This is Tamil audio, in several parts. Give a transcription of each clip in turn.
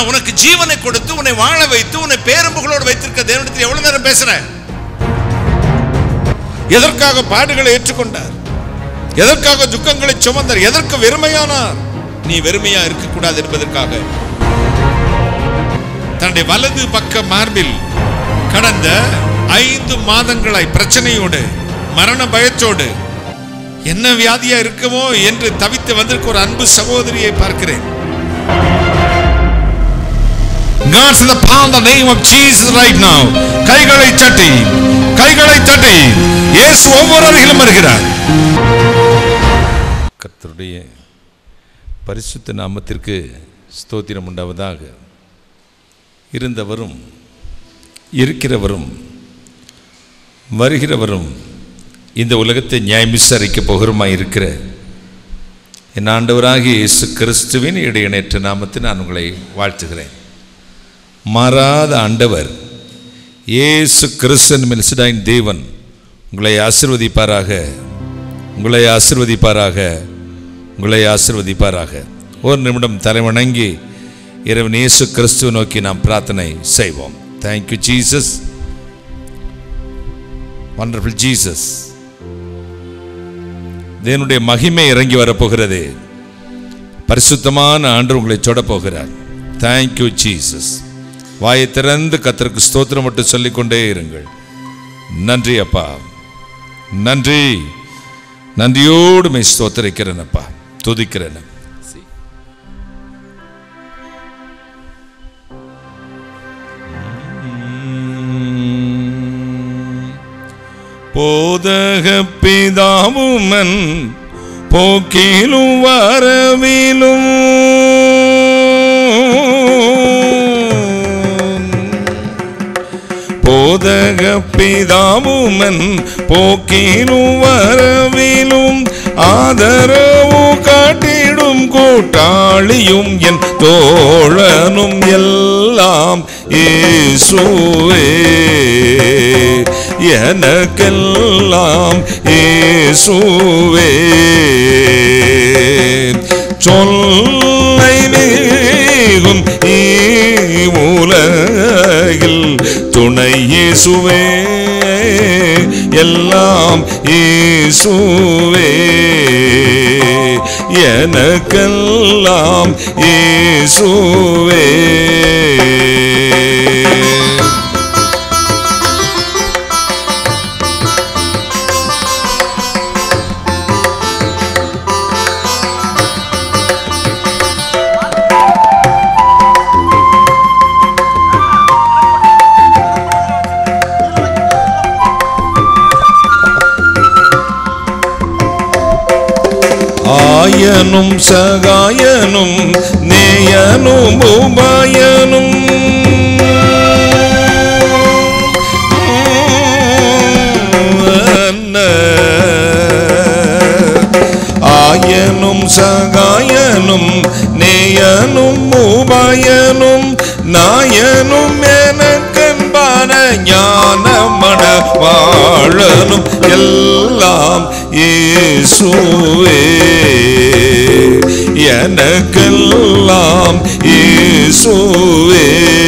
ஆனா உனக்கு ஜீவனை கொடுத்து உன்னை வாழ வைத்து உன்னை பேரம்புகளோடு வைத்திருக்க தேவனிடத்தில் எவ்வளவு நேரம் பேசுற எதற்காக பாடுகளை ஏற்றுக்கொண்டார் எதற்காக துக்கங்களை சுமந்தார் எதற்கு வெறுமையானார் நீ வெறுமையா இருக்கக்கூடாது என்பதற்காக தன்னுடைய வலது பக்க மார்பில் கடந்த ஐந்து மாதங்களாய் பிரச்சனையோடு மரண பயத்தோடு என்ன வியாதியா இருக்குமோ என்று தவித்து வந்திருக்க ஒரு அன்பு சகோதரியை பார்க்கிறேன் God's in the power in the name of Jesus right now. கைகளை தட்டி கைகளை தட்டி இயேசு ஒவ்வொரு அருகிலும் வருகிறார் கர்த்தருடைய பரிசுத்த நாமத்திற்கு ஸ்தோத்திரம் உண்டாவதாக இருந்தவரும் இருக்கிறவரும் வருகிறவரும் இந்த உலகத்தை நியாயம் விசாரிக்க போகிறமாய் இருக்கிற என் ஆண்டவராகிய இயேசு கிறிஸ்துவின் இடையணையற்ற நாமத்தில் நான் உங்களை வாழ்த்துகிறேன் மாறாத ஆண்டவர் இயேசு கிறிஸ்தன் மெல்சிடாயின் தேவன் உங்களை ஆசிர்வதிப்பாராக உங்களை ஆசிர்வதிப்பாராக உங்களை ஆசிர்வதிப்பாராக ஒரு நிமிடம் தலைவணங்கி இறைவன் இயேசு கிறிஸ்துவை நோக்கி நாம் பிரார்த்தனை செய்வோம் தேங்க்யூ ஜீசஸ் வண்டர்ஃபுல் ஜீசஸ் தேவனுடைய மகிமை இறங்கி வரப்போகிறது பரிசுத்தமான ஆண்டு உங்களை தொடப் போகிறார் தேங்க்யூ ஜீசஸ் வாயை திறந்து கத்தருக்கு ஸ்தோத்திரம் மட்டும் சொல்லிக்கொண்டே இருங்கள் நன்றி அப்பா நன்றி நன்றியோடு மெய் ஸ்தோத்தரிக்கிறேன் அப்பா துதிக்கிறேன் போதக பிதாவுமன் போக்கிலும் வரவிலும் போதக பிதாவுமன் போக்கிலும் வரவிலும் ஆதரவு காட்டிடும் கூட்டாளியும் என் தோழனும் எல்லாம் இயேசுவே எனக்கெல்லாம் இயேசுவே சொல்லை மிகும் உலகில் துணை இயேசுவே எல்லாம் இயேசுவே எனக்கெல்லாம் இயேசுவே ஆயனும் சகாயனும் நேயனும் உபாயனும் ஆயனும் சகாயனும் நேயனும் உபாயனும் நாயனும் எனக்கென்பான ஞான மன வாழனும் எல்லாம் இயேசுவே எனக்கெல்லாம் இயேசுவே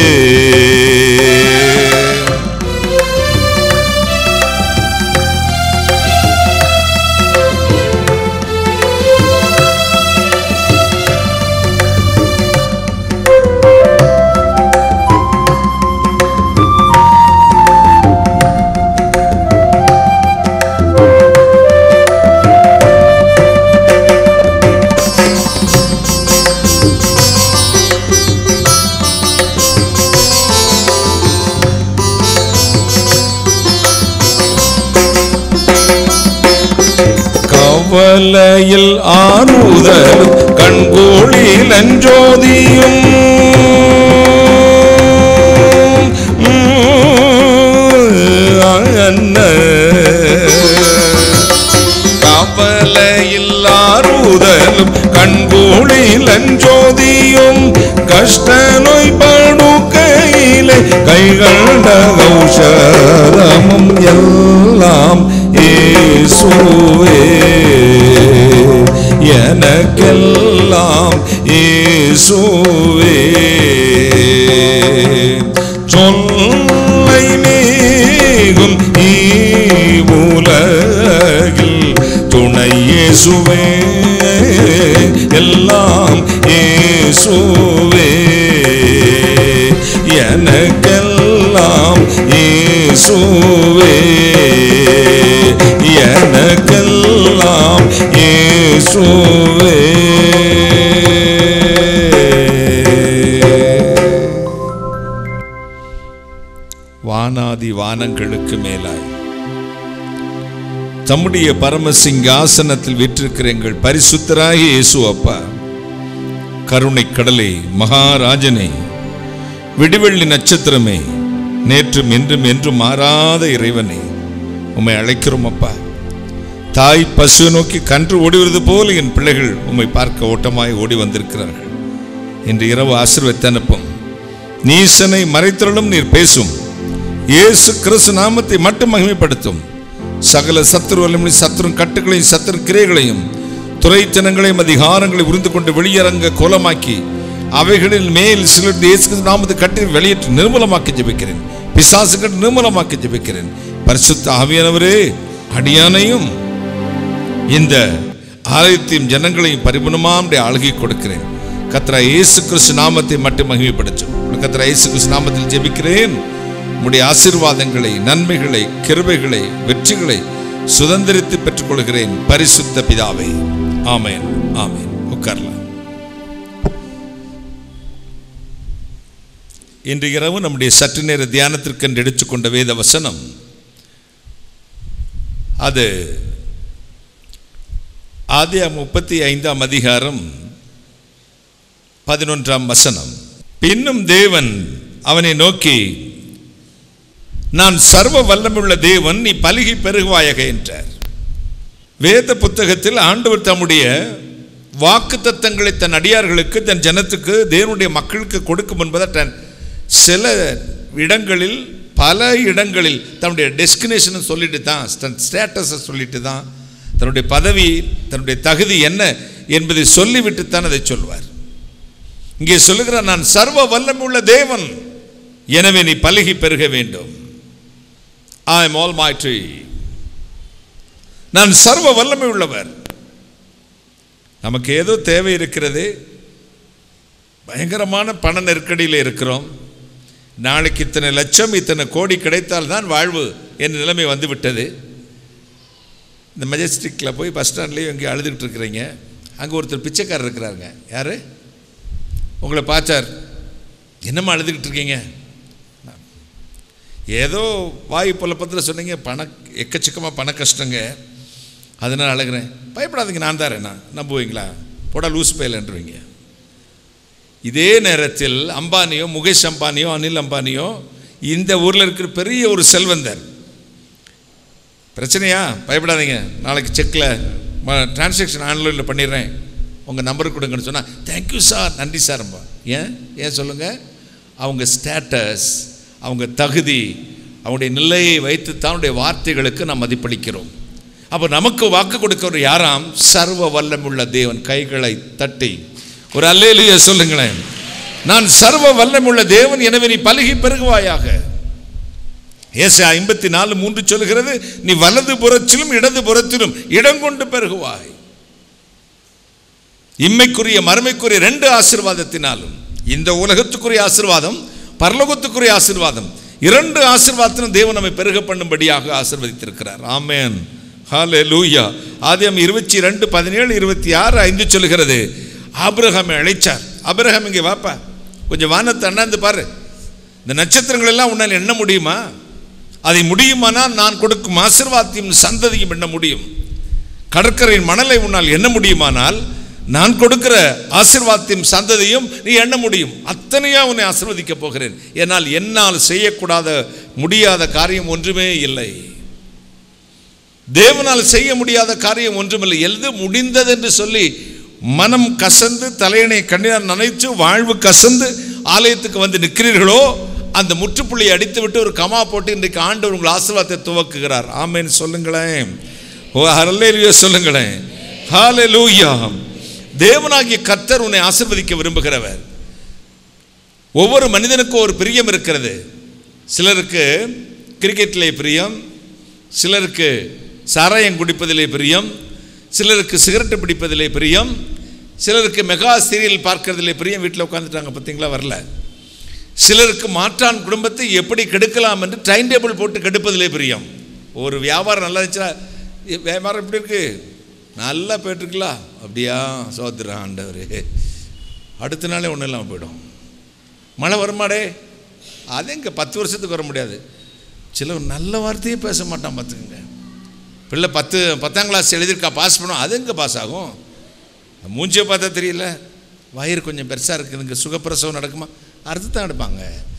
கவலையில் ஆறுதலும் கண்கோளில் அஞ்சோதியும் அண்ண கவலையில் ஆறுதலும் கண்கோளில் அஞ்சோதியும் கஷ்ட நோய் படுக்கையிலே கைகண்ட ஔஷதமும் எல்லாம் இயேசுவே எனக்கெல்லாம் இயேசுவே உலகில் துணை இயேசுவே எல்லாம் இயேசுவே எனக்கெல்லாம் இயேசுவே எனக்கெல்லாம் இயேசுவே வானாதி வானங்களுக்கு மேலாய் தம்முடைய பரம சிங்காசனத்தில் விற்றிருக்கிற எங்கள் பரிசுத்தராகிய இயேசு அப்பா கருணை கடலே மகாராஜனே விடிவெள்ளி நட்சத்திரமே நேற்றும் இன்றும் என்றும் மாறாத இறைவனே உம்மை அழைக்கிறோம் அப்பா தாய் பசு நோக்கி கன்று ஓடுவது போல என் பிள்ளைகள் உம்மை பார்க்க ஓட்டமாய் ஓடி வந்திருக்கிறார்கள் இன்று இரவு ஆசீர்வத்தை அனுப்பும் நீசனை மறைத்தருளும் நீர் பேசும் இயேசு கிறிஸ்து நாமத்தை மட்டும் மகிமைப்படுத்தும் சகல சத்துருவலும் சத்துரும் கட்டுகளையும் சத்துரு கிரைகளையும் துறைத்தனங்களையும் அதிகாரங்களை உறிந்து கொண்டு வெளியரங்க கோலமாக்கி அவைகளின் மேல் சிலர் இயேசு கிறிஸ்து நாமத்தை கட்டி வெளியேற்றி நிர்மூலமாக்கி ஜெபிக்கிறேன் பிசாசு கட்டி நிர்மூலமாக்கி ஜெபிக்கிறேன் பரிசுத்த ஆவியானவரே அடியானையும் இந்த ஆலயத்தையும் ஜனங்களையும் பரிபூர்ணமாம் ஆளுகை கொடுக்கிறேன் கத்ரா இயேசு கிறிஸ்து நாமத்தை மட்டும் மகிமைப்படுத்தும் கத்ரா இயேசு கிறிஸ்து நாமத்தில் ஜெபிக்கிறேன் உம்முடைய ஆசீர்வாதங்களை நன்மைகளை கிருபைகளை வெற்றிகளை சுதந்திரித்து பெற்றுக்கொள்கிறேன் பரிசுத்த பிதாவே ஆமென் ஆமென் உட்காரலாம் இன்று இரவு நம்முடைய சற்று நேர தியானத்திற்கென்று எடுத்துக்கொண்ட வேத வசனம் அது ஆதியா முப்பத்தி ஐந்தாம் அதிகாரம் பதினொன்றாம் வசனம் பின்னும் தேவன் அவனை நோக்கி நான் சர்வ வல்லமுள்ள தேவன் நீ பலுகி பெருகுவாயக என்றார் வேத புத்தகத்தில் ஆண்டவர் தம்முடைய வாக்கு தத்தங்களை தன் அடியார்களுக்கு தன் ஜனத்துக்கு தேவனுடைய மக்களுக்கு கொடுக்கும் என்பதை தன் சில இடங்களில் பல இடங்களில் தன்னுடைய டெஸ்டினேஷனை சொல்லிட்டு தான் தன் ஸ்டேட்டஸை சொல்லிட்டு தான் தன்னுடைய பதவி தன்னுடைய தகுதி என்ன என்பதை சொல்லிவிட்டு தான் அதை சொல்வார் இங்கே சொல்லுகிறார் நான் சர்வ வல்லமுள்ள தேவன் எனவே நீ பலுகி பெருக வேண்டும் ஐ எம் ஆல் மாய்ட்ரி நான் சர்வ வல்லமை உள்ளவர் நமக்கு ஏதோ தேவை இருக்கிறது பயங்கரமான பண நெருக்கடியில் இருக்கிறோம் நாளைக்கு இத்தனை லட்சம் இத்தனை கோடி கிடைத்தால் தான் வாழ்வு என் நிலைமை வந்து விட்டது இந்த மெஜஸ்டிக்கில் போய் பஸ் ஸ்டாண்ட்லேயும் இங்கே அழுதுகிட்டு இருக்கிறீங்க அங்கே ஒருத்தர் பிச்சைக்காரர் இருக்கிறாருங்க யார் உங்களை பார்த்தார் என்னம்மா அழுதுகிட்டு இருக்கீங்க ஏதோ வாய் புலப்பத்தில் சொன்னீங்க பண எக்கச்சக்கமாக பண கஷ்டங்க அதனால் அழுகிறேன் பயப்படாதீங்க நான் தரேன் நான் நம்புவீங்களா போடா லூஸ் பயலன்றீங்க இதே நேரத்தில் அம்பானியோ முகேஷ் அம்பானியோ அனில் அம்பானியோ இந்த ஊரில் இருக்கிற பெரிய ஒரு செல்வந்தர் பிரச்சனையா பயப்படாதீங்க நாளைக்கு செக்கில் டிரான்சாக்ஷன் ஆன்லைனில் பண்ணிடுறேன் உங்கள் நம்பர் கொடுங்கன்னு சொன்னால் தேங்க்யூ சார் நன்றி சார்ம்பா ஏன் ஏன் சொல்லுங்கள் அவங்க ஸ்டேட்டஸ் அவங்க தகுதி அவங்களுடைய நிலையை வைத்து தன்னுடைய வார்த்தைகளுக்கு நாம் மதிப்பளிக்கிறோம் அப்போ நமக்கு வாக்கு கொடுக்கிற யாராம் சர்வ வல்லமுள்ள தேவன் கைகளை தட்டி ஒரு அல்லேலிய சொல்லுங்களேன் நான் சர்வ வல்லமுள்ள தேவன் எனவே நீ பலுகி பெருகுவாயாக ஏசா ஐம்பத்தி நாலு மூன்று சொல்லுகிறது நீ வலது புறத்திலும் இடது புறத்திலும் இடம் கொண்டு பெருகுவாய் இம்மைக்குரிய மறுமைக்குரிய ரெண்டு ஆசிர்வாதத்தினாலும் இந்த உலகத்துக்குரிய ஆசிர்வாதம் பரலோகத்துக்குரிய ஆசிர்வாதம் இரண்டு ஆசிர்வாதத்திலும் தேவன் நம்மை பெருக பண்ணும்படியாக ஆசிர்வதித்திருக்கிறார் ஆமேன் ஹாலே லூயா ஆதியம் இருபத்தி ரெண்டு பதினேழு இருபத்தி ஆறு ஐந்து சொல்லுகிறது ஆபிரகாமை அழைச்சார் ஆபிரகாம் இங்கே வாப்பா கொஞ்சம் வானத்தை அண்ணாந்து பாரு இந்த நட்சத்திரங்கள் எல்லாம் உன்னால் எண்ண முடியுமா அதை முடியுமானால் நான் கொடுக்கும் ஆசிர்வாதத்தையும் சந்ததியும் எண்ண முடியும் கடற்கரையின் மணலை உன்னால் எண்ண முடியுமானால் நான் கொடுக்கிற ஆசிர்வாதத்தையும் சந்ததியும் நீ எண்ண முடியும் அத்தனையா உன்னை ஆசிர்வதிக்க போகிறேன் என்னால் என்னால் செய்யக்கூடாத முடியாத காரியம் ஒன்றுமே இல்லை தேவனால் செய்ய முடியாத காரியம் ஒன்றுமில்லை எது முடிந்தது என்று சொல்லி மனம் கசந்து தலையணை கண்ணீர் நனைத்து வாழ்வு கசந்து ஆலயத்துக்கு வந்து நிற்கிறீர்களோ அந்த முற்றுப்புள்ளியை அடித்து விட்டு ஒரு கமா போட்டு இன்றைக்கு ஆண்டவர் உங்கள் ஆசீர்வாதத்தை துவக்குகிறார் ஆமேன் சொல்லுங்களேன் ஓ ஹல்லேலூயா சொல்லுங்களேன் ஹalleluya தேவனாகிய கர்த்தர் உன்னை ஆசீர்வதிக்க விரும்புகிறவர் ஒவ்வொரு மனிதனுக்கும் ஒரு பிரியம் இருக்கிறது சிலருக்கு கிரிக்கெட்டிலே பிரியம் சிலருக்கு சாராயம் குடிப்பதிலே பிரியம் சிலருக்கு சிகரெட்டு பிடிப்பதிலே பிரியம் சிலருக்கு மெகா சீரியல் பார்க்கறதிலே பிரியம் வீட்டில் உட்காந்துட்டாங்க பார்த்தீங்களா வரல சிலருக்கு மாற்றான் குடும்பத்தை எப்படி கெடுக்கலாம் என்று டைம் டேபிள் போட்டு கெடுப்பதிலே பிரியம் ஒரு வியாபாரம் நல்லா இருந்துச்சுன்னா "ஏ, வியாபாரம் எப்படி இருக்கு நல்லா போயிட்டுருக்கலாம் அப்படியா சோத்துறான் ஆண்டவர் அடுத்த நாளே ஒன்றும் இல்லாமல் போயிடும் மழை வருமாடே அது எங்க பத்து வருஷத்துக்கு வர முடியாது சிலர் நல்ல வார்த்தையே பேச மாட்டான் பார்த்துக்குங்க பிள்ளை பத்து பத்தாம் கிளாஸ் எழுதியிருக்கா பாஸ் பண்ணும் அது எங்கே பாஸ் ஆகும் மூஞ்சியை பார்த்தா தெரியல வயிறு கொஞ்சம் பெருசாக இருக்குதுங்க சுகப்பிரசவம் நடக்குமா அறுத்து தான் எடுப்பாங்க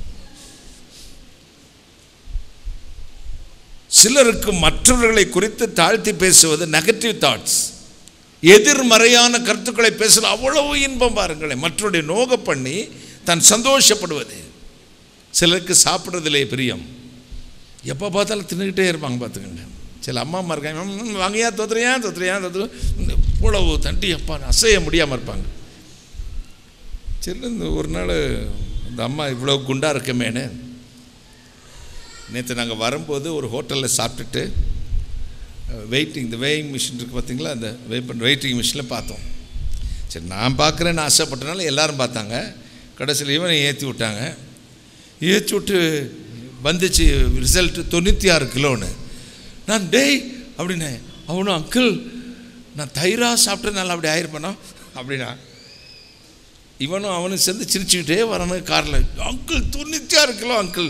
சிலருக்கு மற்றவர்களை குறித்து தாழ்த்தி பேசுவது நெகட்டிவ் தாட்ஸ் எதிர்மறையான கருத்துக்களை பேசல அவ்வளவு இன்பம் பாருங்களேன் மற்றவருடைய நோக பண்ணி தான் சந்தோஷப்படுவது சிலருக்கு சாப்பிட்றதுலே பிரியம் எப்போ பார்த்தாலும் தின்னுக்கிட்டே இருப்பாங்க பார்த்துக்கங்க சில அம்மா அம்மா இருக்காங்க "ம், வாங்கயா தோத்துறியா தோத்துறியா தோத்து இவ்வளவு தண்டி அப்பா அசைய முடியாமல் இருப்பாங்க சரி இந்த ஒரு நாள் இந்த அம்மா இவ்வளோ குண்டா இருக்கமேன்னு நேற்று நாங்கள் வரும்போது ஒரு ஹோட்டலில் சாப்பிட்டுட்டு வெயிட்டிங் இந்த வெயிங் மிஷின் இருக்குது பார்த்தீங்களா அந்த வெயிட் பண்ண வெயிட்டிங் மிஷினில் பார்த்தோம் சரி நான் பார்க்குறேன்னு ஆசைப்பட்டனால எல்லாரும் பார்த்தாங்க கடைசியில் இவனை ஏற்றி விட்டாங்க ஏற்றி விட்டு வந்துச்சு ரிசல்ட்டு தொண்ணூற்றி ஆறு கிலோன்னு நான் டேய் அப்படின்னு அவனும் அங்கிள் நான் தயிரா சாப்பிட்டனால அப்படி ஆயிருப்பேனா அப்படின்னா இவனும் அவனும் சேர்ந்து சிரிச்சுக்கிட்டே வரணும் காரில் அங்கிள் தொண்ணூற்றி ஆறு கிலோ அங்கிள்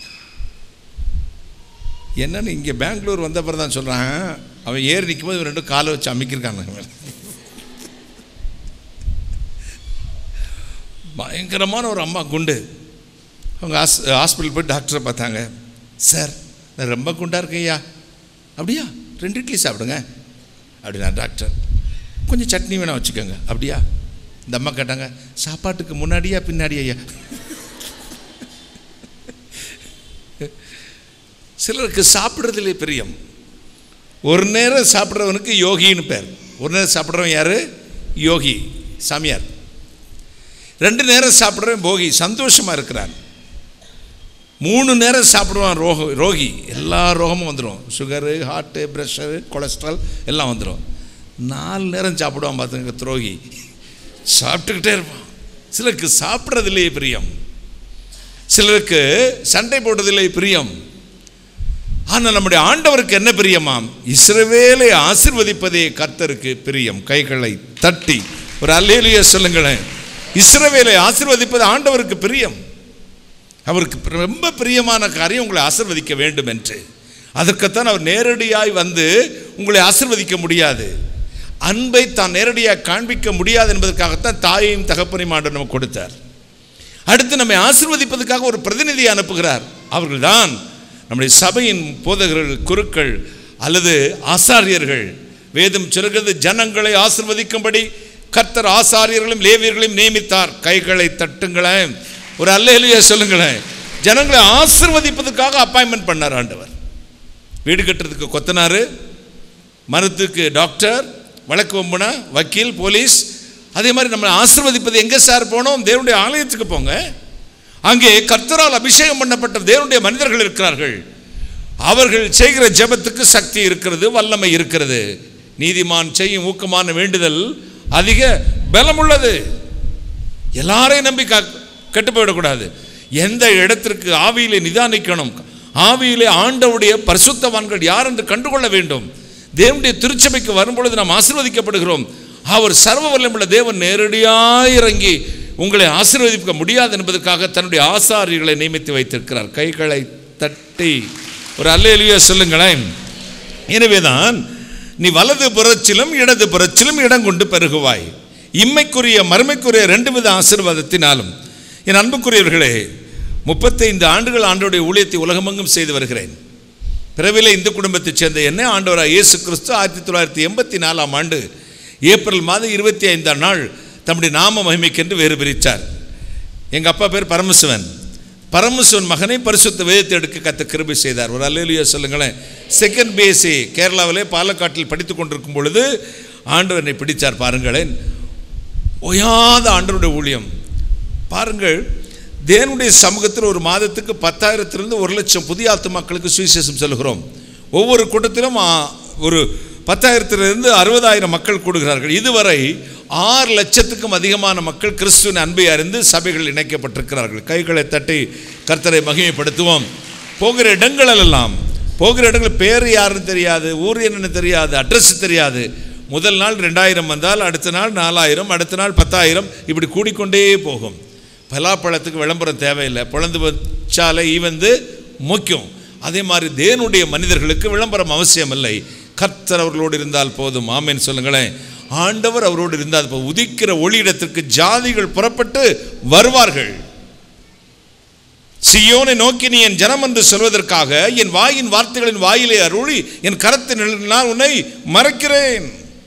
என்னன்னு இங்கே பெங்களூர் வந்த பிறகு தான் சொல்கிறான் அவன் ஏறி நிற்கும்போது இவன் ரெண்டும் காலை வச்சு அமைக்கிருக்காங்க மேலே பயங்கரமான ஒரு அம்மா குண்டு அவங்க ஹாஸ் ஹாஸ்பிட்டல் போய் டாக்டரை பார்த்தாங்க சார் நான் ரொம்ப குண்டாக இருக்கேன்யா அப்படியா ரெண்டு இட்லி சாப்பிடுங்க அப்படின்னா டாக்டர் கொஞ்சம் சட்னி வேணா வச்சுக்கோங்க அப்படியா இந்த அம்மா கேட்டாங்க சாப்பாட்டுக்கு முன்னாடியா பின்னாடியா ஐயா சிலருக்கு சாப்பிட்றதுலே பிரியம் ஒரு நேரம் சாப்பிட்றவனுக்கு யோகின்னு பேர் ஒரு நேரம் சாப்பிட்றவன் யார் யோகி சாமியார் ரெண்டு நேரம் சாப்பிட்றவன் போகி சந்தோஷமாக இருக்கிறான் மூணு நேரம் சாப்பிடுவான் ரோக ரோகி எல்லா ரோகமும் வந்துடும் சுகரு ஹார்ட்டு ப்ரெஷரு கொலஸ்ட்ரால் எல்லாம் வந்துடும் நாலு நேரம் சாப்பிடுவான் பார்த்துங்க துரோகி சாப்பிட்டுக்கிட்டே இருப்பான் சிலருக்கு சாப்பிட்றதிலே பிரியம் சிலருக்கு சண்டை போடுறதிலே பிரியம் ஆனால் நம்முடைய ஆண்டவருக்கு என்ன பிரியமாம் இஸ்ரவேலை ஆசிர்வதிப்பதே கர்த்தருக்கு பிரியம் கைகளை தட்டி ஒரு அல்லேலிய சொல்லுங்களேன் இஸ்ரவேலை ஆசிர்வதிப்பது ஆண்டவருக்கு பிரியம் அவருக்கு ரொம்ப பிரியமான காரியம் உங்களை ஆசிர்வதிக்க வேண்டும் என்று அதற்குத்தான் அவர் நேரடியாய் வந்து உங்களை ஆசிர்வதிக்க முடியாது அன்பை தான் நேரடியாக காண்பிக்க முடியாது என்பதற்காகத்தான் தாயையும் தகப்பனையும் ஆண்டு நமக்கு கொடுத்தார் அடுத்து நம்மை ஆசிர்வதிப்பதற்காக ஒரு பிரதிநிதியை அனுப்புகிறார் அவர்கள்தான் நம்முடைய சபையின் போதகர்கள் குருக்கள் அல்லது ஆசாரியர்கள் வேதம் சொல்கிறது ஜனங்களை ஆசிர்வதிக்கும்படி கர்த்தர் ஆசாரியர்களும் லேவியர்களையும் நியமித்தார் கைகளை தட்டுங்களேன் ஒரு அல்லையிலேயே சொல்லுங்களேன் ஜனங்களை ஆசிர்வதிப்பதற்காக அப்பாயின்மெண்ட் பண்ணார் ஆண்டவர் வீடு கட்டுறதுக்கு கொத்தனாரு மருத்துக்கு டாக்டர் வழக்கு வம்புனா வக்கீல் போலீஸ் அதே மாதிரி நம்ம ஆசிர்வதிப்பது எங்கே சார் போனோம் தேவனுடைய ஆலயத்துக்கு போங்க அங்கே கர்த்தரால் அபிஷேகம் பண்ணப்பட்ட தேவனுடைய மனிதர்கள் இருக்கிறார்கள் அவர்கள் செய்கிற ஜெபத்துக்கு சக்தி இருக்கிறது வல்லமை இருக்கிறது நீதிமான் செய்யும் ஊக்கமான வேண்டுதல் அதிக பலமுள்ளது எல்லாரையும் நம்பி கா- கெட்டு போயிடக்கூடாது எந்த இடத்திற்கு ஆவியிலே நிதானிக்கணும் ஆவியிலே ஆண்டவுடைய பரிசுத்தவான்கள் யார் என்று கண்டுகொள்ள வேண்டும் தேவனுடைய திருச்சபைக்கு வரும்பொழுது நாம் ஆசீர்வதிக்கப்படுகிறோம் அவர் சர்வ வல்லமுள்ள தேவன் நேரடியாக இறங்கி உங்களை ஆசீர்வதிக்க முடியாது என்பதற்காக தன்னுடைய ஆசாரியர்களை நியமித்து வைத்திருக்கிறார் கைகளை தட்டி ஒரு அல்லேலியா சொல்லுங்களேன் எனவேதான் நீ வலது புறச்சிலும் இடது புறச்சிலும் இடம் கொண்டு பெருகுவாய் இம்மைக்குரிய மறுமைக்குரிய ரெண்டு வித ஆசீர்வாதத்தினாலும் என் அன்புக்குரியவர்களே முப்பத்தைந்து ஆண்டுகள் ஆண்டோடைய ஊழியத்தை உலகமெங்கும் செய்து வருகிறேன் பிறவிலே இந்து குடும்பத்தைச் சேர்ந்த என்ன ஆண்டவராக இயேசு கிறிஸ்து ஆயிரத்தி தொள்ளாயிரத்தி எண்பத்தி நாலாம் ஆண்டு ஏப்ரல் மாதம் இருபத்தி ஐந்தாம் நாள் தம்முடைய நாம மகிமைக்கென்று வேறு பிரித்தார் எங்கள் அப்பா பேர் பரமசிவன் பரமசிவன் மகனை பரிசுத்த வேதத்தை எடுக்க கத்த கிருபை செய்தார் ஒரு அல்லேலியா சொல்லுங்களேன் செகண்ட் பிஎஸ்சி கேரளாவிலே பாலக்காட்டில் படித்து கொண்டிருக்கும் பொழுது ஆண்டவர் என்னை பிடித்தார் பாருங்களேன் ஓயாத ஆண்டவருடைய ஊழியம் பாருங்கள் தேவனுடைய சமூகத்தில் ஒரு மாதத்துக்கு பத்தாயிரத்திலிருந்து ஒரு லட்சம் புதிய ஆத்துமாக்களுக்கு சுவிசேஷம் சொல்கிறோம் ஒவ்வொரு கூட்டத்திலும் ஆ, ஒரு பத்தாயிரத்திலிருந்து அறுபதாயிரம் மக்கள் கூடுகிறார்கள் இதுவரை ஆறு லட்சத்துக்கும் அதிகமான மக்கள் கிறிஸ்துவின் அன்பை அறிந்து சபைகள் இணைக்கப்பட்டிருக்கிறார்கள் கைகளை தட்டி கர்த்தரை மகிமைப்படுத்துவோம் போகிற இடங்களெல்லாம் போகிற இடங்கள் பேர் யாருன்னு தெரியாது ஊர் என்னன்னு தெரியாது அட்ரஸ் தெரியாது முதல் நாள் ரெண்டாயிரம் வந்தால் அடுத்த நாள் நாலாயிரம் அடுத்த நாள் பத்தாயிரம் இப்படி கூடிக்கொண்டே போகும் பலாப்பழத்துக்கு விளம்பரம் தேவையில்லை பொழந்து வச்சாலே ஈவந்து முக்கியம் அதே மாதிரி தேவனுடைய மனிதர்களுக்கு விளம்பரம் அவசியம் இல்லை கர்த்தர் அவர்களோடு இருந்தால் போதும் ஆமேன்னு சொல்லுங்களேன் ஆண்டவர் அவரோடு இருந்தால் போதும். உதிக்கிற ஒளியிடத்திற்கு ஜாதிகள் புறப்பட்டு வருவார்கள் சியோனை நோக்கி நீ என் ஜனம் என்று சொல்வதற்காக என் வாயின் வார்த்தைகளின் வாயிலே அருளி என் கரத்தின் நான் உன்னை மறைக்கிறேன்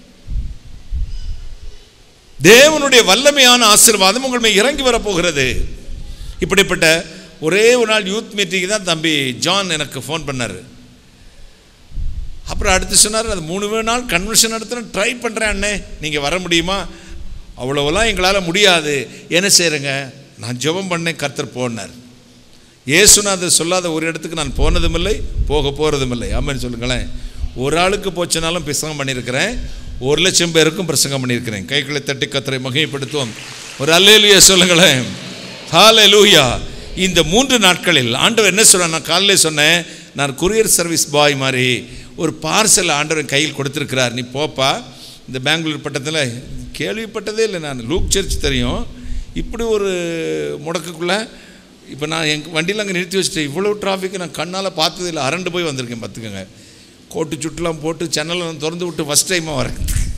தேவனுடைய வல்லமையான ஆசீர்வாதம் உங்கள் மேல் இறங்கி வரப்போகிறது இப்படிப்பட்ட ஒரே ஒரு நாள் யூத் மீட்டிங் தான் தம்பி ஜான் எனக்கு ஃபோன் பண்ணார் அப்புறம் அடுத்து சொன்னார் அது மூணு வேணு நாள் கன்வென்ஷன் நடத்துகிறேன் ட்ரை பண்ணுறேன் அண்ணே நீங்கள் வர முடியுமா அவ்வளோவெல்லாம் எங்களால் முடியாது என்ன செய்கிறேங்க நான் ஜெபம் பண்ணேன் கர்த்தர் போனார் இயேசுநாதர் சொல்லாத ஒரு இடத்துக்கு நான் போனதும் இல்லை போக போகிறதும் இல்லை ஆமான்னு சொல்லுங்களேன் ஒரு ஆளுக்கு போச்சுனாலும் பிரசங்கம் பண்ணியிருக்கிறேன் ஒரு லட்சம் பேருக்கும் பிரசங்கம் பண்ணியிருக்கிறேன் கைகளை தட்டி கத்தரை மகிமைப்படுத்துவோம் ஒரு அல்லேலுயா சொல்லுங்களேன் ஹalleluya இந்த மூன்று நாட்களில் ஆண்டவர் என்ன சொன்னார் நான் காலையிலே சொன்னேன் நான் கொரியர் சர்வீஸ் பாய் மாதிரி ஒரு பார்சல் ஆண்டவர் கையில் கொடுத்துருக்கிறார் நீ போப்பா இந்த பெங்களூர் பட்டத்தில் கேள்விப்பட்டதே இல்லை நான் லூக் சர்ச் தெரியும் இப்படி ஒரு முடக்குக்குள்ளே இப்போ நான் என் வண்டியில் அங்கே நிறுத்தி வச்சுட்டேன் இவ்வளோ டிராஃபிக் நான் கண்ணால் பார்த்தது இல்லை அரண்டு போய் வந்திருக்கேன் பார்த்துக்கோங்க கோட்டு சுட்டுலாம் போட்டு ஜன்னலை நான் திறந்து விட்டு ஃபஸ்ட் டைமாக வரேன்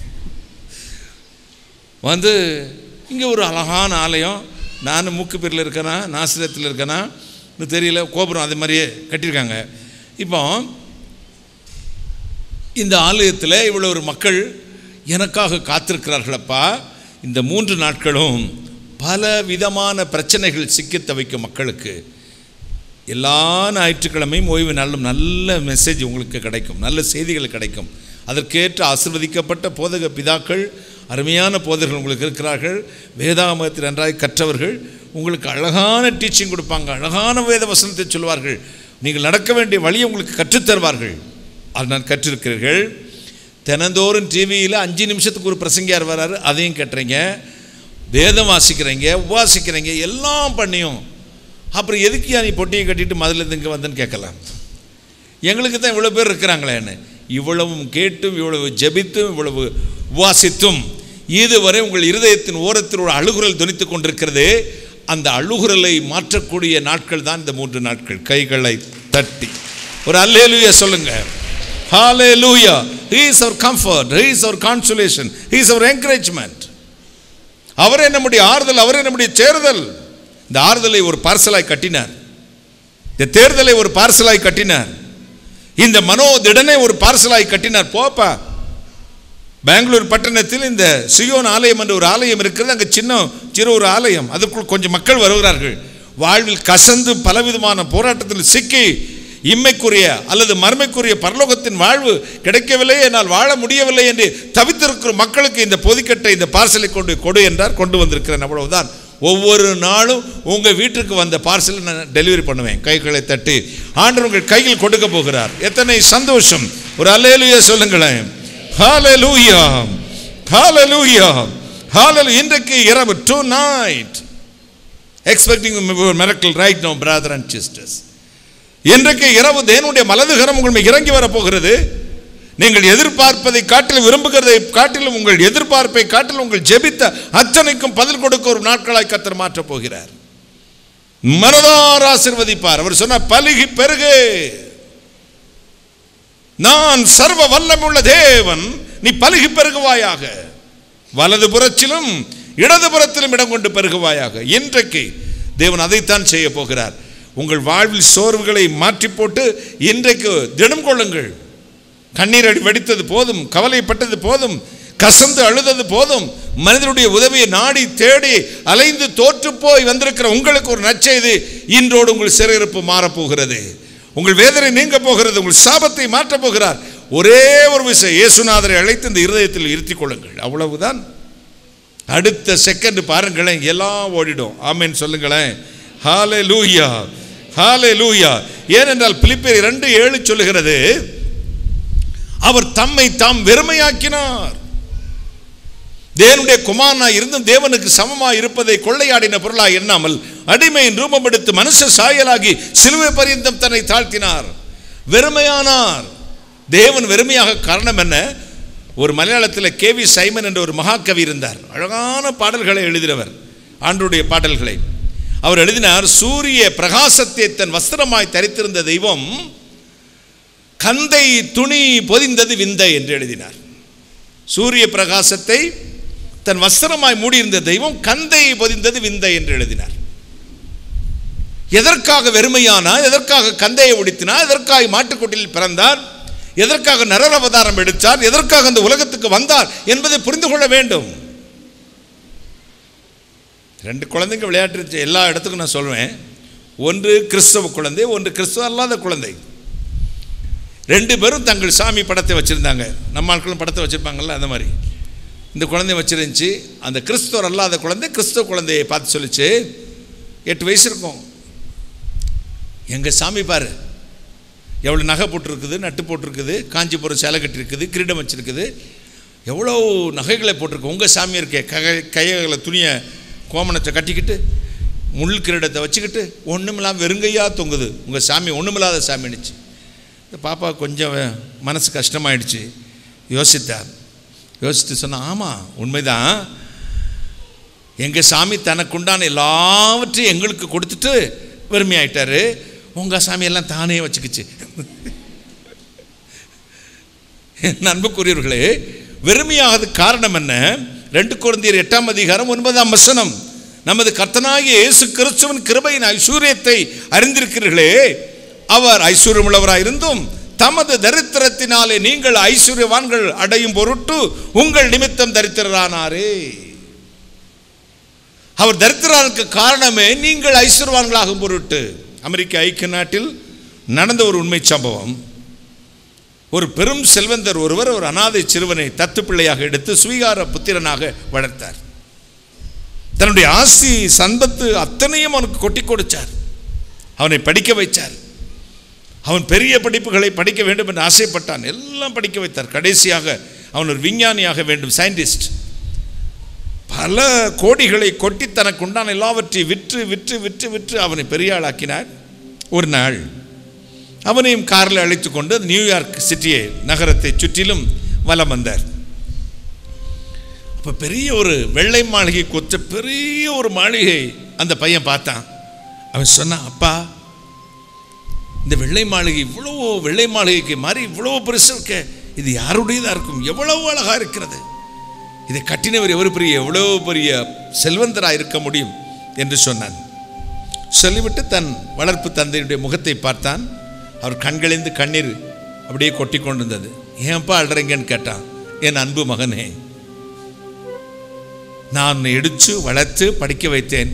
வந்து இங்கே ஒரு அழகான ஆலயம் நான் மூக்குப்பேரில் இருக்கேனா நாசிரத்தில் இருக்கேனா இன்னும் தெரியல கோபுரம் அது மாதிரியே கட்டியிருக்காங்க இப்போ இந்த ஆலயத்தில் இவ்வளோ ஒரு மக்கள் எனக்காக காத்திருக்கிறார்களப்பா இந்த மூன்று நாட்களும் பல விதமான பிரச்சனைகள் சிக்கித் தவிக்கும் மக்களுக்கு எல்லா ஞாயிற்றுக்கிழமையும் ஓய்வு நாளும் நல்ல மெசேஜ் உங்களுக்கு கிடைக்கும் நல்ல செய்திகள் கிடைக்கும் அதற்கேற்ற ஆசிர்வதிக்கப்பட்ட போதக பிதாக்கள் அருமையான போதகர்கள் உங்களுக்கு இருக்கிறார்கள் வேதாகமத்தில் நன்றாய் கற்றவர்கள் உங்களுக்கு அழகான டீச்சிங் கொடுப்பாங்க அழகான வேத வசனத்தை சொல்வார்கள் நீங்கள் நடக்க வேண்டிய வழியை உங்களுக்கு கற்றுத்தருவார்கள் அது நான் கற்றிருக்கிறீர்கள் தினந்தோறும் டிவியில் அஞ்சு நிமிஷத்துக்கு ஒரு பிரசங்கியார் வராரு அதையும் கட்டுறீங்க வேதம் வாசிக்கிறீங்க உபாசிக்கிறீங்க எல்லாம் பண்ணியும் அப்புறம் எதுக்கு நீ பொட்டியை கட்டிட்டு மதுலேருந்து இங்கே வந்தேன்னு கேட்கலாம் எங்களுக்கு தான் இவ்வளோ பேர் இருக்கிறாங்களேன்னு இவ்வளவும் கேட்டும் இவ்வளவு ஜெபித்தும் இவ்வளவு உபாசித்தும் இதுவரை உங்கள் இருதயத்தின் ஓரத்தில் ஒரு அழுகுரல் துணித்து கொண்டிருக்கிறது அந்த அழுகுரலை மாற்றக்கூடிய நாட்கள் தான் இந்த மூன்று நாட்கள் கைகளை தட்டி ஒரு அல்லேலூயா சொல்லுங்க ஹalleluya he is our comfort he is our consolation he is our encouragement அவரே நம்முடைய ஆறுதல் அவரே நம்முடைய சேருதல் இந்த ஆறுதலை ஒரு பார்சலாய் கட்டினார் இந்த தேர்தலை ஒரு பார்சலாய் கட்டினார் இந்த மனோதிடனை ஒரு பார்சலாய் கட்டினார் போப்பா பெங்களூர் பட்டணத்தில் இந்த சியோன் ஆலயம் என்ற ஒரு ஆலயம் இருக்கிறது அங்கே சின்ன சிறு ஒரு ஆலயம் அதற்குள் கொஞ்சம் மக்கள் வருகிறார்கள் வாழ்வில் கசந்து பலவிதமான போராட்டத்தில் சிக்கி இம்மைக்குரிய அல்லது மர்மைக்குரிய பரலோகத்தின் வாழ்வு கிடைக்கவில்லை என்னால் வாழ முடியவில்லை என்று தவித்திருக்கிற மக்களுக்கு இந்த பொதிக்கட்டை இந்த பார்சலை கொண்டு கொடு என்றார் கொண்டு வந்திருக்கிறேன் அவ்வளவுதான் ஒவ்வொரு நாளும் உங்கள் வீட்டுக்கு வந்த பார்சலை நான் டெலிவரி பண்ணுவேன் கைகளை தட்டி ஆண்டவர் உங்கள் கையில் கொடுக்க போகிறார் எத்தனை சந்தோஷம் ஒரு அல்லேலுயா சொல்லுங்களேன் ஹalleluya ஹalleluya ஹalleluya இன்றைக்கு இரவு tonight expecting miracle right no brother and sisters இன்றைக்கு இரவு தேவனுடைய மலதுகரம் உங்கள் மேல் இறங்கி வரப்போகிறது நீங்கள் எதிர்பார்ப்பதை காட்டிலும் விரும்புகிறதை காட்டிலும் உங்கள் எதிர்பார்ப்பை காட்டிலும் உங்கள் ஜெபித்த அத்தனைக்கும் பதில் கொடுக்க ஒரு நாட்களாய் கத்தர் மாற்றப் போகிறார் மனதார் ஆசிர்வதிப்பார் அவர் சொன்ன பலுகி பெருகு நான் சர்வ வல்லமுள்ள தேவன் நீ பலுகி பெருகுவாயாக வலது புறத்திலும் இடது புறத்திலும் இடம் கொண்டு பெருகுவாயாக இன்றைக்கு தேவன் அதைத்தான் செய்ய போகிறார் உங்கள் வாழ்வில் சோர்வுகளை மாற்றி போட்டு இன்றைக்கு திடம் கொள்ளுங்கள் கண்ணீர் அடி வெடித்தது போதும் கவலைப்பட்டது போதும் கசந்து அழுதது போதும் மனிதனுடைய உதவியை நாடி தேடி அலைந்து தோற்று போய் வந்திருக்கிற உங்களுக்கு ஒரு நற்செய்தி இன்றோடு உங்கள் சிறையிருப்பு மாறப்போகிறது உங்கள் வேதனை நீங்க போகிறது உங்கள் சாபத்தை மாற்றப் போகிறார் ஒரே ஒரு விஷயம் இயேசுநாதரை அழைத்து இந்த இருதயத்தில் இருத்திக் கொள்ளுங்கள் அவ்வளவுதான் அடுத்த செகண்ட் பாருங்களேன் எல்லாம் ஓடிடும் ஆமேன்னு சொல்லுங்களேன் ஹாலே லூயா ஹாலே லூயா ஏனென்றால் பிலிப்பியர் இரண்டு ஏழு சொல்லுகிறது அவர் தம்மை தாம் வெறுமையாக்கினார் தேவனுடைய குமாரனா இருந்தும் தேவனுக்கு சமமா இருப்பதை கொள்ளையாடின பொருளா எண்ணாமல் அடிமையின் ரூபம் எடுத்து மனுஷ சாயலாகி சிலுவை பரியந்தம் தன்னை தாழ்த்தினார் வெறுமையானார் தேவன் வெறுமையாக காரணம் என்ன ஒரு மலையாளத்தில் கே வி சைமன் என்ற ஒரு மகாகவி இருந்தார் அழகான பாடல்களை எழுதினவர் ஆண்டுடைய பாடல்களை அவர் எழுதினார் சூரிய பிரகாசத்தை தன் வஸ்திரமாய் தரித்திருந்த தெய்வம் கந்தை துணி பொதிந்தது விந்தை என்று எழுதினார் சூரிய பிரகாசத்தை தன் வஸ்திரமாய் மூடியிருந்த தெய்வம் கந்தை பொதிந்தது விந்தை என்று எழுதினார் எதற்காக வெறுமையானார் எதற்காக கந்தையை உடித்தினார் எதற்காக மாட்டுக்கொட்டில் பிறந்தார் எதற்காக நரர் அவதாரம் எடுத்தார் எதற்காக அந்த உலகத்துக்கு வந்தார் என்பதை புரிந்து கொள்ள வேண்டும் ரெண்டு குழந்தைங்க விளையாட்டு எல்லா இடத்துக்கும் நான் சொல்வேன் ஒன்று கிறிஸ்தவ குழந்தை ஒன்று கிறிஸ்தவ அல்லாத குழந்தை ரெண்டு பேரும் தங்கள் சாமி படத்தை வச்சுருந்தாங்க நம்ம ஆட்களும் படத்தை வச்சுருப்பாங்கல்ல அந்த மாதிரி இந்த குழந்தை வச்சிருந்துச்சு அந்த கிறிஸ்தவர் அல்லாத குழந்தை கிறிஸ்தவ குழந்தையை பார்த்து சொல்லிச்சு எட்டு வயசு இருக்கும் எங்கள் சாமி பாரு எவ்வளோ நகை போட்டிருக்குது நட்டு போட்டிருக்குது காஞ்சிபுரம் சேலை கட்டிருக்குது கிரீடம் வச்சிருக்குது எவ்வளோ நகைகளை போட்டிருக்கு உங்கள் சாமி இருக்கே ககை கைகளை துணியை கோமணத்தை கட்டிக்கிட்டு முள் கிரீடத்தை வச்சுக்கிட்டு ஒன்றுமில்லாமல் வெறுங்கையாக தொங்குது உங்கள் சாமி ஒன்றுமில்லாத சாமின்னுச்சு இந்த பாப்பா கொஞ்சம் மனசு கஷ்டமாயிடுச்சு யோசித்தார் யோசித்து சொன்னா ஆமாம் உண்மைதான் எங்கள் சாமி தனக்குண்டான எல்லாவற்றையும் எங்களுக்கு கொடுத்துட்டு வெறுமையாயிட்டாரு உங்கள் சாமியெல்லாம் தானே வச்சுக்கிச்சு என் அன்புக்குரியவர்களே வெறுமையாவது காரணம் என்ன ரெண்டு குழந்தையர் எட்டாம் அதிகாரம் ஒன்பதாம் வசனம் நமது கர்த்தனாகிய இயேசு கிறிஸ்துவின் கிருபையின் ஐஸ்வர்யத்தை அறிந்திருக்கிறீர்களே அவர் ஐஸ்வர்யமுள்ளவராய் இருந்தும் தமது தரித்திரத்தினாலே நீங்கள் ஐஸ்வர்யவான்கள் அடையும் பொருட்டு உங்கள் நிமித்தம் தரித்திரரானாரே அவர் தரித்திரனுக்கு காரணமே நீங்கள் ஐஸ்வர்யவான்களாகும் பொருட்டு அமெரிக்க ஐக்கிய நாட்டில் நடந்த ஒரு உண்மை சம்பவம் ஒரு பெரும் செல்வந்தர் ஒருவர் ஒரு அனாதை சிறுவனை தத்து பிள்ளையாக எடுத்து சுவீகார புத்திரனாக வளர்த்தார் தன்னுடைய ஆஸ்தி சம்பத்து அத்தனையும் அவனுக்கு கொட்டி கொடுத்தார் அவனை படிக்க வைத்தார் அவன் பெரிய படிப்புகளை படிக்க வேண்டும் என்று ஆசைப்பட்டான் எல்லாம் படிக்க வைத்தார் கடைசியாக அவன் ஒரு விஞ்ஞானியாக வேண்டும் சயின்டிஸ்ட் பல கோடிகளை கொட்டி தனக்கு உண்டான எல்லாவற்றையும் விற்று விற்று விற்று விற்று அவனை பெரிய ஆளாக்கினார் ஒரு நாள் அவனையும் காரில் அழைத்து கொண்டு நியூயார்க் சிட்டியை நகரத்தை சுற்றிலும் வலம் வந்தார் அப்போ பெரிய ஒரு வெள்ளை மாளிகை கொச்ச பெரிய ஒரு மாளிகை அந்த பையன் பார்த்தான் அவன் சொன்னான் அப்பா இந்த வெள்ளை மாளிகை இவ்வளோ வெள்ளை மாளிகைக்கு மாதிரி இவ்வளோ பெருசு இருக்க இது யாருடையதாக இருக்கும் எவ்வளவு அழகாக இருக்கிறது இதை கட்டினவர் எவ்வளவு பெரிய எவ்வளோ பெரிய செல்வந்தராக இருக்க முடியும் என்று சொன்னான் சொல்லிவிட்டு தன் வளர்ப்பு தந்தையுடைய முகத்தை பார்த்தான் அவர் கண்களிந்து கண்ணீர் அப்படியே கொட்டி கொண்டிருந்தது ஏன்பா அழுறீங்கன்னு கேட்டான் என் அன்பு மகனே நான் உன்னை எடுத்து வளர்த்து படிக்க வைத்தேன்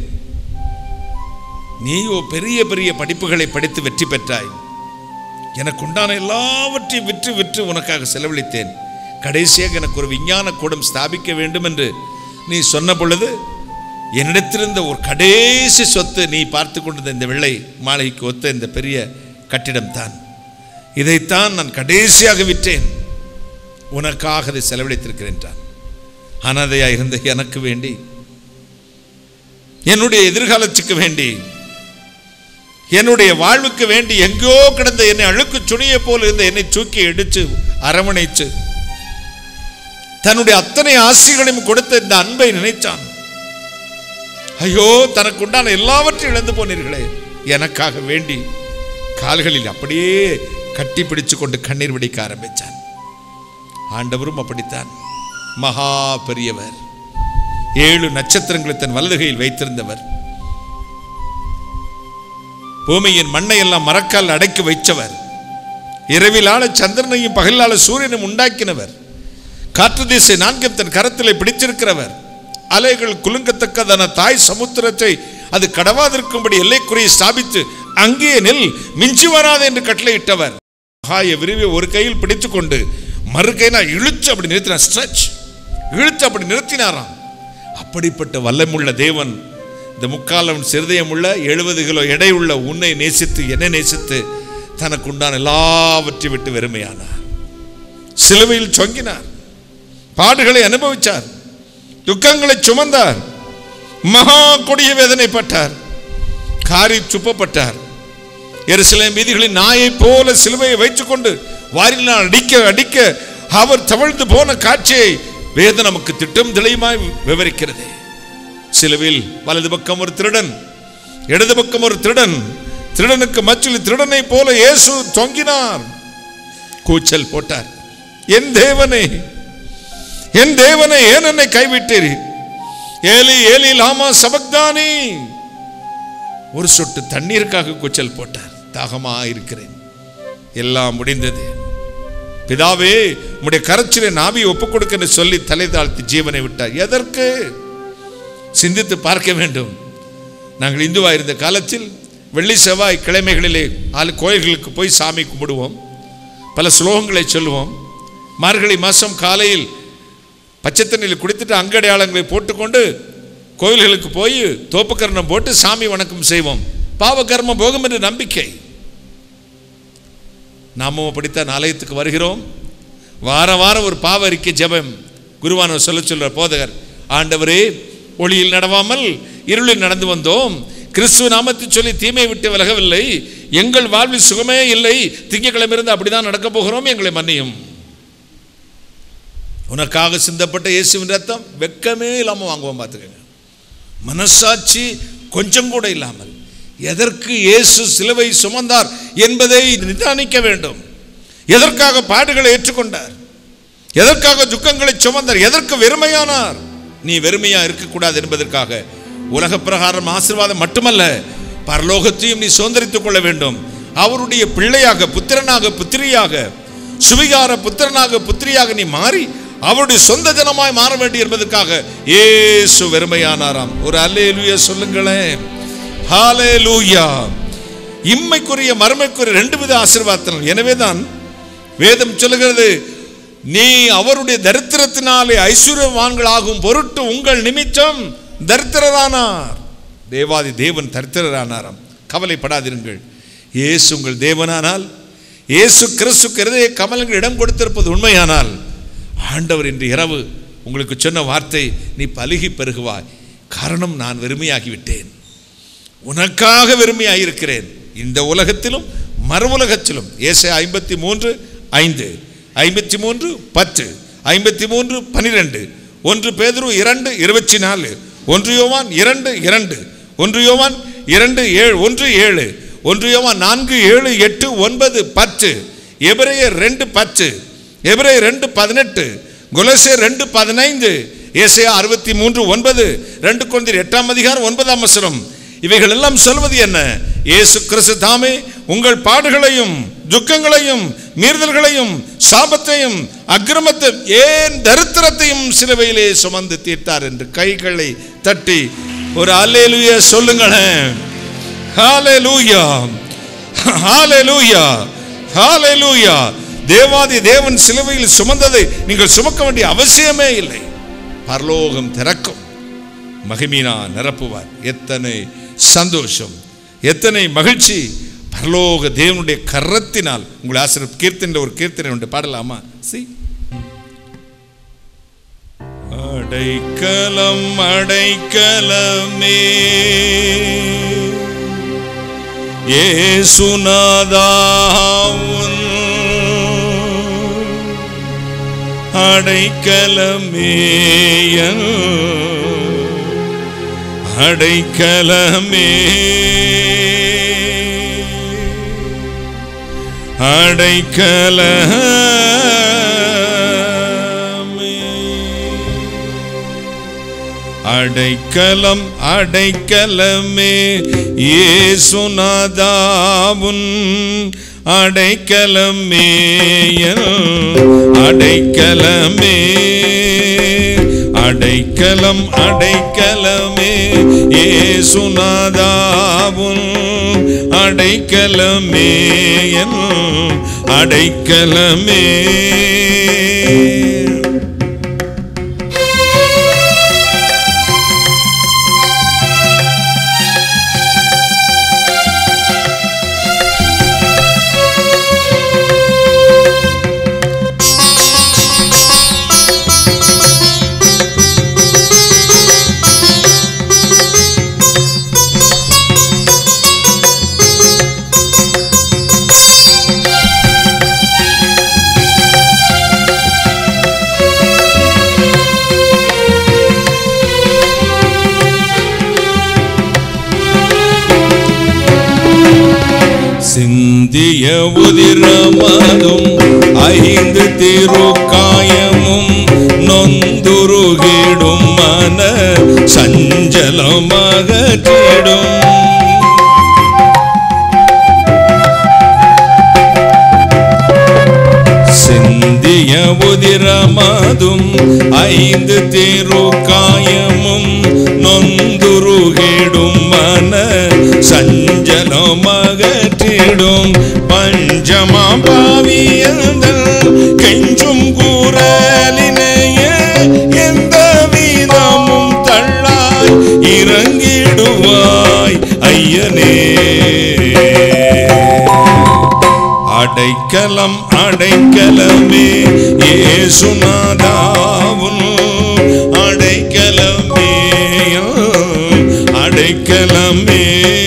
நீயோ பெரிய பெரிய படிப்புகளை படித்து வெற்றி பெற்றாய் எனக்கு உண்டான எல்லாவற்றையும் விற்று விற்று உனக்காக செலவழித்தேன் கடைசியாக எனக்கு ஒரு விஞ்ஞான கூடம் ஸ்தாபிக்க வேண்டும் என்று நீ சொன்ன பொழுது என்னிடத்திருந்த ஒரு கடைசி சொத்து நீ பார்த்து கொண்டிருந்த இந்த வெள்ளை மாளிகைக்கு ஒத்த இந்த பெரிய கட்டிடம் தான் இதைத்தான் நான் கடைசியாக விற்றேன் உனக்காக அதை செலவழித்திருக்கிறேன் என்றான் அனாதையாக இருந்த எனக்கு வேண்டி என்னுடைய எதிர்காலத்துக்கு வேண்டி என்னுடைய வாழ்வுக்கு வேண்டி எங்கோ கிடந்த என்னை அழுக்கு சுனியை போல் இருந்த என்னை தூக்கி எடுத்து அரவணைச்சு தன்னுடைய அத்தனை ஆசைகளையும் கொடுத்த இந்த அன்பை நினைச்சான் ஐயோ தனக்கு உண்டான எல்லாவற்றையும் இழந்து போனீர்களே எனக்காக வேண்டி கால்களில் அப்படியே கட்டி பிடிச்சு கொண்டு கண்ணீர் வடிக்க ஆரம்பித்தான் ஆண்டவரும் அப்படித்தான் மகா பெரியவர் ஏழு நட்சத்திரங்களை தன் வலதுகையில் வைத்திருந்தவர் பூமியின் மண்ணை எல்லாம் மரக்கால் அடைக்கி வைச்சவர் இரவிலால சந்திரனையும் பகலால சூரியனும் உண்டாக்கினவர் காற்று திசை நான்கும் தன் கரத்திலே பிடிச்சிருக்கிறவர் அலைகள் குலுங்கத்தக்கதான தாய் சமுத்திரத்தை அது கடவாதிருக்கும்படி எல்லைக்குறையை ஸ்தாபித்து அங்கே நெல் மிஞ்சி வராது என்று கட்டளையிட்டவர் ஆய விரிவை ஒரு கையில் பிடித்துக்கொண்டு மறு கையினா இழுச்சு அப்படி நிறுத்தினார் ஸ்ட்ரெச் இழுத்து அப்படி நிறுத்தினாராம் அப்படிப்பட்ட வல்லமுள்ள தேவன் இந்த முக்காலம் சிறுதயமுள்ள எழுபது கிலோ எடையுள்ள உன்னை நேசித்து என்னை நேசித்து தனக்கு உண்டான எல்லாவற்றையும் விட்டு வெறுமையானார் சிலுவையில் சொங்கினார் பாடுகளை அனுபவிச்சார் துக்கங்களை சுமந்தார் மகா கொடிய வேதனைப்பட்டார் காரி துப்பப்பட்டார் எருசலேம் வீதிகளில் நாயை போல சிலுவையை வைத்துக்கொண்டு வாரினால் அடிக்க அடிக்க அவர் தவழ்ந்து போன காட்சியை வேதம் நமக்கு திட்டம் தெளிவாய் விவரிக்கிறது சிலுவையில் வலது பக்கம் ஒரு திருடன் இடது பக்கம் ஒரு திருடன் திருடனுக்கு மச்சில் திருடனை போல இயேசு தொங்கினார் கூச்சல் போட்டார் என் தேவனே என் தேவனை ஏன் என்னை கைவிட்டீர் ஏலி ஏலி லாமா சபக்தானி ஒரு சொட்டு தண்ணீருக்காக கூச்சல் போட்டார் தாகமா இருக்கிறேன் எல்லாம் முடிந்தது பிதாவே உம்முடைய கரச்சிலை நாவி ஒப்புக் கொடுக்க சொல்லி தலை தாழ்த்தி ஜீவனை விட்டார் எதற்கு சிந்தித்து பார்க்க வேண்டும் நாங்கள் இந்துவா இருந்த காலத்தில் வெள்ளி செவ்வாய் கிழமைகளிலே ஆளு கோயில்களுக்கு போய் சாமி கும்பிடுவோம் பல ஸ்லோகங்களை சொல்லுவோம் மார்கழி மாதம் காலையில் பச்சை தண்ணியில் குடித்துட்டு அங்கடையாளங்களை போட்டுக்கொண்டு கோயில்களுக்கு போய் தோப்புக்கரணம் போட்டு சாமி வணக்கம் செய்வோம் பாவகர்மம் போகும் என்று நம்பிக்கை நாமும் அப்படித்தான் ஆலயத்துக்கு வருகிறோம் வாரம் வாரம் ஒரு பாவ அறிக்கை ஜெபம் குருவானவர் சொல்ல சொல்ற போதகர் ஆண்டவரே ஒளியில் நடவாமல் இருளில் நடந்து வந்தோம் கிறிஸ்துவ நாமத்தை சொல்லி தீமை விட்டு விலகவில்லை எங்கள் வாழ்வில் சுகமே இல்லை திங்கக்கிழமை இருந்து அப்படிதான் நடக்க போகிறோம் எங்களை மன்னியும் உனக்காக சிந்தப்பட்ட இயேசுவின் ரத்தம் வெக்கமே இல்லாமல் வாங்குவோம் பார்த்துக்கங்க மனசாட்சி கொஞ்சம் கூட இல்லாமல் எதற்கு இயேசு சிலுவை சுமந்தார் என்பதை நிதானிக்க வேண்டும் எதற்காக பாடுகளை ஏற்றுக்கொண்டார் எதற்காக துக்கங்களை சுமந்தார் எதற்கு வெறுமையானார் நீ வெறுமையா இருக்கக்கூடாது என்பதற்காக உலக பிரகாரம் ஆசீர்வாதம் மட்டுமல்ல பரலோகத்தையும் நீ சுதந்திரித்துக் கொள்ள வேண்டும் அவருடைய பிள்ளையாக புத்திரனாக புத்திரியாக சுவிகார புத்திரனாக புத்திரியாக நீ மாறி அவருடைய சொந்த ஜனமாய் மாற வேண்டும் என்பதற்காக ஏசு வெறுமையானாராம் ஒரு அல்லேலூயா சொல்லுங்களேன் ஹalleluya இம்மைக்குரிய மறுமைக்குரிய ரெண்டு வித ஆசீர்வாதம் எனவேதான் வேதம் சொல்லுகிறது நீ அவருடைய தரித்திரத்தினாலே ஐஸ்வர்யவான்களாகும் பொருட்டு உங்கள் நிமித்தம் தரித்திரரானார் தேவாதி தேவன் தரித்திரரானாராம் கவலைப்படாதிருங்கள் இயேசு உங்கள் தேவனானால் இயேசு கிறிஸ்துக்கு இருதய கமலங்கள் இடம் கொடுத்திருப்பது உண்மையானால் ஆண்டவர் இன்று இரவு உங்களுக்கு சொன்ன வார்த்தை நீ பலுகி பெருகுவாய் காரணம் நான் வெறுமையாகிவிட்டேன் உனக்காக வெறுமையாயிருக்கிறேன் இந்த உலகத்திலும் மறு உலகத்திலும் ஏசை ஐம்பத்தி மூன்று ஐந்து ஐம்பத்தி மூன்று பத்து ஐம்பத்தி மூன்று பனிரெண்டு ஒன்று பேதுரு இரண்டு இருபத்தி நாலு ஒன்று யோவான் இரண்டு இரண்டு ஒன்று யோவான் இரண்டு ஏழு ஒன்று ஏழு ஒன்று யோவான் நான்கு ஏழு எட்டு ஒன்பது பத்து எபிரேயர் ரெண்டு பத்து எபிரேயர் ரெண்டு பதினெட்டு குலசே ரெண்டு பதினைந்து ஏசையா அறுபத்தி மூன்று ஒன்பது ரெண்டு கொண்டிர் எட்டாம் அதிகாரம் ஒன்பதாம் வசனம் இவைகள் எல்லாம் சொல்வது என்ன இயேசு கிறிஸ்து தாமே உங்கள் பாடுகளையும் துக்கங்களையும் மீறுதல்களையும் சாபத்தையும் அக்கிரமத்தையும் ஏன் தரித்திரத்தையும் சிலுவையிலே சுமந்து தீர்த்தார் என்று கைகளை தட்டி ஒரு அல்லேலூயா சொல்லுங்களேன் ஹalleluya ஹalleluya ஹalleluya தேவாதி தேவன் சிலுவையில் சுமந்ததை நீங்கள் சுமக்க வேண்டிய அவசியமே இல்லை பரலோகம் திறக்கும் மகிமினா நிரப்புவார் எத்தனை சந்தோஷம் எத்தனை மகிழ்ச்சி பரலோக தேவனுடைய கரத்தினால் உங்களை ஆசிரியர் கீர்த்தனை ஒரு கீர்த்தனை உண்டு பாடலாமா சி அடைக்கலம் அடைக்கலமே ஏசுநாதாவுன் அடைக்கலமேயன் அடைக்கலமே அடைக்கலமே அடைக்கலம் அடைக்கலமே ஏசுநாதாவுன் அடைக்கலமே என் அடைக்கலமே அடைக்கலம் அடைக்கலமே ஏசுநாதாவுன் அடைக்கலமே என் அடைக்கலமே சிந்திய உதிரமதும் ஐந்து திருக்காயமும் நொந்துருகிடும் மன சஞ்சலமாக தேடும் சிந்திய உதிரமதும் ஐந்து திருக்காயமும் நொந்துருகிடும் மன சஞ்சலமகற்றிடும் பஞ்சமா பாவியந்தல் கெஞ்சும் கூறலினைய எந்த வீதமும் தள்ளாய் இறங்கிடுவாய் ஐயனே அடைக்கலம் அடைக்கலமே ஏசுநாதாவும் அடைக்கலமே அடைக்கலமே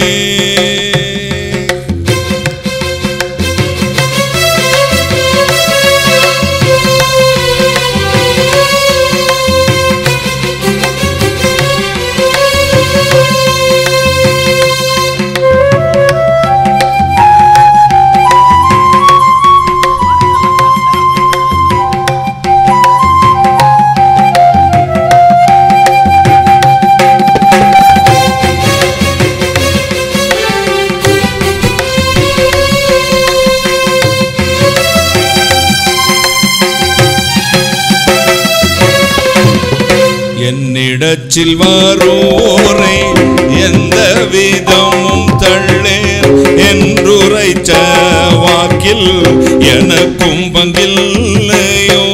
என்னிடத்தில் வருவோரை எந்த விதமும் தள்ளேன் என்றுரைத்த வாக்கில் எனக்கும் பங்கில்லையோ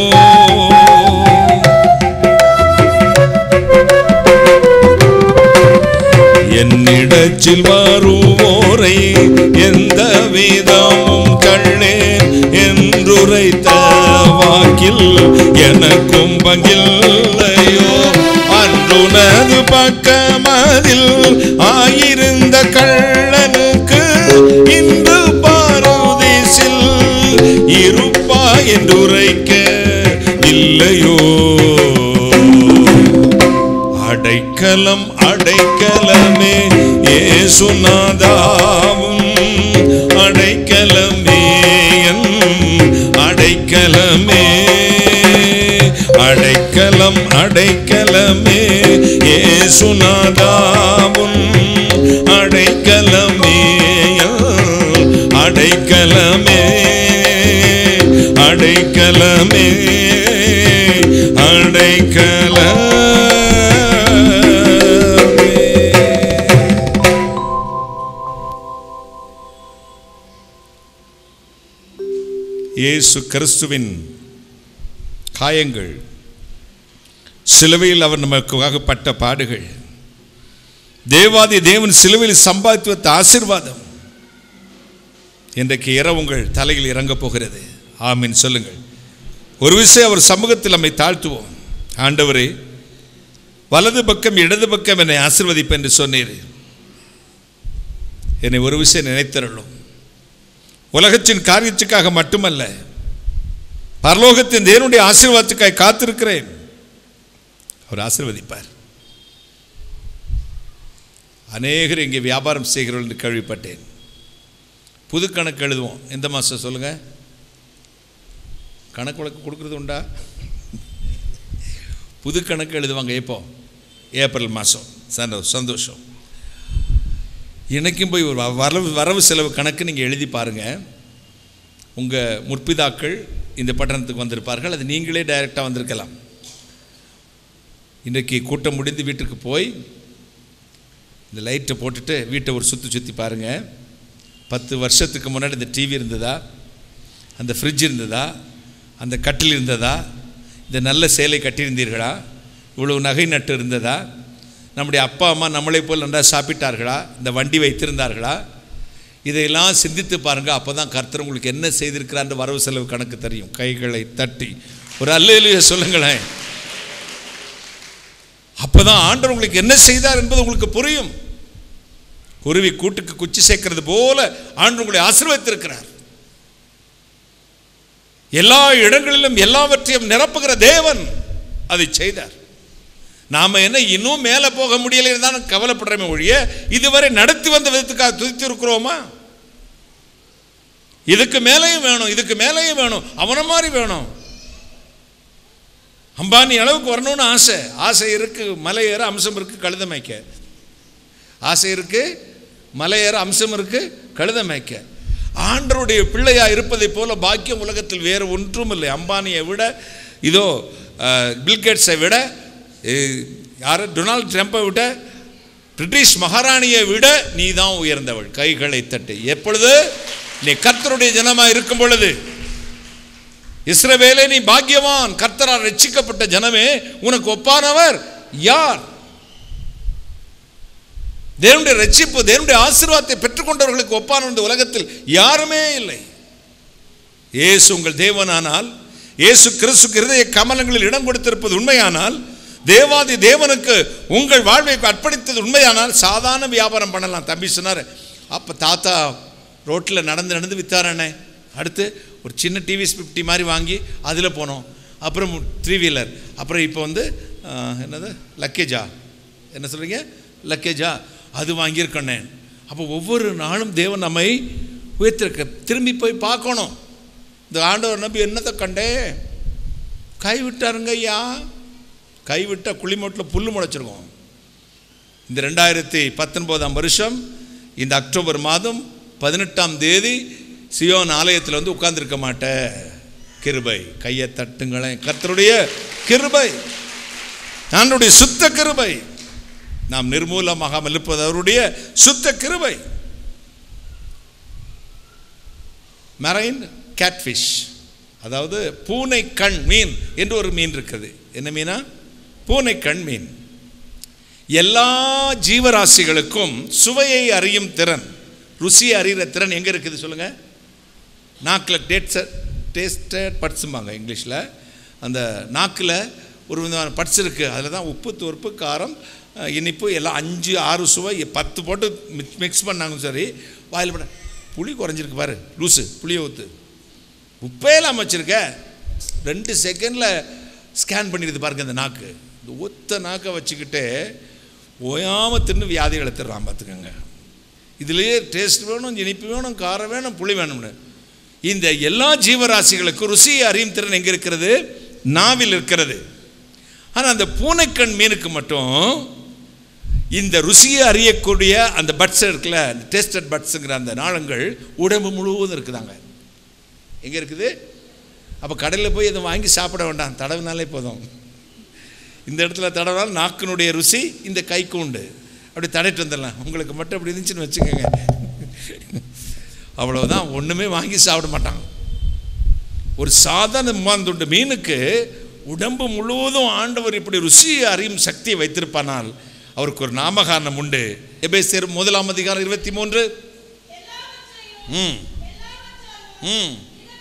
என்னிடத்தில் வருவோரை எந்த விதமும் தள்ளேன் என்றுரைத்த வாக்கில் எனக்கும் பங்கில்லையோ அன்றுனது பக்கமதில் ஆயிருந்த கள்ளனுக்கு இன்று பாரோதேசில் இருப்பா என்றுரைக்க இல்லையோ அடைக்கலம் அடைக்கலமே ஏசுநாதாவும் அடைக்கலமே என் அடைக்கலமே அடைக்கலம் அடைக்கலமே ஏசுநாதாவும் அடைக்கலமே என் அடைக்கலமே அடைக்கலமே அடைக்கலமே இயேசு கிறிஸ்துவின் காயங்கள் சிலுவையில் அவர் நமக்காக பட்ட பாடுகள் தேவாதி தேவன் சிலுவையில் சம்பாதித்து வைத்த ஆசீர்வாதம் இன்றைக்கு இரவு உங்கள் தலையில் இறங்கப் போகிறது ஆமீன் சொல்லுங்கள் ஒரு விஷயம் அவர் சமூகத்தில் நம்மை தாழ்த்துவோம் ஆண்டவரே வலது பக்கம் இடது பக்கம் என்னை ஆசீர்வதிப்பு என்று சொன்னீர் என்னை ஒரு விஷயம் நினைத்தருளும் உலகத்தின் காரியத்துக்காக மட்டுமல்ல பரலோகத்தின் தேவனுடைய ஆசீர்வாதத்துக்காக காத்திருக்கிறேன் அவர் ஆசீர்வதிப்பார் அநேகர் இங்கே வியாபாரம் செய்கிறவர்கள் என்று கேள்விப்பட்டேன் புது கணக்கு எழுதுவோம் எந்த மாதம் சொல்லுங்கள் கணக்கு வழக்கு கொடுக்குறது உண்டா புது கணக்கு எழுதுவாங்க எப்போ ஏப்ரல் மாதம் சந்தோ சந்தோஷம் இன்றைக்கும் போய் ஒரு வரவு வரவு செலவு கணக்கு நீங்கள் எழுதி பாருங்கள் உங்கள் முற்பிதாக்கள் இந்த பட்டணத்துக்கு வந்திருப்பார்கள் அது நீங்களே டைரெக்டாக வந்திருக்கலாம் இன்றைக்கு கூட்டம் முடிந்து வீட்டுக்கு போய் இந்த லைட்டை போட்டுட்டு வீட்டை ஒரு சுற்றி சுற்றி பாருங்கள் பத்து வருஷத்துக்கு முன்னாடி இந்த டிவி இருந்ததா அந்த ஃப்ரிட்ஜ் இருந்ததா அந்த கட்டில் இருந்ததா இந்த நல்ல சேலை கட்டியிருந்தீர்களா இவ்வளவு நகை நட்டு இருந்ததா நம்முடைய அப்பா அம்மா நம்மளை போல் நன்றாக சாப்பிட்டார்களா இந்த வண்டி வைத்திருந்தார்களா இதையெல்லாம் சிந்தித்து பாருங்கள் அப்போ தான் கர்த்தர் உங்களுக்கு என்ன செய்திருக்கிறான்ற வரவு செலவு கணக்கு தெரியும் கைகளை தட்டி ஒரு அல்லையிலேயே சொல்லுங்களேன் அப்போ தான் ஆண்டவர் உங்களுக்கு என்ன செய்தார் என்பது உங்களுக்கு புரியும் குருவி கூட்டுக்கு குச்சி சேர்க்கிறது போல ஆண்டு உங்களை ஆசீர்வதித்திருக்கிறார் எல்லா இடங்களிலும் எல்லாவற்றையும் நிரப்புகிற தேவன் அதை செய்தார் நாம என்ன இன்னும் மேலே போக முடியலை தான் கவலைப்படுறோமே ஒழிய இதுவரை நடத்தி வந்த விதத்துக்காக துதித்து இருக்கிறோமா இதுக்கு மேலேயும் வேணும் இதுக்கு மேலேயும் வேணும் அவனை மாதிரி வேணும் அம்பானி அளவுக்கு வரணும்னு ஆசை ஆசை இருக்கு மலை ஏற அம்சம் இருக்கு கழுத மேய்க்க ஆசை இருக்கு மலை ஏற அம்சம் இருக்கு கழுத மேய்க்க ஆண்டருடைய பிள்ளையா இருப்பதைப் போல பாக்கியம் உலகத்தில் வேறு ஒன்றும் இல்லை அம்பானியை விட இதோ அஹ், பில்கேட்ஸை விட அஹ், யாரு டொனால்ட் ட்ரம்பை விட பிரிட்டிஷ் மகாராணியை விட நீ தான் உயர்ந்தவள் கைகளை தட்டு எப்பொழுது நீ கர்த்தருடைய ஜனமா இருக்கும் பொழுது இஸ்ரவேலே நீ பாக்கியவான் கர்த்தரால் ரட்சிக்கப்பட்ட ஜனமே உனக்கு ஒப்பானவர் யார் தேவனுடைய ரட்சிப்பு தேவனுடைய ஆசீர்வாதத்தை பெற்றுக்கொண்டவர்களுக்கு ஒப்பான இந்த உலகத்தில் யாருமே இல்லை இயேசு உங்கள் தேவனானால் இயேசு கிறிஸ்துக்கு இருதய கமலங்களில் இடம் கொடுத்திருப்பது உண்மையானால் தேவாதி தேவனுக்கு உங்கள் வாழ்வை அர்ப்பணித்தது உண்மையானால் சாதாரண வியாபாரம் பண்ணலாம் தம்பி சொன்னார் அப்போ தாத்தா ரோட்டில் நடந்து நடந்து வித்தாரண்ணே அடுத்து ஒரு சின்ன டிவிஎஸ் ஃபிஃப்டி மாதிரி வாங்கி அதில் போனோம் அப்புறம் த்ரீ வீலர் அப்புறம் இப்போ வந்து ஆஹ், என்னது லக்கேஜா என்ன சொல்கிறீங்க லக்கேஜா அது வாங்கியிருக்கண்ணே அப்போ ஒவ்வொரு நாளும் தேவன் நம்மை உயர்த்திருக்க திரும்பி போய் பார்க்கணும் இந்த ஆண்டவர் நம்பி என்னத்தை கண்டே கைவிட்டாருங்க ஐயா கைவிட்ட குளிமோட்டில் புல் முளைச்சிருக்கோம் இந்த ரெண்டாயிரத்தி பத்தொன்பதாம் வருஷம் இந்த அக்டோபர் மாதம் பதினெட்டாம் தேதி சியோன் ஆலயத்தில் வந்து உட்கார்ந்திருக்க மாட்டேன் கிருபை கையை தட்டுங்களேன் கர்த்தருடைய கிருபை ஆண்டுடைய சுத்த கிருபை நாம் நிர்மூலமாகாமல் இருப்பது அவருடைய சுத்த கிருபை மெரைன் கேட்ஃபிஷ் அதாவது பூனை கண் மீன் என்று ஒரு மீன் இருக்குது என்ன மீனா பூனை கண் மீன் எல்லா ஜீவராசிகளுக்கும் சுவையை அறியும் திறன் ருசியை அறிகிற திறன் எங்கே இருக்குது சொல்லுங்கள் நாக்கில் டேட்ஸ டேஸ்டட் பட்ஸும்பாங்க இங்கிலீஷில் அந்த நாக்கில் ஒரு விதமான பட்ஸ் இருக்குது அதில் தான் உப்பு துவர்ப்பு காரம் அஹ், இனிப்பு எல்லாம் அஞ்சு ஆறு சுவை பத்து போட்டு மிக்ஸ் பண்ணாங்க சரி வாயில் போட புளி குறைஞ்சிருக்கு பாரு லூசு புளியை ஊற்று உப்பே இல்லாமல் வச்சுருக்க ரெண்டு செகண்டில் ஸ்கேன் பண்ணிடுது பாருங்க இந்த நாக்கு இந்த ஒத்த நாக்கை வச்சுக்கிட்டு ஓயாமல் தின்னு வியாதிகளை தர்றான் பார்த்துக்கோங்க இதுலேயே டேஸ்ட் வேணும் இனிப்பு வேணும் காரம் வேணும் புளி வேணும்னு இந்த எல்லா ஜீவராசிகளுக்கும் ருசியை அறியும் திறன் எங்கே இருக்கிறது நாவில் இருக்கிறது ஆனால் அந்த பூனைக்கண் மீனுக்கு மட்டும் இந்த ருசியை அறியக்கூடிய அந்த பட்ஸ் இருக்குல்ல அந்த டேஸ்டட் பட்ஸுங்கிற அந்த நாளங்கள் உடம்பு முழுவதும் இருக்குதாங்க எங்கே இருக்குது அப்போ கடையில் போய் எதுவும் வாங்கி சாப்பிட வேண்டாம் தடவினாலே போதும் இந்த இடத்துல தடவினால் நாக்கினுடைய ருசி இந்த கைக்கு உண்டு அப்படி தடைட்டு வந்துடலாம் உங்களுக்கு மட்டும் அப்படி இருந்துச்சுன்னு வச்சுக்கோங்க அவ்வளவுதான் ஒன்றுமே வாங்கி சாப்பிட மாட்டாங்க ஒரு சாதாரண மாந்துண்டு மீனுக்கு உடம்பு முழுவதும் ஆண்டவர் இப்படி ருசியை அறியும் சக்தியை வைத்திருப்பானால் அவருக்கு ஒரு நாமகாரணம் உண்டு எபேசியர் முதலாம் அதிகாரம் இருபத்தி மூன்று ம் ம்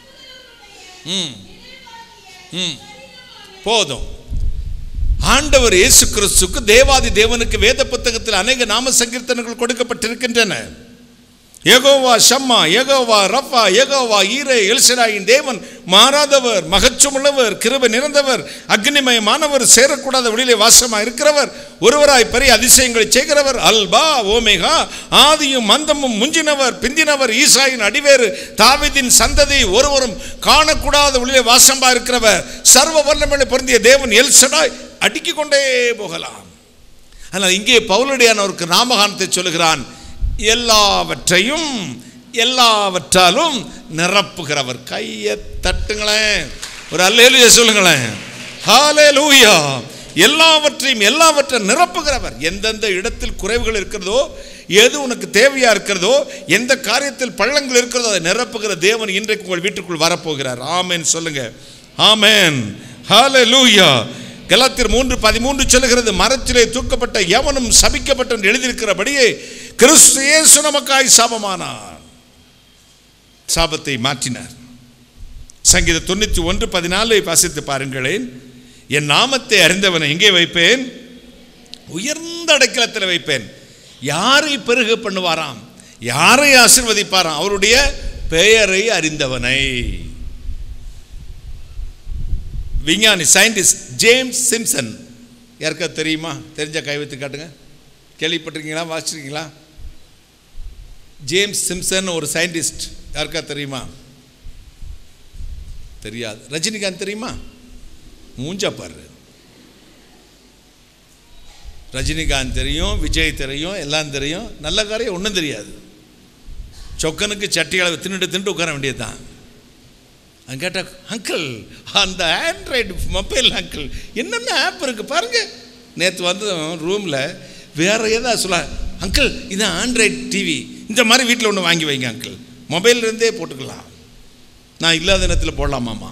ம் ம் போதும் ஆண்டவர் இயேசு கிறிஸ்துக்கு தேவாதி தேவனுக்கு வேத புத்தகத்தில் அநேக நாம சங்கீர்த்தனங்கள் கொடுக்கப்பட்டிருக்கின்றன Jehovah Shammah Jehovah Rapha Jehovah Jireh எல்சராயின் தேவன் மாறாதவர் மகச்சுமுள்ளவர் கிருபை நிறைந்தவர் அக்னிமயமானவர் சேரக்கூடாத வெளியிலே வாசமாக இருக்கிறவர் ஒருவராய் பெரிய அதிசயங்களை செய்கிறவர் அல்பா ஓமேகா ஆதியும் மந்தமும் முஞ்சினவர் பிந்தினவர் ஈசாயின் அடிவேறு தாவீதின் சந்ததி ஒருவரும் காணக்கூடாத வெளியிலே வாசமாக இருக்கிறவர் சர்வ வல்லமையை பொருந்திய தேவன் எல்சடாய் அடுக்கிக் கொண்டே போகலாம் ஆனால் இங்கே பவுலடியானவருக்கு நாமகானத்தை சொல்லுகிறான் எல்லாவற்றையும் எல்லாவற்றாலும் நிரப்புகிறவர் கையை தட்டுங்களேன் ஒரு அல்லேலுயா சொல்லுங்களேன் ஹalleluya எல்லாவற்றையும் எல்லாவற்றை நிரப்புகிறவர் எந்தெந்த இடத்தில் குறைவுகள் இருக்கிறதோ எது உனக்கு தேவையா இருக்கிறதோ எந்த காரியத்தில் பள்ளங்கள் இருக்கிறதோ அதை நிரப்புகிற தேவன் இன்றைக்கு உங்கள் வீட்டுக்குள் வரப்போகிறார் ஆமென் சொல்லுங்க ஆமென் ஹalleluya கலாத்தியர் மூன்று பதிமூன்று சொல்லுகிறது மரத்திலே தூக்கப்பட்ட எவனும் சபிக்கப்பட்ட எழுதியிருக்கிறபடியே கிறிஸ்து இயேசு நமக்காய் சாபமானார் சாபத்தை மாற்றினார் சங்கீத தொண்ணூற்றி ஒன்று பதினாலை வாசித்து பாருங்களேன் என் நாமத்தை அறிந்தவனை எங்கே வைப்பேன் உயர்ந்த அடைக்கலத்தில் வைப்பேன் யாரை பெருக பண்ணுவாராம் யாரை ஆசிர்வதிப்பாராம் அவருடைய பெயரை அறிந்தவனை விஞ்ஞானி சயின்டிஸ்ட் ஜேம்ஸ் சிம்சன் யாருக்கா தெரியுமா தெரிஞ்ச கை வைத்து காட்டுங்க கேள்விப்பட்டிருக்கீங்களா வாசிச்சிருக்கீங்களா ஜேம்ஸ் சிம்சன் ஒரு சயின்டிஸ்ட் யாருக்கா தெரியுமா தெரியாது ரஜினிகாந்த் தெரியுமா மூஞ்சா பாரு ரஜினிகாந்த் தெரியும் விஜய் தெரியும் எல்லாம் தெரியும் நல்ல காரியம் ஒன்றும் தெரியாது சொக்கனுக்கு சட்டி அளவு தின்னுட்டு தின்னுட்டு உட்கார வேண்டியது தான் அங்கே கேட்டால் அங்கிள் அந்த ஆண்ட்ராய்டு மொபைல் அங்கிள் என்னென்ன ஆப் இருக்குது பாருங்க நேற்று வந்து ரூமில் வேற ஏதாவது சொல்ல அங்கிள் இது ஆண்ட்ராய்டு டிவி இந்த மாதிரி வீட்டில் ஒன்று வாங்கி வைங்க அங்கிள் மொபைல்ல இருந்தே போட்டுக்கலாம் நான் இல்லாத நேரத்தில் போடலாமாம்மா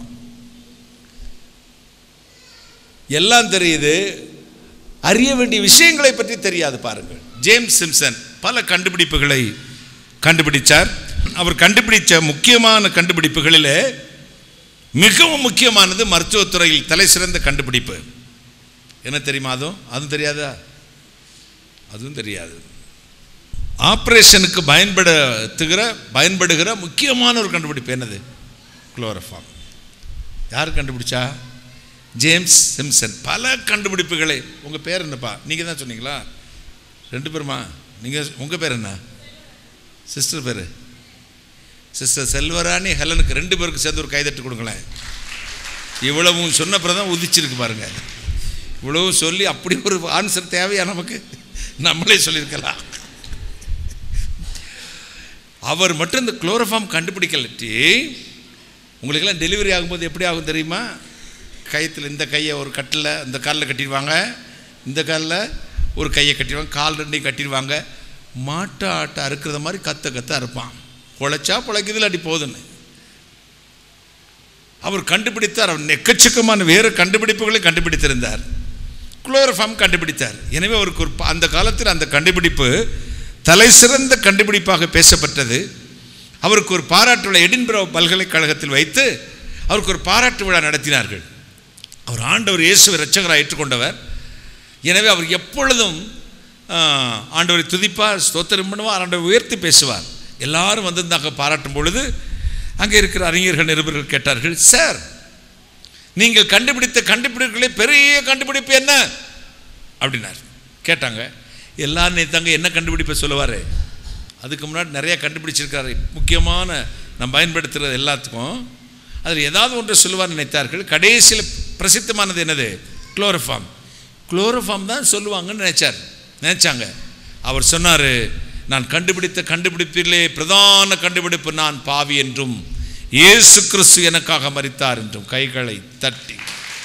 எல்லாம் தெரியுது அறிய வேண்டிய விஷயங்களை பற்றி தெரியாது பாருங்கள் ஜேம்ஸ் சிம்சன் பல கண்டுபிடிப்புகளை கண்டுபிடிச்சார் அவர் கண்டுபிடிச்ச முக்கியமான கண்டுபிடிப்புகளிலே மிகவும் முக்கியமானது மருத்துவத்துறையில் தலை சிறந்த கண்டுபிடிப்பு என்ன தெரியுமா அதுவும் அதுவும் தெரியாதா அதுவும் தெரியாது ஆப்ரேஷனுக்கு பயன்படுத்துகிற பயன்படுகிற முக்கியமான ஒரு கண்டுபிடிப்பு என்னது குளோரோஃபார்ம் யார் கண்டுபிடிச்சா ஜேம்ஸ் சிம்சன் பல கண்டுபிடிப்புகளை உங்கள் பேர் என்னப்பா நீங்கள் தான் சொன்னீங்களா ரெண்டு பேருமா நீங்கள் உங்கள் பேர் என்ன சிஸ்டர் பேர் சிஸ்டர் செல்வராணி ஹெலனுக்கு ரெண்டு பேருக்கு சேர்ந்து ஒரு கைதட்டு கொடுங்களேன் இவ்வளவும் சொன்ன பிறகு தான் உதிச்சிருக்கு பாருங்க இவ்வளவு சொல்லி அப்படி ஒரு ஆன்சர் தேவையா நமக்கு நம்மளே சொல்லியிருக்கலாம் அவர் மட்டும் இந்த குளோரோஃபார்ம் கண்டுபிடிக்கலட்டி உங்களுக்கெல்லாம் டெலிவரி ஆகும்போது எப்படி ஆகும் தெரியுமா கயத்தில் இந்த கையை ஒரு கட்டில் இந்த காலில் கட்டிடுவாங்க இந்த காலில் ஒரு கையை கட்டிடுவாங்க கால் ரெண்டையும் கட்டிடுவாங்க மாட்டை ஆட்டை அறுக்கிறத மாதிரி கத்த கத்த அறுப்பான் பொழைச்சா பொழைக்குதில் அடி போகுதுன்னு அவர் கண்டுபிடித்தார் அவர் எக்கச்சக்கமான வேறு கண்டுபிடிப்புகளை கண்டுபிடித்திருந்தார் குளோரோஃபார்ம் கண்டுபிடித்தார் எனவே அவருக்கு ஒரு ப- அந்த காலத்தில் அந்த கண்டுபிடிப்பு தலை சிறந்த கண்டுபிடிப்பாக பேசப்பட்டது அவருக்கு ஒரு பாராட்டு விழா எடின்பரோ பல்கலைக்கழகத்தில் வைத்து அவருக்கு ஒரு பாராட்டு விழா நடத்தினார்கள் அவர் ஆண்டவர் இயேசுவை இரட்சகராக ஏற்றுக்கொண்டவர் எனவே அவர் எப்பொழுதும் ஆ, ஆண்டவரை துதிப்பார் ஸ்தோத்திரம் பண்ணுவார் ஆண்டவரை உயர்த்தி பேசுவார் எல்லாரும் வந்திருந்தாங்க பாராட்டும் பொழுது அங்கே இருக்கிற அறிஞர்கள் நிருபர்கள் கேட்டார்கள் சார் நீங்கள் கண்டுபிடித்த கண்டுபிடிப்புகளே பெரிய கண்டுபிடிப்பு என்ன அப்படின்னார் கேட்டாங்க எல்லாரும் நேத்தாங்க என்ன கண்டுபிடிப்பை சொல்லுவார் அதுக்கு முன்னாடி நிறைய கண்டுபிடிச்சிருக்காரு முக்கியமான நம்ம பயன்படுத்துகிறது எல்லாத்துக்கும் அதில் ஏதாவது ஒன்று சொல்லுவார் நினைத்தார்கள் கடைசியில் பிரசித்தமானது என்னது குளோரோஃபார்ம் குளோரோஃபார்ம் தான் சொல்லுவாங்கன்னு நினைச்சார் நினைச்சாங்க அவர் சொன்னார் நான் கண்டுபிடித்த கண்டுபிடிப்பிலே பிரதான கண்டுபிடிப்பு நான் பாவி என்றும் இயேசு கிறிஸ்து எனக்காக மரித்தார் என்றும் கைகளை தட்டி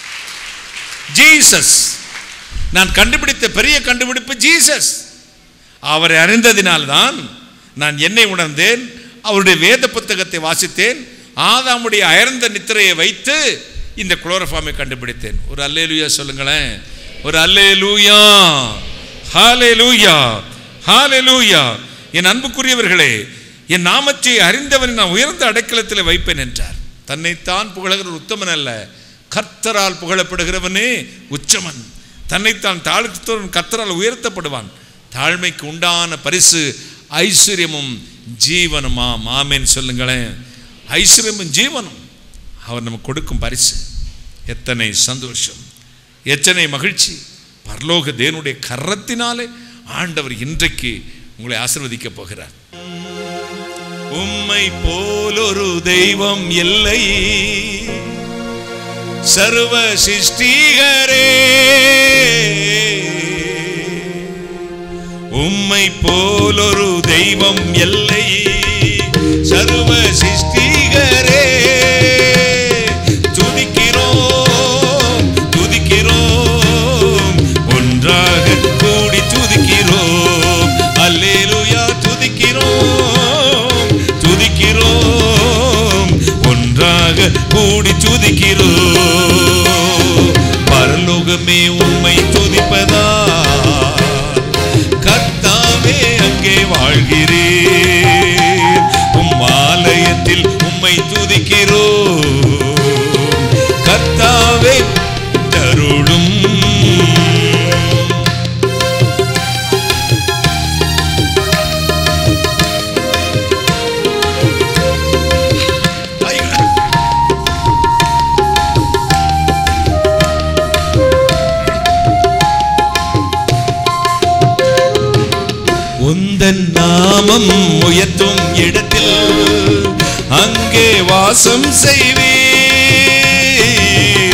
ஜீசஸ் நான் கண்டுபிடித்த பெரிய கண்டுபிடிப்பு ஜீசஸ் அவரை அறிந்ததினால்தான் நான் என்னை உணர்ந்தேன் அவருடைய வேத புத்தகத்தை வாசித்தேன் ஆதாமுடைய அயர்ந்த நித்திரையை வைத்து இந்த குளோரோஃபார்மை கண்டுபிடித்தேன் ஒரு அல்லேலூயா சொல்லுங்களேன் ஒரு அல்லேலூயா ஹalleluya ஹalleluya என் அன்புக்குரியவர்களே என் நாமத்தை அறிந்தவனை நான் உயர்ந்த அடைக்கலத்தில் வைப்பேன் என்றார் தன்னைத்தான் புகழுகிற ஒரு உத்தமன் அல்ல கர்த்தரால் புகழப்படுகிறவனே உச்சமன் தன்னைத்தான் தாழ்த்தவன் கர்த்தரால் உயர்த்தப்படுவான் தாழ்மைக்கு உண்டான பரிசு ஐஸ்வர்யமும் ஜீவனுமாம் ஆமேன் சொல்லுங்களேன் ஐஸ்வர்யமும் ஜீவனும் அவர் நமக்கு கொடுக்கும் பரிசு எத்தனை சந்தோஷம் எத்தனை மகிழ்ச்சி பரலோக தேவனுடைய கரத்தினாலே ஆண்டவர் இன்றைக்கு உங்களை ஆசிர்வதிக்க போகிறார் உம்மை போலொரு தெய்வம் இல்லை சர்வ சிருஷ்டிகரே உம்மை போலொரு தெய்வம் இல்லை சர்வ சிருஷ்டிகரே துதிக்கிறோம் துதிக்கிறோம் ஒன்றாக கூடி துதிக்கிறோம் அல்லேலூயா துதிக்கிறோம் துதிக்கிறோம் ஒன்றாக கூடி துதிக்கிறோம் பரலோகமே உம்மை துதிப்பதா கர்த்தாவே அங்கே வாழ்கிறேன் உம் ஆலயத்தில் உம்மை துதிக்கிறோம் கர்த்தாவே தருளும் உந்தன் நாமம் உயர்த்தும் இடத்தில் வாசம் செய்வீர்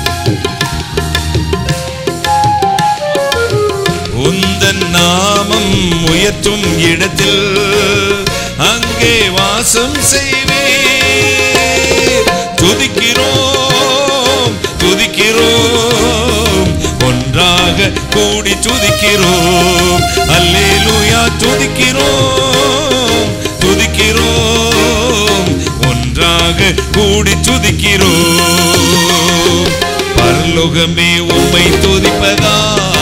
உந்தன் நாமம் உயர்த்தும் இடத்தில் அங்கே வாசம் செய்வீர் துதிக்கிறோம் துதிக்கிறோம் ஒன்றாக கூடி துதிக்கிறோம் அல்லேலூயா துதிக்கிறோம் துதிக்கிறோம் ஒன்றாக கூடி துதிக்கிறோம் பரலோகமே உம்மை துதிப்பதா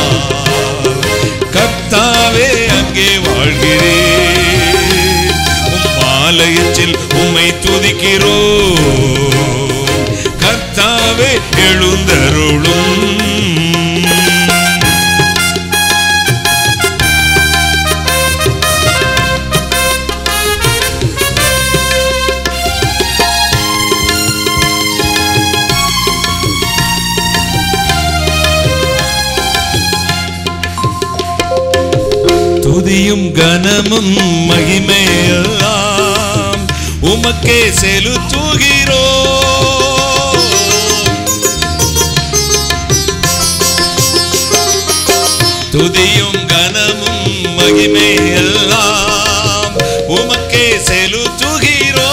கர்த்தாவே அங்கே வாழ்கிறேன் உம் ஆலயத்தில் உம்மை துதிக்கிறோம் கர்த்தாவே எழுந்தருளும் துதியும் கனமும் மகிமையெல்லாம் உமக்கே செலுத்துகிறோ துதியும் கனமும் மகிமையெல்லாம் உமக்கே செலுத்துகிறோ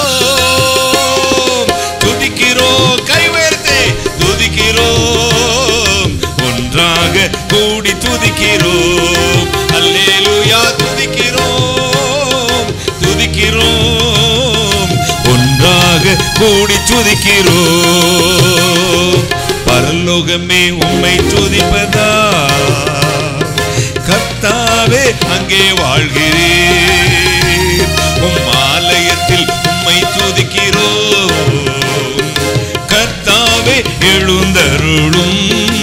துதிக்கிறோ கைவேர்த்தே துதிக்கிறோம் ஒன்றாக கூடி துதிக்கிறோம் அல்லேலூயா துதிக்கிறோம் துதிக்கிறோம் ஒன்றாக கூடி துதிக்கிறோம் பரலோகமே உம்மை துதிப்பதா கர்த்தாவே அங்கே வாழ்கிறேன் உம் ஆலயத்தில் உம்மை துதிக்கிறோம் கர்த்தாவே எழுந்தருளும்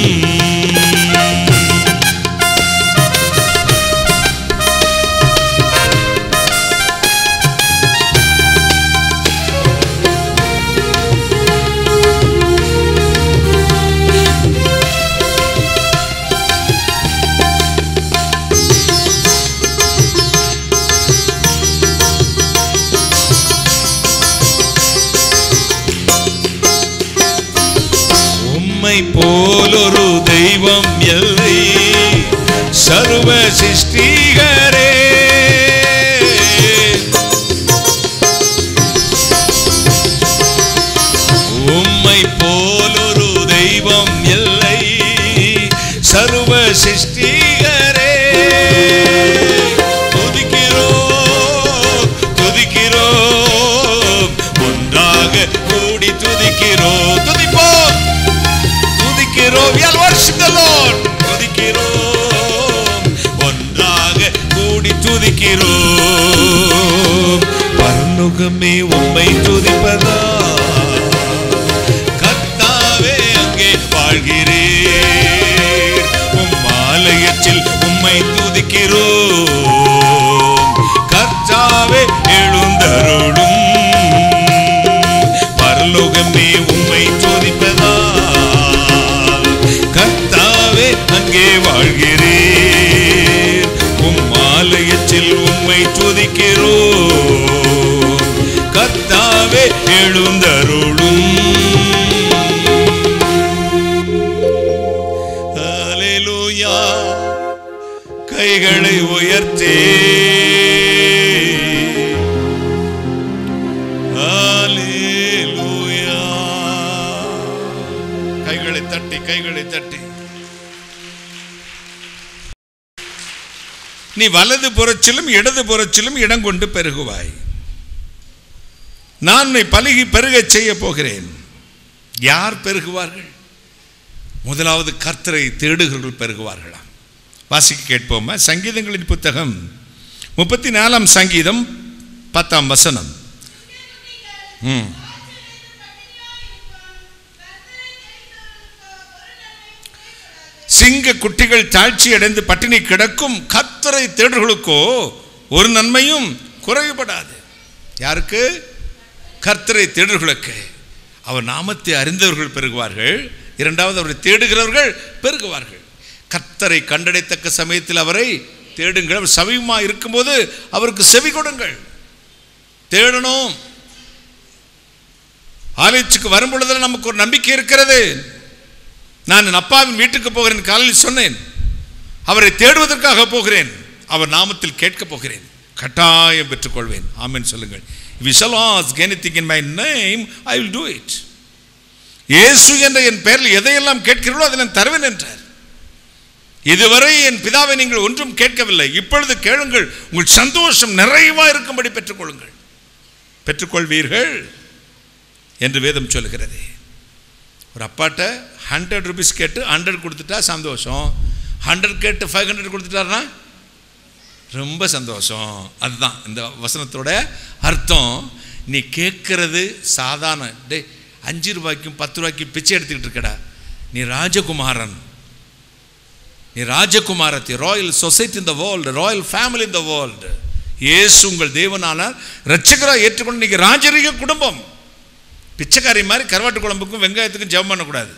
உம்மை போலொரு தெய்வம் எல்லை சர்வ சிருஷ்டிகரே உம்மை போலொரு தெய்வம் எல்லை சர்வ சிருஷ்டிகரே துதிக்கிறோம் துதிக்கிறோம் ஒன்றாக கூடி துதிக்கிறோம் துதிப்போம் துதிக்கிறோம் we are worship the Lord துதிக்கிறோம் ஒன்றாக கூடி துதிக்கிறோம் பரலோகமே உம்மை துதிப்பதா கர்த்தாவே அங்கே வாழ்கிறேன் உம் ஆலயத்தில் உம்மை துதிக்கிறோம் கர்த்தாவே எழுந்தருளும் பரலோகமே உம்மை துதிப்பதா கர்த்தாவே அங்கே வாழ்கிறேன் உம் ஆலயத்தில் உம்மை துதிக்கிறோம் கர்த்தாவே எழுந்தருளும் ஹalleluya கைகளை உயர்த்தே ஹalleluya கைகளை தட்டி கைகளை தட்டி நீ வலது புறச்சிலும் இடது புறச்சிலும் இடம் கொண்டு பெருகுவாய் நான் உன்னை பலுகி பெருகச் செய்ய போகிறேன் யார் பெருகுவார்கள் முதலாவது கர்த்தரை தேடுகிறவர்கள் பெருகுவார்களாம் வாசிக்க கேட்போமா சங்கீதங்களின் புத்தகம் முப்பத்தி நாலாம் சங்கீதம் பத்தாம் வசனம் ம் சிங்க குட்டிகள் தாழ்ச்சி அடைந்து பட்டினி கிடக்கும் கர்த்தரை தேடுகளுக்கோ ஒரு நன்மையும் குறைவுபடாது யாருக்கு கர்த்தரை தேடுகளுக்கு அவர் நாமத்தை அறிந்தவர்கள் பெருகுவார்கள் இரண்டாவது அவரை தேடுகிறவர்கள் பெருகுவார்கள் கர்த்தரை கண்டடைத்தக்க சமயத்தில் அவரை தேடுங்கள் அவர் சமீபமா இருக்கும்போது அவருக்கு செவி கொடுங்கள் தேடணும் ஆலயத்துக்கு வரும் பொழுதுல நமக்கு ஒரு நம்பிக்கை இருக்கிறது நான் என் அப்பாவின் வீட்டுக்கு போகிறேன் காலையில் சொன்னேன் அவரை தேடுவதற்காக போகிறேன் அவர் நாமத்தில் கேட்க போகிறேன் கட்டாயம் பெற்றுக்கொள்வேன் ஆமென் சொல்லுங்கள் if you shall ask anything in my name i will do it இயேசு என்ற என் பெயரில் எதையெல்லாம் கேட்கிறீர்களோ அதை நான் தருவேன் என்றார் இதுவரை என் பிதாவை நீங்கள் ஒன்றும் கேட்கவில்லை இப்பொழுது கேளுங்கள் உங்கள் சந்தோஷம் நிறைவா இருக்கும்படி பெற்றுக்கொள்ளுங்கள் பெற்றுக்கொள்வீர்கள் என்று வேதம் சொல்லுகிறது ஒரு அப்பாட்ட ஹண்ட்ரட் ருபீஸ் கேட்டு ஹண்ட்ரட் கொடுத்துட்டா சந்தோஷம் ஹண்ட்ரட் கேட்டு ஃபைவ் ஹண்ட்ரட் கொடுத்துட்டாருன்னா ரொம்ப சந்தோஷம் அதுதான் இந்த வசனத்தோட அர்த்தம் நீ கேட்கறது சாதாரண டேய் அஞ்சு ரூபாய்க்கும் பத்து ரூபாய்க்கும் பிச்சை எடுத்துக்கிட்டு இருக்கடா நீ ராஜகுமாரன் நீ ராஜகுமாரத்தி ராயல் சொசைட்டி இந்த வேர்ல்டு ராயல் ஃபேமிலி இந்த வேர்ல்டு இயேசு உங்கள் தேவனானால் ரட்சகராக ஏற்றுக்கொண்டு நீங்கள் ராஜரீக குடும்பம் பிச்சைக்காரி மாதிரி கருவாட்டு குழம்புக்கும் வெங்காயத்துக்கும் ஜெபம் பண்ணக்கூடாது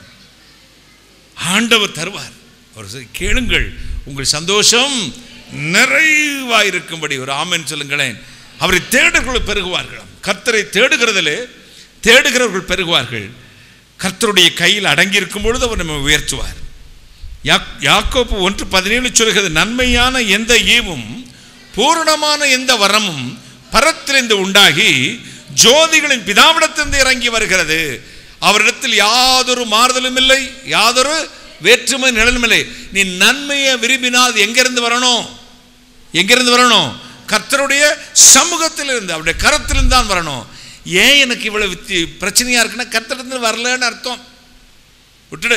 ஆண்டவர் தருவார் ஒரு சரி கேளுங்கள் உங்கள் சந்தோஷம் நிறைவாயிருக்கும்படி ஒரு ஆமென் சொல்லுங்களேன் அவரை தேடுகிறவர்கள் பெருகுவார்கள் கர்த்தரை தேடுகிறதிலே தேடுகிறவர்கள் பெருகுவார்கள் கர்த்தருடைய கையில் அடங்கி இருக்கும் பொழுது அவர் நம்ம உயர்த்துவார் யாக்- யாக்கோப்பு ஒன்று பதினேழு சொல்கிறது நன்மையான எந்த ஈவும் பூரணமான எந்த வரமும் பரத்திலிருந்து உண்டாகி ஜோதிகளின் பிதாவிடத்திலிருந்து இறங்கி வருகிறது அவரிடத்தில் யாதொரு மாறுதலும் இல்லை யாதொரு வேற்றுமை நிழலும் இல்லை நீ நன்மையை விரும்பினால் அது எங்கிருந்து வரணும் எங்கிருந்து வரணும் கர்த்தருடைய சமூகத்தில் இருந்து அவருடைய கரத்திலிருந்து தான் வரணும் ஏன் எனக்கு இவ்வளவு வித்தி பிரச்சனையா இருக்குன்னா கர்த்தரிடத்துல வரலன்னு அர்த்தம் விட்டுடு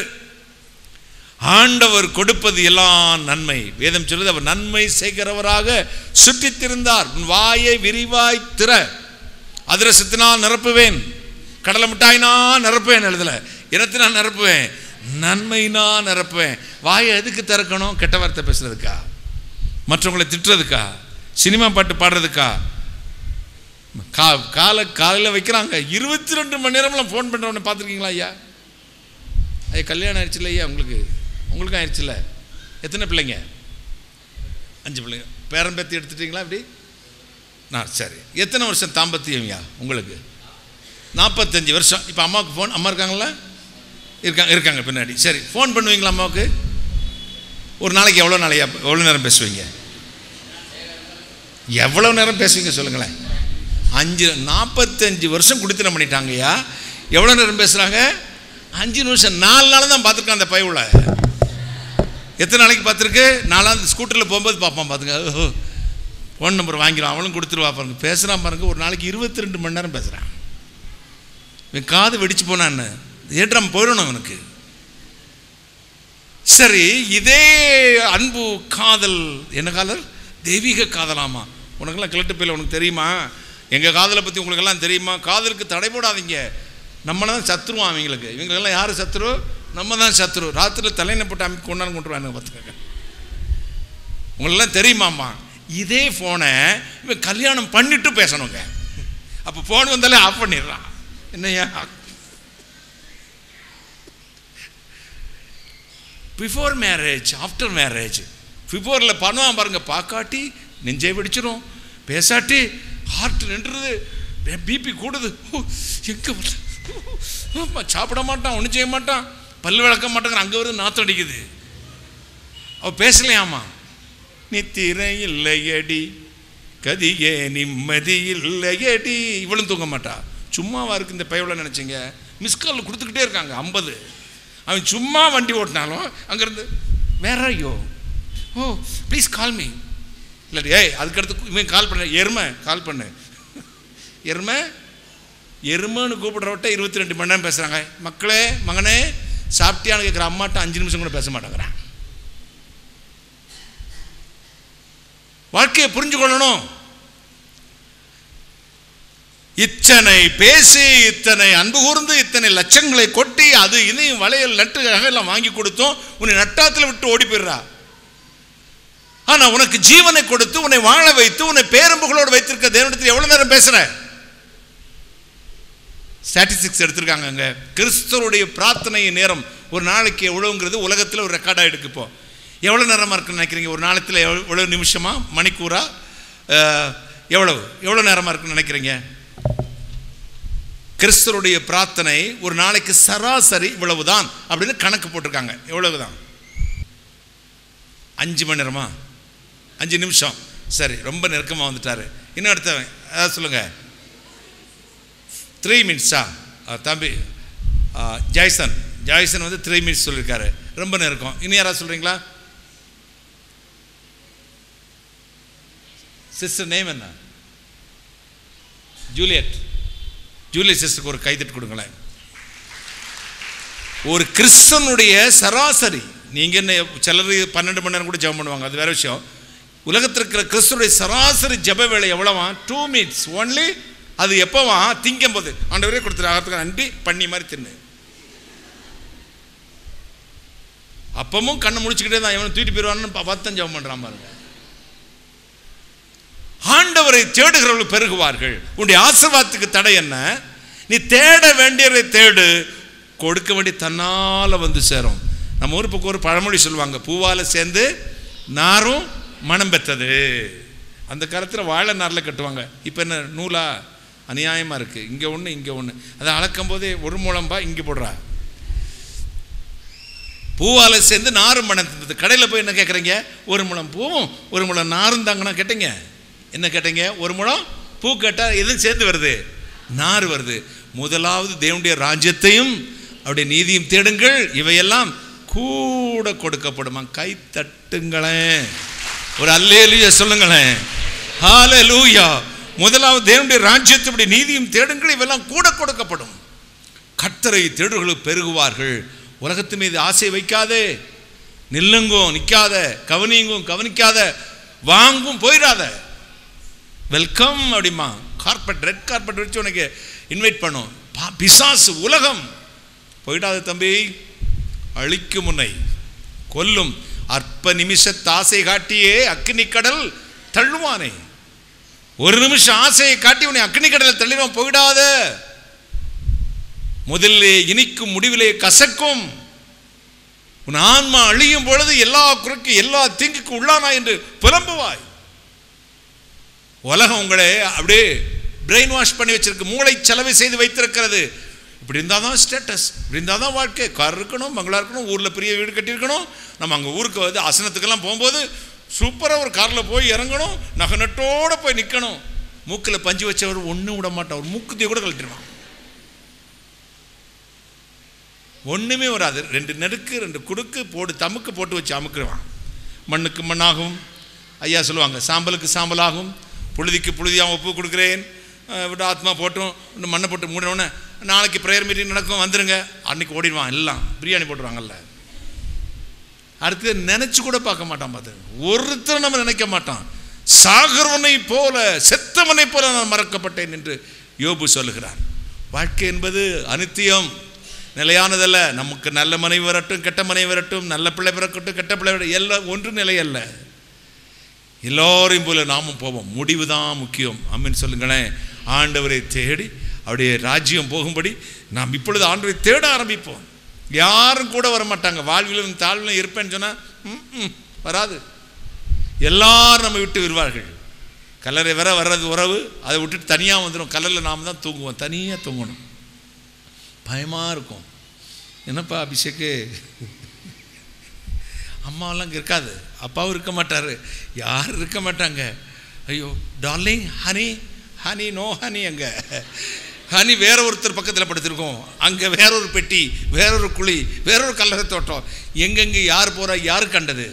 ஆண்டவர் கொடுப்பது எல்லாம் நன்மை வேதம் சொல்லுது அவர் நன்மை செய்கிறவராக சுற்றித் திருந்தார் உன் வாயை விரிவாய் திற அதிரசத்தினால் நிரப்புவேன் கடலை மிட்டாயினா நிரப்புவேன் எழுதல இனத்தினா நிரப்புவேன் நன்மைனா நிரப்புவேன் வாயை எதுக்கு திறக்கணும் கெட்ட வார்த்தை பேசுறதுக்கா மற்றவங்களை திட்டுறதுக்கா சினிமா பாட்டு பாடுறதுக்கா கா காலை காலையில் வைக்கிறாங்க இருபத்தி ரெண்டு மணி நேரம்லாம் ஃபோன் பண்ணுறவனை பார்த்துருக்கீங்களா ஐயா ஐயா கல்யாணம் ஆயிடுச்சுல்ல ஐயா உங்களுக்கு உங்களுக்கும் ஆயிடுச்சுல்ல எத்தனை பிள்ளைங்க அஞ்சு பிள்ளைங்க பேரன் பேத்தி எடுத்துட்டீங்களா இப்படி நான் சரி எத்தனை வருஷம் தாம்பத்தியம் ஐயா உங்களுக்கு நாற்பத்தஞ்சு வருஷம் இப்போ அம்மாவுக்கு ஃபோன் அம்மா இருக்காங்களா இருக்காங்க இருக்காங்க பின்னாடி சரி ஃபோன் பண்ணுவீங்களா அம்மாவுக்கு ஒரு நாளைக்கு எவ்வளோ நாளையா எவ்வளோ நேரம் பேசுவீங்க எவ்வளோ நேரம் பேசுவீங்க சொல்லுங்களேன் அஞ்சு நாற்பத்தஞ்சு வருஷம் குடித்தனம் பண்ணிட்டாங்கய்யா எவ்வளோ நேரம் பேசுகிறாங்க அஞ்சு நிமிஷம் நாலு நாள் தான் பார்த்துருக்கேன் அந்த பயவுல எத்தனை நாளைக்கு பார்த்துருக்கு நாலாவது ஸ்கூட்டரில் போகும்போது பார்ப்பான் பார்த்துங்க ஃபோன் நம்பர் வாங்கிடும் அவளும் கொடுத்துருவா பாருங்க பேசுகிறான் பாருங்க ஒரு நாளைக்கு இருபத்தி ரெண்டு மணி நேரம் பேசுகிறான் இவன் காது வெடிச்சு போனான்னு ஏற்றம் போயிடணும் அவனுக்கு சரி இதே அன்பு காதல் என்ன காதல் தெய்வீக காதலாமா உனக்கெல்லாம் கிழட்டு பிள்ளை உனக்கு தெரியுமா எங்கள் காதலை பற்றி உங்களுக்கெல்லாம் தெரியுமா காதலுக்கு தடை போடாதீங்க நம்மளை தான் சத்துருவான் அவங்களுக்கு இவங்களுக்கெல்லாம் யார் சத்துரு நம்ம தான் சத்துரு ராத்திரியில் தலையினை போட்டு அமைக்க கொண்டாந்து கொண்டு வாங்க பார்த்துக்கங்க உங்களெல்லாம் தெரியுமாம்மா இதே ஃபோனை இவன் கல்யாணம் பண்ணிட்டு பேசணுங்க அப்போ ஃபோன் வந்தாலே ஆஃப் பண்ணிடுறான் என்னய்யா பிஃபோர் மேரேஜ் ஆஃப்டர் மேரேஜ் பிஃபோரில் பண்ணுவான் பாருங்க பார்க்காட்டி நெஞ்சை வெடிச்சிரும் பேசாட்டி ஹார்ட் நின்றுது பிபி கூடுது ஓ, எங்க வரல? ஆமா, சாப்பிட மாட்டான் ஒன்றும் செய்ய மாட்டான் பல் விளக்க மாட்டேங்கிற அங்கே வருது நாத்தம் அடிக்குது அவ பேசலையாமா நித்திரை இல்லையடி கதியே நிம்மதி இல்லையடி இவளும் தூங்க மாட்டா சும்மாவா இருக்கு இந்த பயவுல நினைச்சீங்க மிஸ் கால் கொடுத்துக்கிட்டே இருக்காங்க ஐம்பது அவன் சும்மா வண்டி ஓட்டினாலும் அங்கேருந்து வேற ஐயோ ஓ ப்ளீஸ் கால் மீ இல்லாட்டி ஏய் அதுக்கடுத்து இவன் கால் பண்ண எருமை கால் பண்ணு எருமை எருமைன்னு கூப்பிடுறவட்ட இருபத்தி ரெண்டு மணி நேரம் பேசுகிறாங்க மக்களே மகனே சாப்பிட்டியான்னு கேட்குற அம்மாட்ட அஞ்சு நிமிஷம் கூட பேச மாட்டேங்கிறான் வாழ்க்கையை புரிஞ்சு கொள்ளணும் இத்தனை பேசி இத்தனை அன்பு கூர்ந்து இத்தனை லட்சங்களை கொட்டி அது இதையும் வளையல் நட்டு எல்லாம் வாங்கி கொடுத்தோம் உன்னை நட்டாத்தில் விட்டு ஓடி போயிடுறா ஆனா உனக்கு ஜீவனை கொடுத்து உன்னை வாழ வைத்து உன்னை பேரம்புகளோடு வைத்திருக்க தேவனிடத்தில் எவ்வளவு நேரம் பேசுற ஸ்டாட்டிஸ்டிக்ஸ் எடுத்திருக்காங்க அங்க கிறிஸ்தவருடைய பிரார்த்தனை நேரம் ஒரு நாளைக்கு எவ்வளவுங்கிறது உலகத்தில் ஒரு ரெக்கார்டாக எடுக்கு இப்போ எவ்வளோ நேரமாக இருக்குன்னு நினைக்கிறீங்க ஒரு நாளத்தில் எவ்வளோ எவ்வளோ நிமிஷமா மணிக்கூரா அஹ், எவ்வளவு எவ்வளோ நேரமாக இருக்குன்னு நினைக்கிறீங்க கிறிஸ்தருடைய பிரார்த்தனை ஒரு நாளைக்கு சராசரி இவ்வளவுதான் அப்படின்னு கணக்கு போட்டிருக்காங்க எவ்வளவுதான் அஞ்சு மணி நேரமா அஞ்சு நிமிஷம் சரி ரொம்ப நெருக்கமாக வந்துட்டாரு இன்னும் அடுத்தவன் அதாவது சொல்லுங்க த்ரீ மினிட்ஸா தம்பி ஆ, ஜாய்சன் ஜாய்சன் வந்து த்ரீ மினிட்ஸ் சொல்லியிருக்காரு ரொம்ப நெருக்கம் இன்னும் யாராவது சொல்கிறீங்களா சிஸ்டர் நேம் என்ன ஜூலியட் ஜூலியட் சிஸ்டருக்கு ஒரு கைதட்டு கொடுங்களேன் ஒரு கிறிஸ்தனுடைய சராசரி நீங்கள் என்ன சிலர் பன்னெண்டு மணி நேரம் கூட ஜெபம் பண்ணுவாங்க அது வேற விஷயம் உலகத்தில் இருக்கிற கிறிஸ்துடைய சராசரி ஜெப வேலை எவ்வளவா டூ மினிட்ஸ் ஒன்லி அது எப்போவா திங்கும் போது ஆண்டவரே கொடுத்துரு ஆகிறதுக்கு நன்றி பண்ணி மாதிரி தின்னு அப்பமும் கண்ணை முடிச்சுக்கிட்டே தான் எவனை தூக்கிட்டு போயிடுவான்னு பார்த்து ஜெபம் பண்ணுறான் பாருங்க ஆண்டவரை தேடுகிறவர்கள் பெருகுவார்கள் உன்னுடைய ஆசீர்வாதத்துக்கு தடை என்ன நீ தேட வேண்டியதை தேடு கொடுக்க வேண்டிய தன்னால வந்து சேரும் நம்ம ஊர் பக்கம் ஒரு பழமொழி சொல்லுவாங்க பூவால சேர்ந்து நாரும் மனம் பெற்றது அந்த காலத்தில் வாழை நாரில் கட்டுவாங்க இப்போ என்ன நூலா அநியாயமாக இருக்குது இங்கே ஒன்று இங்கே ஒன்று அதை அளக்கும் போதே ஒரு முழம்பா இங்கே போடுறா பூவால சேர்ந்து நாரும் மனம் தந்தது கடையில் போய் என்ன கேட்குறீங்க ஒரு முழம் பூவும் ஒரு முழம் நாரும் தாங்கண்ணா கேட்டீங்க என்ன கேட்டீங்க ஒரு முழம் பூ கேட்டால் எதுவும் சேர்ந்து வருது நார் வருது முதலாவது தேவனுடைய ராஜ்யத்தையும் அவருடைய நீதியும் தேடுங்கள் இவையெல்லாம் கூட கொடுக்கப்படுமா கை தட்டுங்களேன் ஒரு அல்லேலூயா சொல்லுங்களேன் ஹalleluya முதலாவது தேவனுடைய ராஜ்யத்துடைய நீதியும் தேடுங்கள் இவெல்லாம் கூட கொடுக்கப்படும் கர்த்தரை தேடுகளுக்கு பெருகுவார்கள் உலகத்து மீது ஆசை வைக்காதே நில்லுங்கோ நிற்காத கவனிங்கும் கவனிக்காத வாங்கும் போயிடாத வெல்கம் அப்படிமா கார்பெட் ரெட் கார்பெட் வச்சு உனக்கு இன்வைட் பண்ணும் பா- பிசாசு உலகம் போயிடாத தம்பி அழிக்கும் முன்னை கொல்லும் அற்ப நிமிஷத்து ஆசை காட்டியே அக்கினி கடல் தள்ளுவானே ஒரு நிமிஷம் ஆசையை காட்டி உன்னை அக்கினி கடலில் தள்ளிடுவான் போயிடாத முதலிலே இனிக்கும் முடிவிலே கசக்கும் உன் ஆன்மா அழியும் பொழுது எல்லா குறுக்கு எல்லா தீங்குக்கு உள்ளானா என்று புலம்புவாய் உலகம் உங்களை அப்படியே பிரெயின் வாஷ் பண்ணி வச்சிருக்கு மூளை செலவை செய்து வைத்திருக்கிறது இப்படி இருந்தால் தான் ஸ்டேட்டஸ் இப்படி இருந்தால் தான் வாழ்க்கை கார் இருக்கணும் பங்களா இருக்கணும் ஊரில் பெரிய வீடு கட்டியிருக்கணும் நம்ம அங்கே ஊருக்கு வந்து அசனத்துக்கெல்லாம் போகும்போது சூப்பராக ஒரு காரில் போய் இறங்கணும் நகை நட்டோட போய் நிற்கணும் மூக்கில் பஞ்சு வச்சவர் ஒன்றும் விட மாட்டான் ஒரு மூக்குத்தியை கூட கழட்டிடுவான் ஒன்றுமே வராது ரெண்டு நெருக்கு ரெண்டு குடுக்கு போட்டு தமுக்கு போட்டு வச்சு அமுக்குருவான் மண்ணுக்கு மண்ணாகும் ஐயா சொல்லுவாங்க சாம்பலுக்கு சாம்பலாகும் புழுதிக்கு புழுதியாக ஒப்பு கொடுக்குறேன் அஹ் விட்டு ஆத்மா போட்டும் இன்னும் மண்ணை போட்டு மூடினோடனே நாளைக்கு ப்ரேயர் மீட்டிங் நடக்கும் வந்துருங்க அன்னைக்கு ஓடிடுவான் எல்லாம் பிரியாணி போட்டுருவாங்கல்ல அடுத்து நினைச்சு கூட பார்க்க மாட்டான் பார்த்து ஒருத்தர் நம்ம நினைக்க மாட்டான் சாகரவனை போல செத்தவனை போல நான் மறக்கப்பட்டேன் என்று யோபு சொல்லுகிறார் வாழ்க்கை என்பது அனித்தியம் நிலையானதல்ல நமக்கு நல்ல மனைவி வரட்டும் கெட்ட மனைவி வரட்டும் நல்ல பிள்ளை பிறக்கட்டும் கெட்ட பிள்ளை வரட்டும் எல்லாம் ஒன்று நிலை அல்ல எல்லோரையும் போல நாமும் போவோம் முடிவு தான் முக்கியம் அம்மன் சொல்லுங்களேன் ஆண்டவரை தேடி அவருடைய ராஜ்யம் போகும்படி நாம் இப்பொழுது ஆண்டவரை தேட ஆரம்பிப்போம் யாரும் கூட வர மாட்டாங்க வாழ்விலும் தாழ்விலும் இருப்பேன்னு சொன்னால் ம், வராது எல்லாரும் நம்ம விட்டு வருவார்கள் கல்லறை வர வர்றது உறவு அதை விட்டுட்டு தனியாக வந்துடும் கல்லறையில் நாம் தான் தூங்குவோம் தனியாக தூங்கணும் பயமாக இருக்கும் என்னப்பா அபிஷேக்கு அம்மாவெல்லாம் இங்கே இருக்காது அப்பாவும் இருக்க மாட்டார் யாரும் இருக்க மாட்டாங்க ஐயோ darling honey honey no honey அங்கே ஹனி வேற ஒருத்தர் பக்கத்தில் படுத்திருக்கோம் அங்கே வேறொரு பெட்டி வேறொரு குழி வேறொரு கல்லறை தோட்டம் எங்கெங்கே யார் போகிறா யார் கண்டது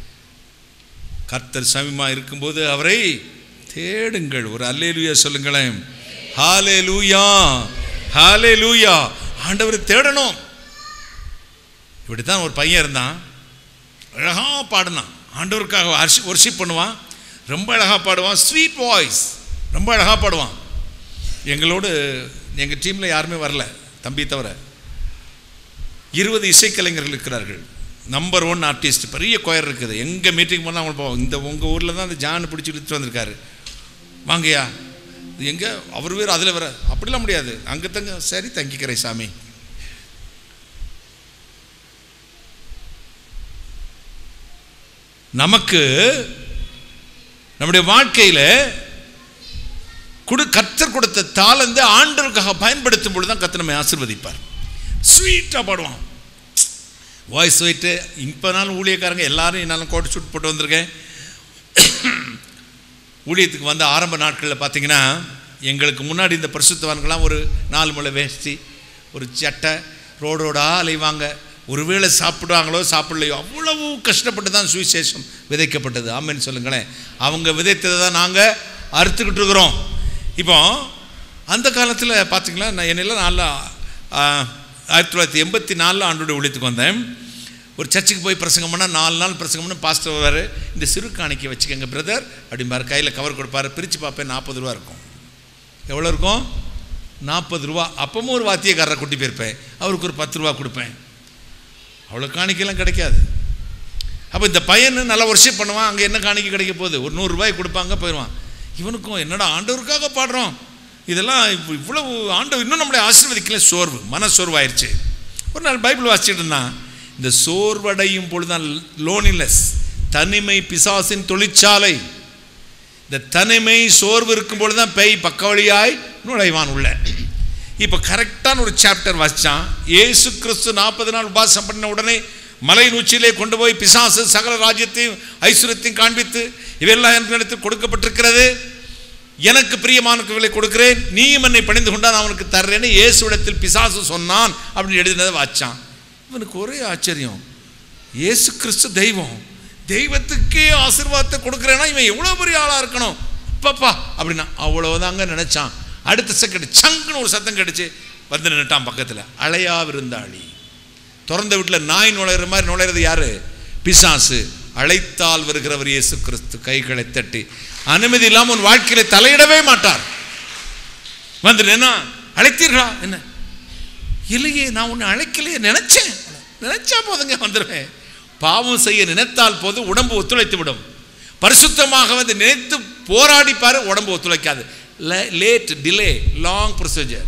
கர்த்தர் சமயமாக இருக்கும்போது அவரை தேடுங்கள் ஒரு அல்லேலூயா சொல்லுங்களேன் ஹாலே லூயா ஹாலே லூயா ஆண்டவரை தேடணும் இப்படி தான் ஒரு பையன் இருந்தான் அழகாக பாடினான் ஆண்டவருக்காக ஒர்ஷிப் பண்ணுவான் ரொம்ப அழகாக பாடுவான் ஸ்வீட் வாய்ஸ் ரொம்ப அழகாக பாடுவான் எங்களோடு எங்கள் டீமில் யாருமே வரல தம்பி தவிர இருபது இசைக்கலைஞர்கள் இருக்கிறார்கள் நம்பர் ஒன் ஆர்டிஸ்ட் பெரிய கொயர் இருக்குது எங்கே மீட்டிங் போனால் அவங்க போவோம் இந்த உங்கள் ஊரில் தான் அந்த ஜான் பிடிச்சி இழுத்துட்டு வந்திருக்காரு வாங்கய்யா இது எங்கே அவர் வேறு அதில் வர அப்படிலாம் முடியாது அங்கே தங்க சரி தங்கிக்கிறேன் சாமி நமக்கு நம்முடைய வாழ்க்கையில் கொடு கர்த்தர் கொடுத்த தாளந்து ஆண்டவருக்காக பயன்படுத்தும் பொழுது தான் கர்த்தர் நம்மை ஆசீர்வதிப்பார் ஸ்வீட்டாக பாடுவான் வாய்ஸ் போயிட்டு இப்போ நாளும் ஊழியக்காரங்க எல்லாரும் என்னாலும் கோட் ஷூட் போட்டு வந்திருக்கேன் ஊழியத்துக்கு வந்த ஆரம்ப நாட்களில் பார்த்தீங்கன்னா எங்களுக்கு முன்னாடி இந்த பரிசுத்தவான்கள்லாம் ஒரு நாலு முளை வேஷ்டி ஒரு சட்டை ரோடோடா அலைவாங்க ஒருவேளை சாப்பிடுவாங்களோ சாப்பிடலையோ அவ்வளவு கஷ்டப்பட்டு தான் சுவிசேஷம் விதைக்கப்பட்டது ஆமென்னு சொல்லுங்களேன் அவங்க விதைத்ததை தான் நாங்கள் அறுத்துக்கிட்டு இருக்கிறோம் இப்போ அந்த காலத்தில் பார்த்தீங்களா நான் என்னெல்லாம் நாளில் ஆயிரத்தி தொள்ளாயிரத்தி எண்பத்தி நாலில் ஆண்டோட ஊழியத்துக்கு வந்தேன் ஒரு சர்ச்சுக்கு போய் பிரசங்கம் பண்ணால் நாலு நாள் பிரசங்கம் பண்ண பாஸ்டர் வருவார் இந்த சிறு காணிக்கை வச்சுக்கோங்க பிரதர் அப்படிம்பாரு கையில் கவர் கொடுப்பாரு பிரித்து பார்ப்பேன் நாற்பது ரூபா இருக்கும் எவ்வளோ இருக்கும் நாற்பது ரூபா அப்பவும் ஒரு வாத்தியக்காரரை கூட்டி போயிருப்பேன் அவருக்கு ஒரு பத்து ரூபா கொடுப்பேன் அவ்வளோ காணிக்கைலாம் கிடைக்காது அப்போ இந்த பையன் நல்லா ஒர்ஷிப் பண்ணுவான் அங்கே என்ன காணிக்கை கிடைக்க போகுது ஒரு நூறுரூவாய் கொடுப்பாங்க போயிடுவான் இவனுக்கும் என்னடா ஆண்டவருக்காக பாடுறோம் இதெல்லாம் இவ்- இவ்வளவு ஆண்டவர் இன்னும் நம்மளை ஆசீர்வதிக்கல சோர்வு மன சோர்வாயிருச்சு ஒரு நாள் பைபிள் வாசிச்சுட்டு இருந்தான் இந்த சோர்வடையும் பொழுதுதான் லோனிலெஸ் தனிமை பிசாசின் தொழிற்சாலை இந்த தனிமை சோர்வு இருக்கும் பொழுது தான் பேய் பக்க வழியாய் நுழைவான் உள்ள இப்போ கரெக்டான ஒரு சாப்டர் வாசிச்சான் இயேசு கிறிஸ்து நாற்பது நாள் உபாசம் பண்ண உடனே மலையின் உச்சியிலே கொண்டு போய் பிசாசு சகல ராஜ்யத்தையும் ஐஸ்வர்யத்தையும் காண்பித்து இவையெல்லாம் எனக்கு கொடுக்கப்பட்டிருக்கிறது எனக்கு பிரியமானவர்களை கொடுக்கிறேன் நீயும் என்னை பணிந்து கொண்டா நான் அவனுக்கு தர்றேன்னு இயேசுவிடத்தில் பிசாசு சொன்னான் அப்படின்னு எழுதினதை வாச்சான் இவனுக்கு ஒரே ஆச்சரியம் இயேசு கிறிஸ்து தெய்வம் தெய்வத்துக்கே ஆசீர்வாதத்தை கொடுக்குறேன்னா இவன் எவ்வளோ பெரிய ஆளாக இருக்கணும் அப்பப்பா அப்படின்னா அவ்வளோதாங்க நினச்சான் அடுத்த செகண்ட் சங்குன்னு ஒரு சத்தம் கிடைச்சு வந்து நின்னுட்டான் பக்கத்தில் அழையா விருந்தாளி திறந்த வீட்டில் நாய் நுழையிற மாதிரி நுழையிறது யாரு பிசாசு அழைத்தால் வருகிறவர் இயேசு கிறிஸ்து கைகளை தட்டி அனுமதி இல்லாமல் உன் வாழ்க்கையில தலையிடவே மாட்டார் வந்து நின்னா அழைத்தீர்களா என்ன இல்லையே நான் உன்னை அழைக்கலையே நினைச்சேன் நினைச்சா போதுங்க வந்துடுவேன் பாவம் செய்ய நினைத்தால் போது உடம்பு ஒத்துழைத்து விடும் பரிசுத்தமாக வந்து நினைத்து போராடி பாரு உடம்பு ஒத்துழைக்காது லேட் டிலே லாங் ப்ரொசீஜர்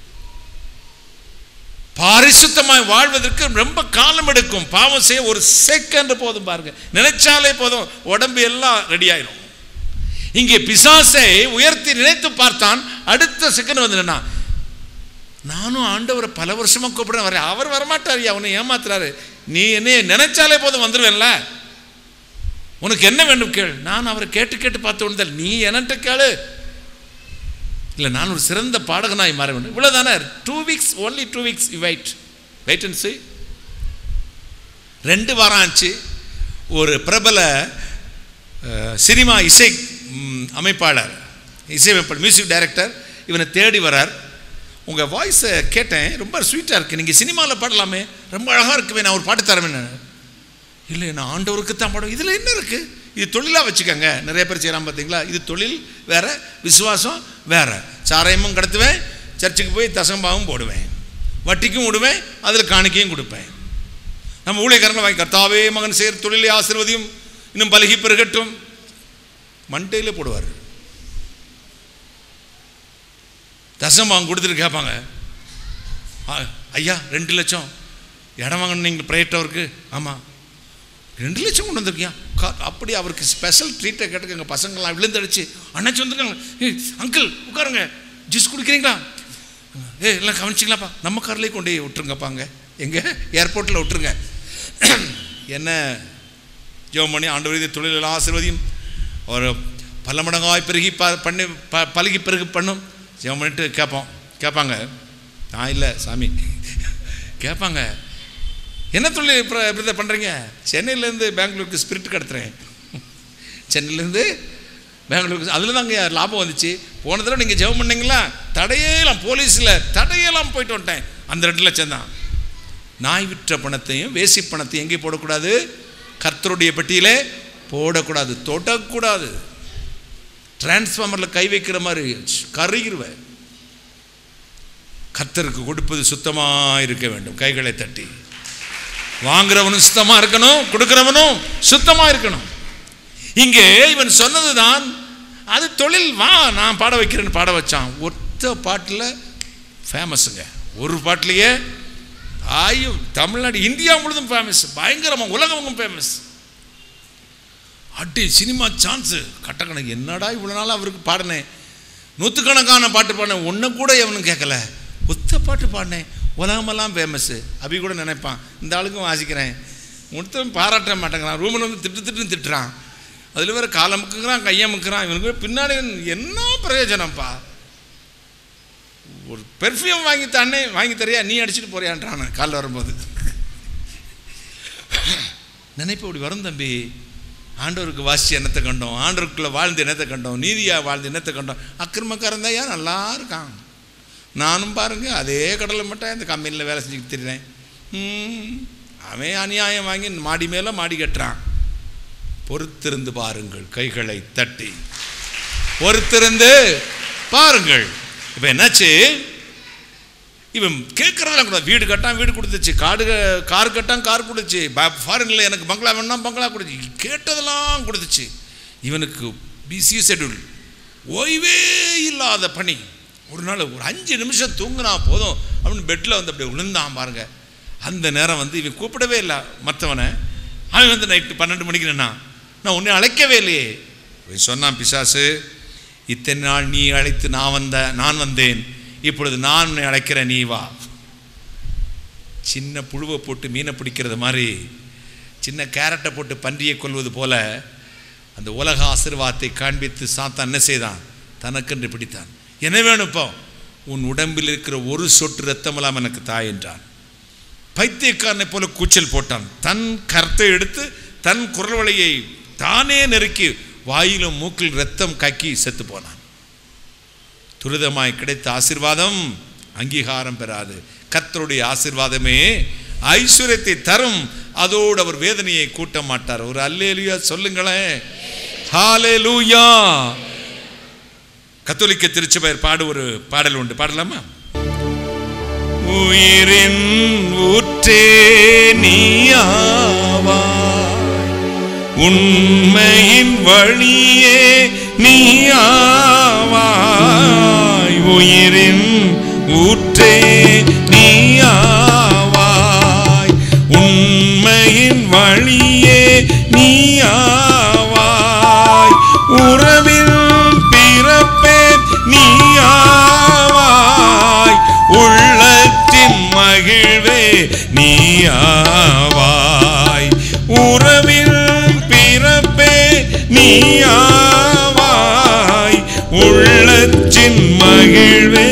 பரிசுத்தமாய் வாழ்வதற்கு ரொம்ப காலம் எடுக்கும் பாவம் செய்ய ஒரு செகண்ட் போதும் பாருங்க நினைச்சாலே போதும் உடம்பு எல்லாம் ரெடி ஆயிரும் இங்கே பிசாசை உயர்த்தி நினைத்து பார்த்தான் அடுத்த செகண்ட் வந்து நின்னா நானும் ஆண்டவரை பல வருஷமா கூப்பிட வரேன் அவர் வரமாட்டார் அவனை ஏமாத்துறாரு நீ என்னைய நினைச்சாலே போதும் வந்துடுவேன்ல உனக்கு என்ன வேண்டும் கேள் நான் அவரை கேட்டு கேட்டு பார்த்து வந்தால் நீ என்னட்ட கேளு இல்லை நான் ஒரு சிறந்த பாடகனாய் மாற வேண்டும் இவ்வளோதானே two weeks only two weeks you wait wait and see ரெண்டு வாரம் ஆச்சு ஒரு பிரபல அஹ், சினிமா இசை ம், அமைப்பாளர் இசையமைப்பாளர் மியூசிக் டைரக்டர் இவனை தேடி வரார் உங்கள் வாய்ஸை கேட்டேன் ரொம்ப ஸ்வீட்டாக இருக்குது நீங்கள் சினிமாவில் பாடலாமே ரொம்ப அழகாக இருக்குமே நான் ஒரு பாட்டு தரேன் இல்லை நான் ஆண்டவருக்கு தான் பாடுவேன் இதில் என்ன இருக்குது இது தொழிலாக வச்சுக்கோங்க நிறைய பேர் செய்கிறான் பார்த்தீங்களா இது தொழில் வேற விசுவாசம் வேற சாராயமும் கடத்துவேன் சர்ச்சுக்கு போய் தசம்பாவும் போடுவேன் வட்டிக்கும் விடுவேன் அதில் காணிக்கையும் கொடுப்பேன் நம்ம ஊழியக்காரங்க வாங்கி கர்த்தாவே மகன் செய்கிற தொழிலை ஆசிர்வதியும் இன்னும் பலகி பெருகட்டும் மண்டையில் போடுவார் தசம்பாவம் கொடுத்துட்டு கேட்பாங்க "ஆ, ஐயா ரெண்டு லட்சம் இடம் வாங்கணும் நீங்கள் ப்ரைவேட் அவருக்கு ஆமாம் ரெண்டு லட்சம் கொண்டு வந்திருக்கியா கா அப்படி அவருக்கு ஸ்பெஷல் ட்ரீட்டை கேட்டுக்கங்க பசங்களாம் விழுந்தடிச்சு அண்ணாச்சி வந்துருக்காங்க ஏய் அங்கிள் உட்காருங்க ஜூஸ் குடிக்கிறீங்களா ஏ எல்லாம் கவனிச்சிங்களாப்பா நம்ம கார்லேயே கொண்டு போய் விட்டுருங்கப்பாங்க எங்கே ஏர்போர்ட்டில் விட்டுருங்க என்ன ஜெபம் பண்ணி ஆண்டு விருது தொழிலில் ஆசிர்வதியும் ஒரு பல மடங்காய் பெருகி ப பண்ணி ப பழகி பெருகி பண்ணும் ஜெபம் பண்ணிட்டு கேட்போம் கேட்பாங்க நான் இல்லை சாமி கேட்பாங்க என்ன தொழில் பிரதர் பண்ணுறீங்க சென்னையிலேருந்து பெங்களூருக்கு ஸ்பிரிட் கடத்துறேன் சென்னையிலேருந்து பெங்களூருக்கு அதில் தாங்க லாபம் வந்துச்சு போன தடவை நீங்கள் ஜெபம் பண்ணீங்களா தடையெல்லாம் போலீஸில் தடையெல்லாம் போயிட்டு வந்துட்டேன் அந்த ரெண்டு லட்சம் தான் நாய் விற்ற பணத்தையும் வேசி பணத்தையும் எங்கே போடக்கூடாது கர்த்தருடைய பெட்டியிலே போடக்கூடாது தொடக்கூடாது டிரான்ஸ்ஃபார்மரில் கை வைக்கிற மாதிரி கருகிருவேன் கர்த்தருக்கு கொடுப்பது சுத்தமாக இருக்க வேண்டும் கைகளை தட்டி வாங்குறவனும் சுத்தமா இருக்கணும் கொடுக்கிறவனும் சுத்தமா இருக்கணும் இங்கே இவன் சொன்னதுதான் அது தொழில் வா நான் பாட வைக்கிறேன்னு பாட வச்சான் ஒத்த பாட்டில் ஃபேமஸுங்க ஒரு பாட்டிலேயே ஆயு தமிழ்நாடு இந்தியா முழுதும் ஃபேமஸ் பயங்கரமாக உலகமும் ஃபேமஸ் அடி சினிமா சான்ஸு கட்டக்கணக்கு என்னடா இவ்வளோ நாள் அவருக்கு பாடினேன் நூற்றுக்கணக்கான பாட்டு பாடினேன் ஒன்று கூட எவனும் கேட்கல ஒத்த பாட்டு பாடினேன் உலகமெல்லாம் ஃபேமஸ்ஸு அபி கூட நினைப்பான் இந்த ஆளுக்கும் வாசிக்கிறேன் ஒருத்தன் பாராட்ட மாட்டேங்கிறான் ரூமில் வந்து திட்டு திட்டுன்னு திட்டுறான் அதில் வேறு காலை முக்குங்கிறான் கையை முக்குறான் இவனுக்கு பின்னாடி என்ன பிரயோஜனம்ப்பா ஒரு பெர்ஃப்யூம் வாங்கி தானே வாங்கி தரியா நீ அடிச்சுட்டு போறியான்றான் காலைல வரும்போது நினைப்பு அப்படி வரும் தம்பி ஆண்டவருக்கு வாசி என்னத்தை கண்டோம் ஆண்டவருக்குள்ள வாழ்ந்து என்னத்தை கண்டோம் நீதியா வாழ்ந்து என்னத்தை கண்டோம் அக்கிரமக்காரன் தான் ஏன் நல்லா இருக்கான் நானும் பாருங்க அதே கடலை மட்டும் இந்த கம்பெனியில் வேலை செஞ்சுக்கிட்டு திரிறேன் ம், அவன் அநியாயம் வாங்கி மாடி மேலே மாடி கட்டுறான் பொறுத்திருந்து பாருங்கள் கைகளை தட்டி பொறுத்திருந்து பாருங்கள் இப்போ என்னாச்சு இவன் கேட்குறதெல்லாம் கூட வீடு கட்டான் வீடு கொடுத்துச்சு காடு க- கார் கட்டான் கார் கொடுத்துச்சு ஃபாரினில் எனக்கு பங்களா வேணா பங்களா கொடுத்துச்சு கேட்டதெல்லாம் கொடுத்துச்சு இவனுக்கு பிசி ஷெட்யூல் ஓய்வே இல்லாத பணி ஒரு நாள் ஒரு அஞ்சு நிமிஷம் தூங்கினா போதும் அப்படின்னு பெட்டில் வந்து அப்படியே விழுந்தான் பாருங்க அந்த நேரம் வந்து இவன் கூப்பிடவே இல்லை மற்றவனை அவன் வந்து நைட்டு பன்னெண்டு மணிக்கு நின்னான் நான் உன்னை அழைக்கவே இல்லையே இவன் சொன்னான் பிசாசு இத்தனை நாள் நீ அழைத்து நான் வந்த நான் வந்தேன் இப்பொழுது நான் உன்னை அழைக்கிறேன் நீ வா சின்ன புழுவை போட்டு மீனை பிடிக்கிறது மாதிரி சின்ன கேரட்டை போட்டு பன்றியை கொல்வது போல அந்த உலக ஆசீர்வாதத்தை காண்பித்து சாத்தான் என்ன செய்தான் தனக்கென்று பிடித்தான் என்ன வேணும் இப்போ உன் உடம்பில் இருக்கிற ஒரு சொட்டு ரத்தமெல்லாம் எனக்கு தாய் என்றான் பைத்தியக்காரனை போல கூச்சல் போட்டான் தன் கருத்தை எடுத்து தன் குரல் வழியை தானே நெருக்கி வாயிலும் மூக்கில் ரத்தம் கக்கி செத்து போனான் துரிதமாய் கிடைத்த ஆசீர்வாதம் அங்கீகாரம் பெறாது கர்த்தருடைய ஆசீர்வாதமே ஐஸ்வர்யத்தை தரும் அதோடு அவர் வேதனையை கூட்ட மாட்டார் ஒரு அல்லேலுயா சொல்லுங்களேன் ஹalleluya கத்தோலிக்க திருச்சபையர் பாடு ஒரு பாடல் உண்டு பாடலாமா உயிரின் ஊற்றே நீயாவாய் உண்மையின் வழியே நீயாவாய் உயிரின் ஊற்றே நீயாவாய் உண்மையின் வழியே நீயாவாய் உறவில் பிறப்பே நீயாவாய் உள்ளத்தின் மகிழ்வே நீயாவாய் உறவில் பிறப்பே நீயாவாய் உள்ளத்தின் மகிழ்வே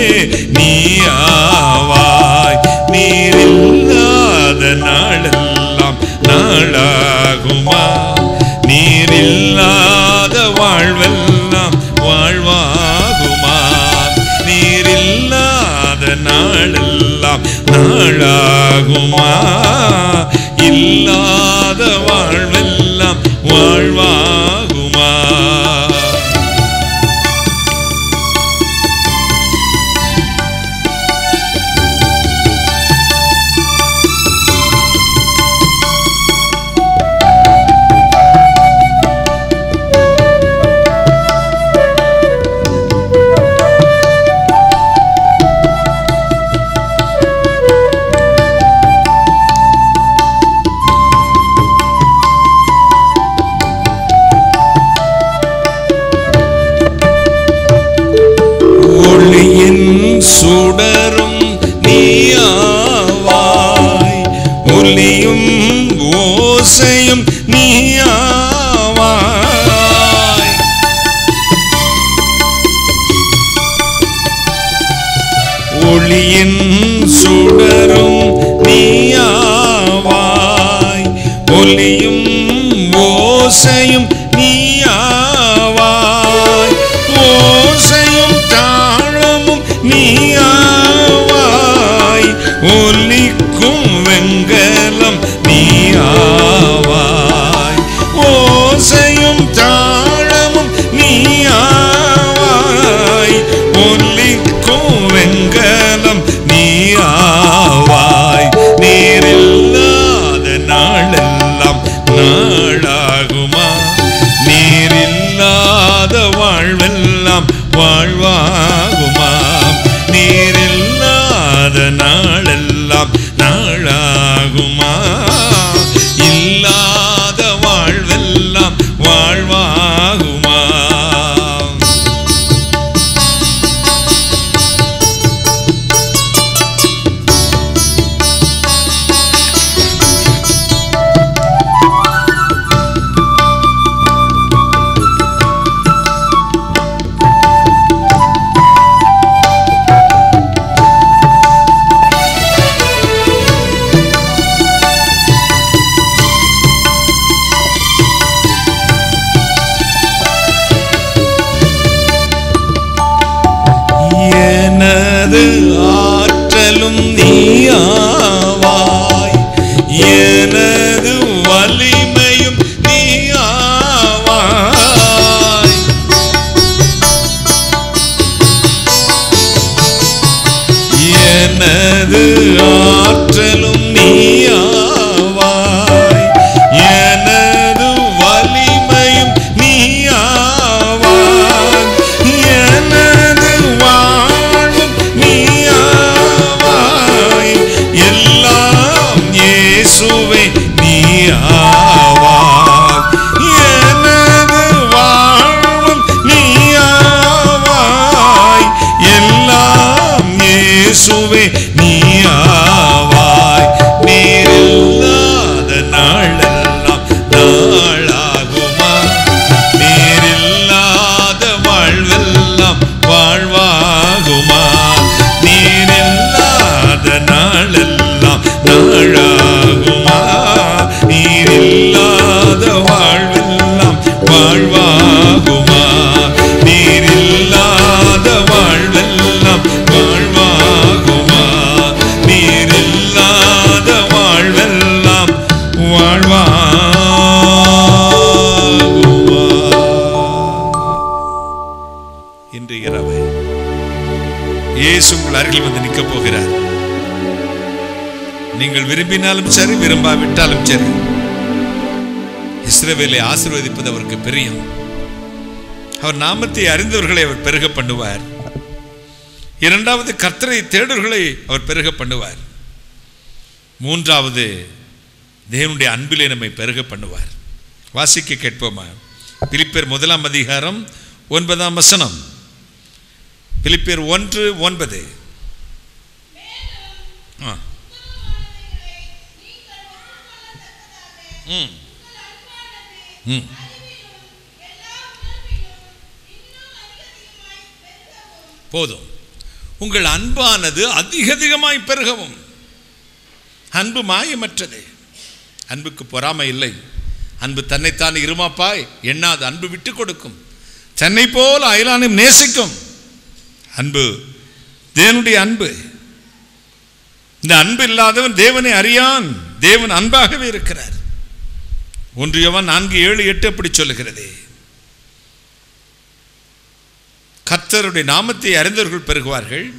நீயாவாய் நீரில்லாத நாளெல்லாம் நாளாகுமா நீரில்லாத வாழ்வெல்லாம் வாழ்வாகுமா நீரில்லாத நாளெல்லாம் நாளாகுமா இல்லாத வாழ்வெல்லாம் வாழ்வாகுமா ஒளியின் சுடரும் நீயாவாய் ஒளியும் ஓசையும் நீயாவாய் ஒளியின் சுடரும் நீயாவாய் ஒலியும் ஓசையும் நீயாவாய் ஓசையும் தாளமும் நீயாவாய் ஒலிக்கும் வெங்கலம் நீயாவாய் ஓசையும் தாளமும் நீயாவாய் ஒலிக்கும் வெங்கலம் நீயாவாய் நீரில்லாத நாளெல்லாம் நாளாகுமா நீயாவாய் எனது வாழ்வும் நீயாவாய் எல்லாம் இயேசுவே நீயாவாய் நீரில்லாத நாளெல்லாம் நாளாகுமா நீரில்லாத வாழ்வெல்லாம் வாழ்வாகுமா நீரில்லாத நாளெல்லாம் நாளாகுமா நீரில்லாத வாழ்வெல்லாம் வாழ்வாகுமா நீரில்லாத வாழ்வெல்லாம் வாழ்வாகுமா நீரில்லாத வாழ்வெல்லாம் வாழ்வாகுமா இன்று இரவு இயேசு உங்கள் அருகில் வந்து நிற்கப் போகிறார் நீங்கள் விரும்பினாலும் சரி விரும்பாவிட்டாலும் சரி இஸ்ரவேலை ஆசீர்வதிப்பது அவருக்கு பிரியம் அவர் நாமத்தை அறிந்தவர்களை அவர் பெருக பண்ணுவார் இரண்டாவது கர்த்தரை தேடர்களை அவர் பெருக பண்ணுவார் மூன்றாவது தேவனுடைய அன்பிலே நம்மை பெருக பண்ணுவார் வாசிக்க கேட்போமா பிலிப்பேர் முதலாம் அதிகாரம் ஒன்பதாம் வசனம் பிலிப்பேர் ஒன்று ஒன்பது ஆ. ம். ம். போதும் உங்கள் அன்பானது அதிக அதிகமாய் பெருகவும் அன்பு மாயமற்றது அன்புக்கு பொறாமை இல்லை அன்பு தன்னைத்தான் இருமாப்பாய் எண்ணாது அன்பு விட்டு கொடுக்கும் தன்னை போல அயலானையும் நேசிக்கும் அன்பு தேவனுடைய அன்பு இந்த அன்பு இல்லாதவன் தேவனை அறியான் தேவன் அன்பாகவே இருக்கிறார் ஒன்று யோவான் நான்கு ஏழு எட்டு அப்படி சொல்லுகிறது கர்த்தருடைய நாமத்தை அறிந்தவர்கள் பெருகுவார்கள்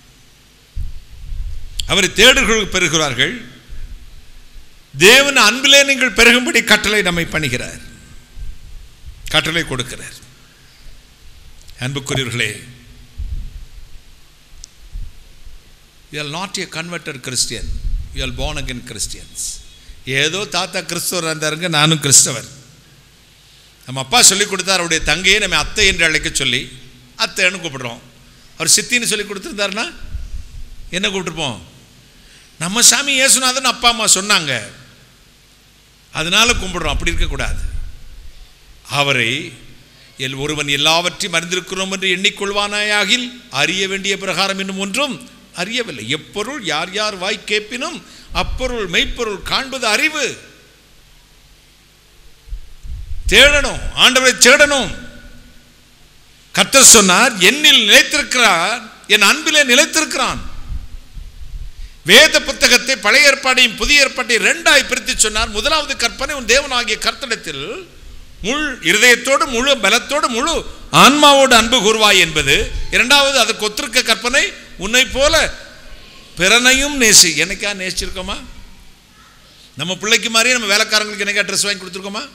அவரை தேடுகள் பெறுகிறார்கள் தேவன் அன்பிலே நீங்கள் பெருகும்படி கட்டளை நம்மை பண்ணுகிறார் கட்டளை கொடுக்கிறார் அன்புக்குரியவர்களே you are not a converted Christian you are born again Christians ஏதோ தாத்தா கிறிஸ்தவர் இருந்தாருங்க நானும் கிறிஸ்தவர் நம்ம அப்பா சொல்லி கொடுத்தார் அவருடைய தங்கையை நம்ம அத்தை என்று அழைக்க சொல்லி அத்தைன்னு கூப்பிடுறோம் அவர் சித்தின்னு சொல்லி கொடுத்துருந்தாருன்னா என்ன கூப்பிட்டுருப்போம் நம்ம சாமி இயேசுநாதன் அப்பா அம்மா சொன்னாங்க அதனால கும்பிடுறோம் அப்படி இருக்கக்கூடாது அவரை எல் ஒருவன் எல்லாவற்றையும் அறிந்திருக்கிறோம் என்று எண்ணிக்கொள்வானாயாகில் அறிய வேண்டிய பிரகாரம் இன்னும் ஒன்றும் அறியவில்லை எப்பொருள் யார் யார் வாய் கேட்பினும் அப்பொருள் மெய்ப்பொருள் காண்பது அறிவு தேடணும் ஆண்டவரை தேடணும் கர்த்தர் சொன்னார் என்னில் நிலைத்திருக்கிறார் என் அன்பிலே நிலைத்திருக்கிறான் வேத புத்தகத்தை பழைய ஏற்பாடையும் புதிய ஏற்பாட்டையும் ரெண்டாய் பிரித்து சொன்னார் முதலாவது கற்பனை உன் தேவனாகிய கர்த்தடத்தில் முழு இருதயத்தோடு முழு பலத்தோடு முழு ஆன்மாவோடு அன்பு கூறுவாய் என்பது இரண்டாவது அதுக்கு ஒத்திருக்க கற்பனை உன்னை போல பிறனையும் நேசி என்னைக்கா நேசிச்சிருக்கோமா நம்ம பிள்ளைக்கு மாதிரியே நம்ம வேலைக்காரங்களுக்கு என்னைக்கா ட்ரெஸ் வாங்கி கொடுத்துருக்கோமா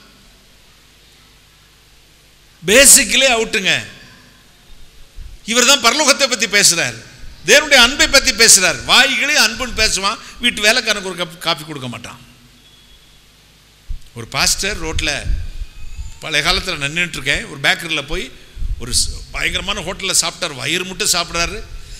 பேசிக்கலே அவுட்டுங்க இவர் தான் பரலோகத்தை பற்றி பேசுகிறார் தேவனுடைய அன்பை பற்றி பேசுகிறார் வாய்களே அன்புன்னு பேசுவான் வீட்டு வேலைக்காரனுக்கு ஒரு கப் காஃபி கொடுக்க மாட்டான் ஒரு பாஸ்டர் ரோட்டில் பழைய காலத்தில் நின்றுட்டு இருக்கேன் ஒரு பேக்கரியில் போய் ஒரு ஸ்- பயங்கரமான ஹோட்டலில் சாப்பிட்டார் வயிறு மட்டும் சாப்பிட்றாரு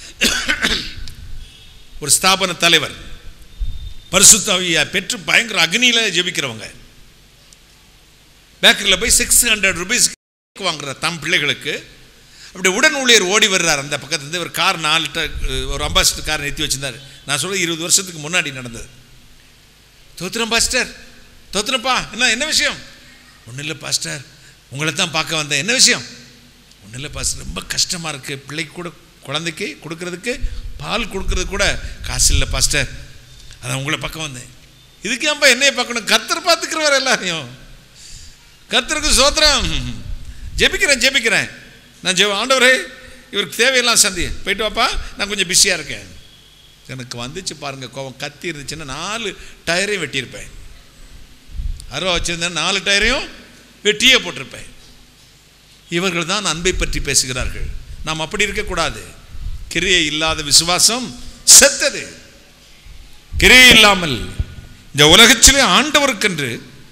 ஒரு ஸ்தாபன தலைவர் பரிசுத்தாவியை பெற்று பயங்கர அக்னியில் ஜெபிக்கிறவங்க பேக்கரியில் போய் சிக்ஸ் ஹண்ட்ரட் ருபீஸ் வாங்குற தம் பிள்ளைகளுக்கு அப்படி உடன் ஊழியர் ஓடி வர்றார் அந்த பக்கத்துலேருந்து ஒரு கார் நாலு ட- ஒரு அம்பாசிடர் கார் நிறுத்தி வச்சிருந்தார் நான் சொல்ல இருபது வருஷத்துக்கு முன்னாடி நடந்தது தோத்துறோம் பாஸ்டர் தோத்துறப்பா என்ன என்ன விஷயம் ஒன்றும் இல்லை பாஸ்டர் உங்களை தான் பார்க்க வந்தேன் என்ன விஷயம் ஒன்றும் இல்லை பாஸ்டர் ரொம்ப கஷ்டமாக இருக்குது பிள்ளைக்கு கூட குழந்தைக்கு கொடுக்கறதுக்கு பால் கொடுக்கறது கூட காசு இல்லை பாஸ்டர் அதான் உங்களை பக்கம் வந்தேன் இதுக்கு ஏன்பா என்னைய பார்க்கணும் கர்த்தர் பார்த்துக்கிறவர் எல்லாரையும் கர்த்தருக்கு சோத்திரம் ஜெபிக்கிறேன் ஜெபிக்கிறேன் நான் ஜெப ஆண்டவரே இவருக்கு தேவையெல்லாம் சந்தி போயிட்டு வாப்பா நான் கொஞ்சம் பிஸியாக இருக்கேன் எனக்கு வந்துச்சு பாருங்க கோவம் கத்தி இருந்துச்சுன்னா நாலு டயரையும் வெட்டியிருப்பேன் அருவா வச்சிருந்தேன் நாலு டயரையும் வெட்டியே போட்டிருப்பேன் இவர்கள் தான் அன்பை பற்றி பேசுகிறார்கள் நாம் அப்படி இருக்கக்கூடாது கிரியை இல்லாத விசுவாசம் செத்தது கிரியை இல்லாமல் இந்த உலகத்திலே ஆண்டவருக்கென்று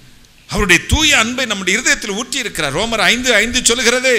அவருடைய தூய அன்பை நம்முடைய இருதயத்தில் ஊற்றி இருக்கிறார் ரோமர் ஐந்து ஐந்து சொல்லுகிறது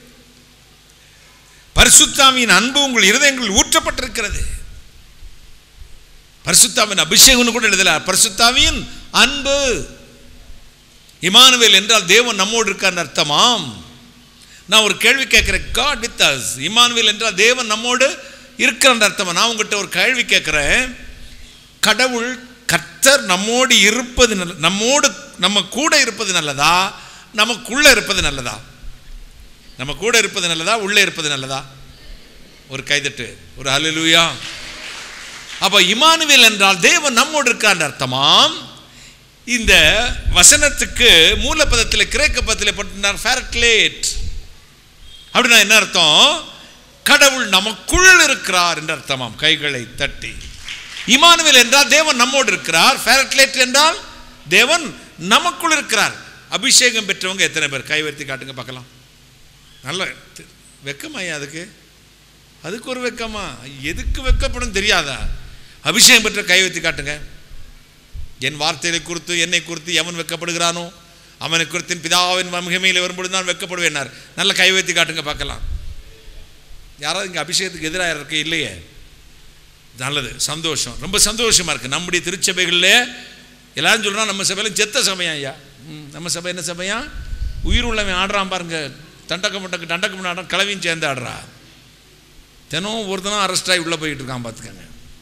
பரிசுத்தாவின் அன்பு உங்கள் இருதயங்களில் ஊற்றப்பட்டிருக்கிறது பரிசுத்தாவின் அபிஷேகம்னு கூட எழுதல பரிசுத்தாவின் அன்பு இமானுவேல் என்றால் தேவன் நம்மோடு இருக்கான்னு அர்த்தமாம் நான் ஒரு கேள்வி கேட்கிறேன் காட் வித் அஸ் இமானுவேல் என்றால் தேவன் நம்மோடு இருக்கிறன்ற அர்த்தமா நான் உங்ககிட்ட ஒரு கேள்வி கேட்கிறேன் கடவுள் கர்த்தர் நம்மோடு இருப்பது நல்ல நம்மோடு நம்ம கூட இருப்பது நல்லதா நமக்குள்ள இருப்பது நல்லதா நம்ம கூட இருப்பது நல்லதா உள்ளே இருப்பது நல்லதா ஒரு கைதட்டு ஒரு ஹalleluya அப்ப இமானுவேல் என்றால் தேவன் நம்மோடு இருக்கான்ற அர்த்தமாம் இந்த வசனத்துக்கு மூலப்பதத்தில் கிரேக்க பதத்தில் போட்டிருந்தார் ஃபேரக்லேட் அப்படின்னா என்ன அர்த்தம் கடவுள் நமக்குள் இருக்கிறார் என்று அர்த்தமாம் கைகளை தட்டி இமானுவேல் என்றால் தேவன் நம்மோடு இருக்கிறார் ஃபேரக்லேட் என்றால் தேவன் நமக்குள் இருக்கிறார் அபிஷேகம் பெற்றவங்க எத்தனை பேர் கை உயர்த்தி காட்டுங்க பார்க்கலாம் நல்ல தி- வெக்கமாயா அதுக்கு அதுக்கு ஒரு வெக்கமா எதுக்கு வெக்கப்படும் தெரியாதா அபிஷேகம் பெற்ற கை வைத்து காட்டுங்க என் வார்த்தைகளை குறித்து என்னை குறித்து எவன் வெக்கப்படுகிறானோ அவனை குறித்து என் பிதாவின் மகிமையில் வரும்பொழுது நான் வெக்கப்படுவேனார் நல்ல கை வைத்து காட்டுங்க பார்க்கலாம் யாராவது இங்கே அபிஷேகத்துக்கு எதிராக இருக்க இல்லையே நல்லது சந்தோஷம் ரொம்ப சந்தோஷமா இருக்கு நம்முடைய திருச்சபைகளில் எல்லாரும் சொல்றோம் நம்ம சபையில செத்த சபையா ஐயா ம், நம்ம சபை என்ன சபையா உயிர் உள்ளவன் ஆடுறான் பாருங்க தண்டக்க முட்டக்கு தண்டக்க முட்டை ஆடுறான் கிளவியும் சேர்ந்து ஆடுறா தினம் ஒருத்தனும் அரெஸ்ட் ஆகி உள்ளே போயிட்டு இருக்கான் பார்த்துக்கங்க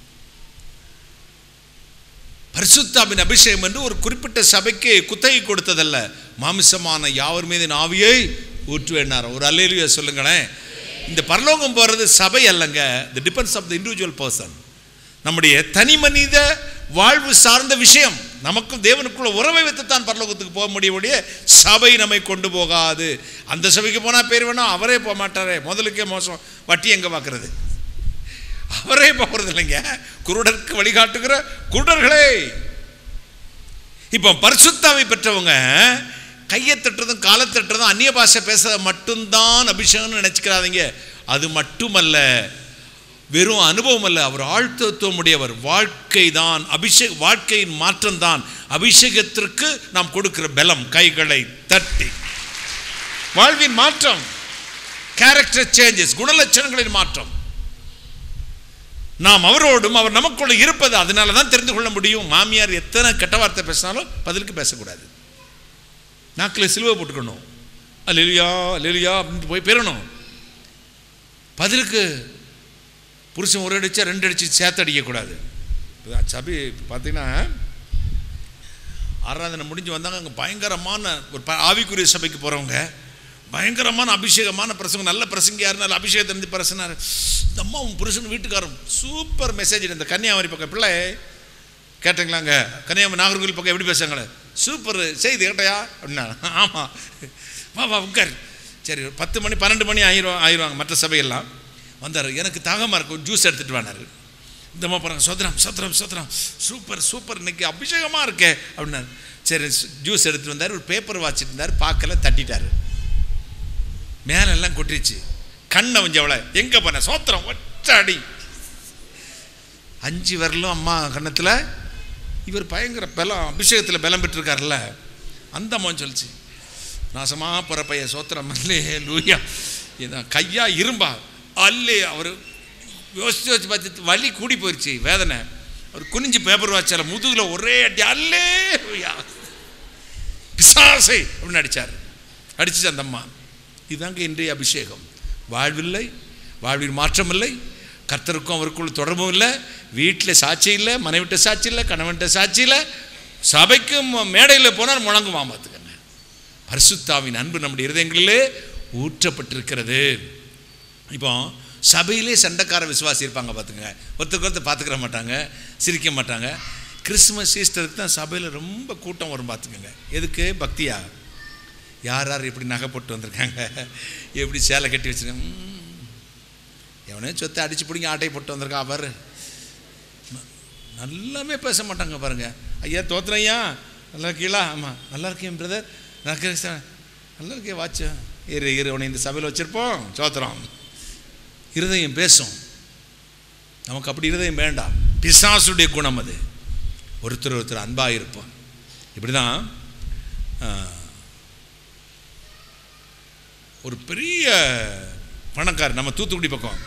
பரிசுத்தாவின் அபிஷேகம் என்று ஒரு குறிப்பிட்ட சபைக்கு குத்தகை கொடுத்ததல்ல மாமிசமான யாவர் மீது ஆவியை ஊற்றுவேனார் ஒரு அல்லேலுயா சொல்லுங்களேன் இந்த பரலோகம் போகிறது சபை அல்லங்க the depends of the individual person நம்முடைய தனி மனித வாழ்வு சார்ந்த விஷயம் நமக்கும் தேவனுக்குள்ள உறவை வைத்துத்தான் பரலோகத்துக்கு போக முடியக்கூடிய சபை நம்மை கொண்டு போகாது அந்த சபைக்கு போனால் பேர் வேணா அவரே போக மாட்டாரே முதலுக்கே மோசம் வட்டி எங்கே பார்க்கறது அவரே போகிறது இல்லைங்க குருடருக்கு வழிகாட்டுகிற குருடர்களே இப்போ பரிசுத்தாவை பெற்றவங்க கையை தட்டுறதும் காலை தட்டுறதும் அந்நிய பாஷை பேசுறது மட்டும்தான் அபிஷேகம்னு நினச்சிக்கிறாதீங்க அது மட்டுமல்ல வெறும் அனுபவம் அல்ல அவர் ஆழ்த்தத்துவம் உடையவர் வாழ்க்கை தான் அபிஷேக வாழ்க்கையின் மாற்றம் தான் அபிஷேகத்திற்கு நாம் கொடுக்கிற பலம் கைகளை தட்டி வாழ்வின் மாற்றம் கேரக்டர் சேஞ்சஸ் குணலட்சணங்களின் மாற்றம் நாம் அவரோடும் அவர் நமக்குள்ள இருப்பது அதனால தான் தெரிந்து கொள்ள முடியும் மாமியார் எத்தனை கெட்ட வார்த்தை பேசினாலும் பதிலுக்கு பேசக்கூடாது நாக்கில் சிலுவை போட்டுக்கணும் அல்லா அல்லா அப்படின்ட்டு போய் பெறணும் பதிலுக்கு புருஷன் ஒரு அடிச்சா ரெண்டு அடிச்சு சேர்த்து அடிக்கக்கூடாது இப்ப சபை பார்த்தீங்கன்னா ஆராதனை முடிஞ்சு வந்தாங்க அங்கே பயங்கரமான ஒரு ப- ஆவிக்குரிய சபைக்கு போகிறவங்க பயங்கரமான அபிஷேகமான பிரசங்கம் நல்ல பிரசங்க யாருனாலும் அபிஷேகத்தை இருந்து பிரசனார் இந்த அம்மா உன் புருஷன் வீட்டுக்காரன் சூப்பர் மெசேஜ் இந்த கன்னியாகுமரி பக்கம் பிள்ளை கேட்டீங்களாங்க கன்னியாகுமரி நாகர்கோவில் பக்கம் எப்படி பேசுறாங்களே சூப்பர் செய்தி கேட்டையா அப்படின்னா ஆமாம் வா வா உட்கார் சரி ஒரு பத்து மணி பன்னெண்டு மணி ஆயிரும் ஆயிடுவாங்க மற்ற சபையெல்லாம் வந்தார் எனக்கு தாகமாக இருக்கும் ஜூஸ் எடுத்துகிட்டு வானார் இந்த அம்மா பாருங்க சோத்ரம் சோத்ரம் சோத்ரம் சூப்பர் சூப்பர் இன்னைக்கு அபிஷேகமாக இருக்கே அப்படின்னாரு சரி ஜூஸ் எடுத்துட்டு வந்தார் ஒரு பேப்பர் வாச்சிட்டு இருந்தார் பார்க்கல தட்டிட்டாரு மேலெல்லாம் கொட்டிருச்சு கண்ணை வஞ்சவளை எங்கே பண்ண சோத்திரம் ஒற்ற அடி அஞ்சு வரலும் அம்மா கன்னத்தில் இவர் பயங்கர பலம் அபிஷேகத்தில் பலம் பெற்றிருக்காருல்ல அந்த அம்மான்னு சொல்லிச்சு நாசமாக போகிற பையன் சோத்திரம் அல்லே லூயா இதான் கையா இரும்பா அல்லே அவர் யோசிச்சு யோசிச்சு பார்த்து வலி கூடி போயிடுச்சு வேதனை அவர் குனிஞ்சு பேப்பர் வாச்சால முதுகில் ஒரே அடி அல்லே லூயா பிசாசை அப்படின்னு அடிச்சார் அடிச்சு அந்த அம்மா இதுதாங்க இன்றைய அபிஷேகம் வாழ்வில்லை வாழ்வில் மாற்றம் இல்லை கர்த்தருக்கும் அவருக்குள்ள தொடர்பும் இல்லை வீட்டில் சாட்சி இல்லை மனைவிட்ட சாட்சி இல்லை கணவன்கிட்ட சாட்சி இல்லை சபைக்கும் மேடையில் போனால் முழங்குவான் பார்த்துக்கங்க பரிசுத்தாவின் அன்பு நம்முடைய இருதயங்களிலே ஊற்றப்பட்டிருக்கிறது இப்போ சபையிலே சண்டைக்கார விசுவாசி இருப்பாங்க பார்த்துங்க ஒருத்தருக்கு ஒருத்தர் பார்த்துக்கிற மாட்டாங்க சிரிக்க மாட்டாங்க கிறிஸ்துமஸ் ஈஸ்டருக்கு தான் சபையில் ரொம்ப கூட்டம் வரும் பார்த்துக்கோங்க எதுக்கு பக்தியா யார் யார் எப்படி நகை போட்டு வந்திருக்காங்க எப்படி சேலை கட்டி வச்சுருக்காங்க ம். எவனே சொத்தை அடிச்சு பிடிங்க ஆட்டை போட்டு வந்திருக்கான் அவர் நல்லாமே பேச மாட்டாங்க பாருங்க ஐயா தோத்துறேன் ஐயா நல்லா இருக்கீங்களா ஆமாம் நல்லா இருக்கேன் பிரதர் நல்லா இருக்கேன் சார் நல்லா இருக்கே வாட்சா இரு இரு உன்னை இந்த சபையில் வச்சுருப்போம் சோத்திரம் இருதயம் பேசும் நமக்கு அப்படி இருதயம் வேண்டாம் பிசாசுடைய குணம் அது ஒருத்தர் ஒருத்தர் அன்பாக இருப்போம் இப்படி தான் ஆ, ஒரு பெரிய பணக்காரர் நம்ம தூத்துக்குடி பக்கம்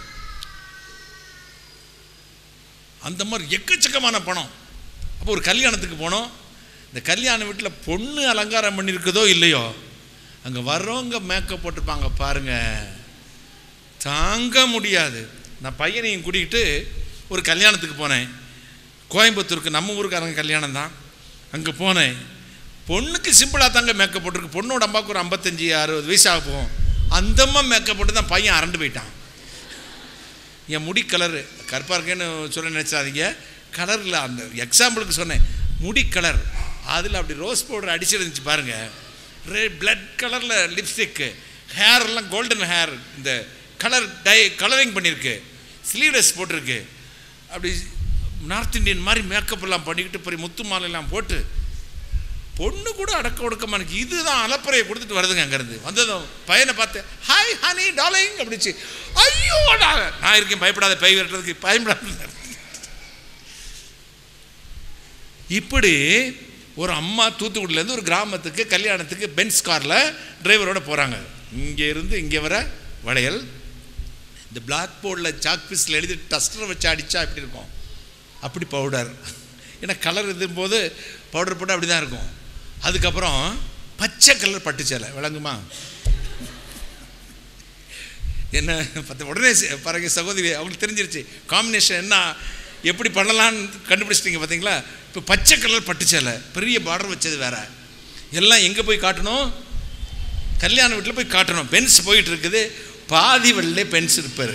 அந்த மாதிரி எக்கச்சக்கமான பணம் அப்போ ஒரு கல்யாணத்துக்கு போனோம் இந்த கல்யாண வீட்டில் பொண்ணு அலங்காரம் பண்ணியிருக்குதோ இல்லையோ அங்கே வர்றவங்க மேக்கப் போட்டிருப்பாங்க பாருங்க தாங்க முடியாது நான் பையனையும் கூட்டிகிட்டு ஒரு கல்யாணத்துக்கு போனேன் கோயம்புத்தூருக்கு நம்ம ஊருக்காரங்க கல்யாணம் தான் அங்கே போனேன் பொண்ணுக்கு சிம்பிளாக தாங்க மேக்கப் போட்டிருக்கு பொண்ணோட அம்மாவுக்கு ஒரு ஐம்பத்தஞ்சு அறுபது வயசாக போகும் அந்தம்மா மேக்கப் போட்டு தான் பையன் அரண்டு போயிட்டான் என் முடி கலரு கருப்பாக இருக்கேன்னு சொல்ல நினச்சாதீங்க கலரில் அந்த எக்ஸாம்பிளுக்கு சொன்னேன் முடி கலர் அதில் அப்படி ரோஸ் பவுடர் அடிச்சிருந்துச்சு பாருங்க ரெட் பிளட் கலரில் லிப்ஸ்டிக்கு ஹேர் எல்லாம் கோல்டன் ஹேர் இந்த கலர் டை கலரிங் பண்ணியிருக்கு ஸ்லீவ்லெஸ் போட்டிருக்கு அப்படி நார்த் இந்தியன் மாதிரி மேக்கப் எல்லாம் பண்ணிக்கிட்டு பெரிய முத்து மாலையெல்லாம் போட்டு பொண்ணு கூட அடக்க ஒடுக்கமா இருக்கு இதுதான் அலப்பறையை கொடுத்துட்டு வருதுங்க அங்கேருந்து வந்ததும் பையனை பார்த்து ஹாய் ஹனி டாலிங் அப்படிச்சு ஐயோ நான் நான் இருக்கேன் பயப்படாத பை விரட்டுறதுக்கு பயப்படாத இப்படி ஒரு அம்மா தூத்துக்குடியிலேருந்து ஒரு கிராமத்துக்கு கல்யாணத்துக்கு பென்ஸ் காரில் டிரைவரோட போகிறாங்க இங்கே இருந்து இங்கே வர வளையல் இந்த பிளாக் போர்டில் சாக் பீஸில் எழுதி டஸ்டரை வச்சு அடித்தா எப்படி இருக்கும் அப்படி பவுடர் ஏன்னா கலர் போது பவுடர் போட்டால் அப்படி தான் இருக்கும் அதுக்கப்புறம் பச்சை கலர் பட்டு சேலை விளங்குமா என்ன பத்து உடனே சி- பாருங்க சகோதரி அவங்களுக்கு தெரிஞ்சிருச்சு காம்பினேஷன் என்ன எப்படி பண்ணலான்னு கண்டுபிடிச்சிட்டிங்க பார்த்தீங்களா இப்போ பச்சை கலர் பட்டு சேலை பெரிய பார்டர் வச்சது வேற எல்லாம் எங்கே போய் காட்டணும் கல்யாண வீட்டில் போய் காட்டணும் பென்ஸ் போயிட்டு இருக்குது பாதி வழியிலே பென்ஸ் இருப்பார்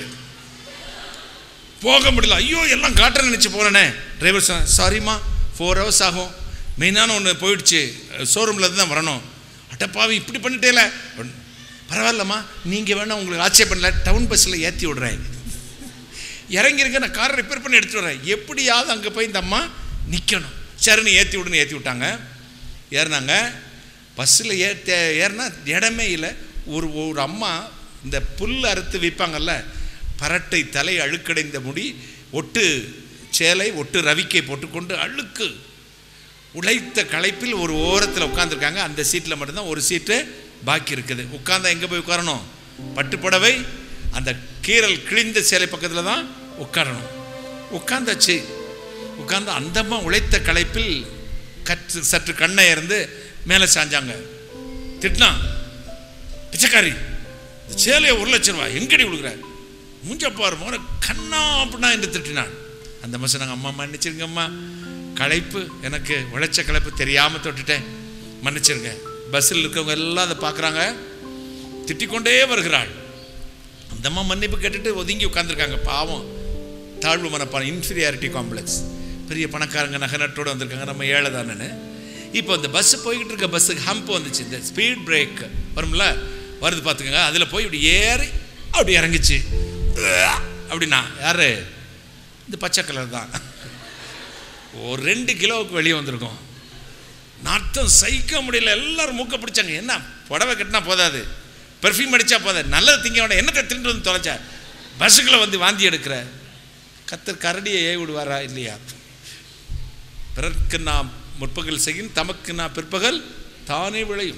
போக முடியல ஐயோ எல்லாம் காட்ட நினச்சி போகிறேனே டிரைவர் சொன்ன சாரிம்மா ஃபோர் ஹவர்ஸ் ஆகும் மெயினான ஒன்று போயிடுச்சு ஷோரூமில் இருந்து தான் வரணும் அட்டப்பாவி இப்படி பண்ணிட்டேல பரவாயில்லம்மா நீங்கள் வேணால் உங்களுக்கு ஆட்சேபம் பண்ணல டவுன் பஸ்ஸில் ஏற்றி விடுறேன் இறங்கிருங்க நான் காரை ரிப்பேர் பண்ணி எடுத்துட்டு வரேன் எப்படியாவது அங்கே போய் இந்த அம்மா நிற்கணும் சரின்னு ஏற்றி விடுன்னு ஏற்றி விட்டாங்க ஏறினாங்க பஸ்ஸில் ஏற்ற ஏறினா இடமே இல்லை ஒரு ஒரு அம்மா இந்த புல் அறுத்து விற்பாங்கல்ல பரட்டை தலை அழுக்கடைந்த முடி ஒட்டு சேலை ஒட்டு ரவிக்கை போட்டுக்கொண்டு அழுக்கு உழைத்த களைப்பில் ஒரு ஓரத்தில் உட்காந்துருக்காங்க அந்த சீட்டில் மட்டும்தான் ஒரு சீட்டு பாக்கி இருக்குது உட்காந்தா எங்கே போய் உட்காரணும் பட்டு புடவை அந்த கீரல் கிழிந்த சேலை பக்கத்தில் தான் உட்காரணும் உட்காந்தாச்சு உட்கார்ந்து அந்தம்மா உழைத்த களைப்பில் கற்று சற்று கண்ணை இருந்து மேலே சாஞ்சாங்க திட்டினா பிச்சைக்காரி இந்த சேலையை ஒரு லட்சம் ரூபாய் எங்கடி கொடுக்குற மூஞ்சப்பாரு மோன கண்ணா அப்படின்னா என்று திட்டினான் அந்த மாதம் நாங்கள் அம்மா மன்னிச்சிருங்க அம்மா களைப்பு எனக்கு உழைச்ச களைப்பு தெரியாமல் தொட்டுட்டேன் மன்னிச்சிருங்க பஸ்ஸில் இருக்கவங்க எல்லாம் அதை பார்க்குறாங்க திட்டிக்கொண்டே வருகிறாள் அந்த அம்மா மன்னிப்பு கேட்டுட்டு ஒதுங்கி உட்காந்துருக்காங்க பாவம் தாழ்வு மனப்பான இன்ஃபீரியாரிட்டி காம்ப்ளெக்ஸ் பெரிய பணக்காரங்க நகனட்டோடு வந்திருக்காங்க நம்ம ஏழை தானேன்னு இப்போ இந்த பஸ் போய்கிட்டு இருக்க பஸ்ஸுக்கு ஹம்ப் வந்துச்சு இந்த ஸ்பீட் பிரேக் வரும்ல வருது பார்த்துக்கோங்க அதில் போய் இப்படி ஏறி அப்படி இறங்குச்சு அப்படின்னா யாரு இந்த பச்சை கலர் தான் ஒரு ரெண்டு கிலோவுக்கு வெளியே வந்திருக்கோம் நாட்டம் சகிக்க முடியல எல்லாரும் மூக்க பிடிச்சாங்க என்ன புடவை கட்டினா போதாது பெர்ஃப்யூம் அடிச்சா போதாது நல்லது திங்க வேண்டாம் என்னத்தை திண்டு வந்து தொலைச்சா பஸ்ஸுக்குள்ளே வந்து வாந்தி எடுக்கிற கத்தர் கரடியை ஏவி விடுவாரா இல்லையா பிறர்க்கு நான் முற்பகல் செய்யும் தமக்கு நான் பிற்பகல் தானே விளையும்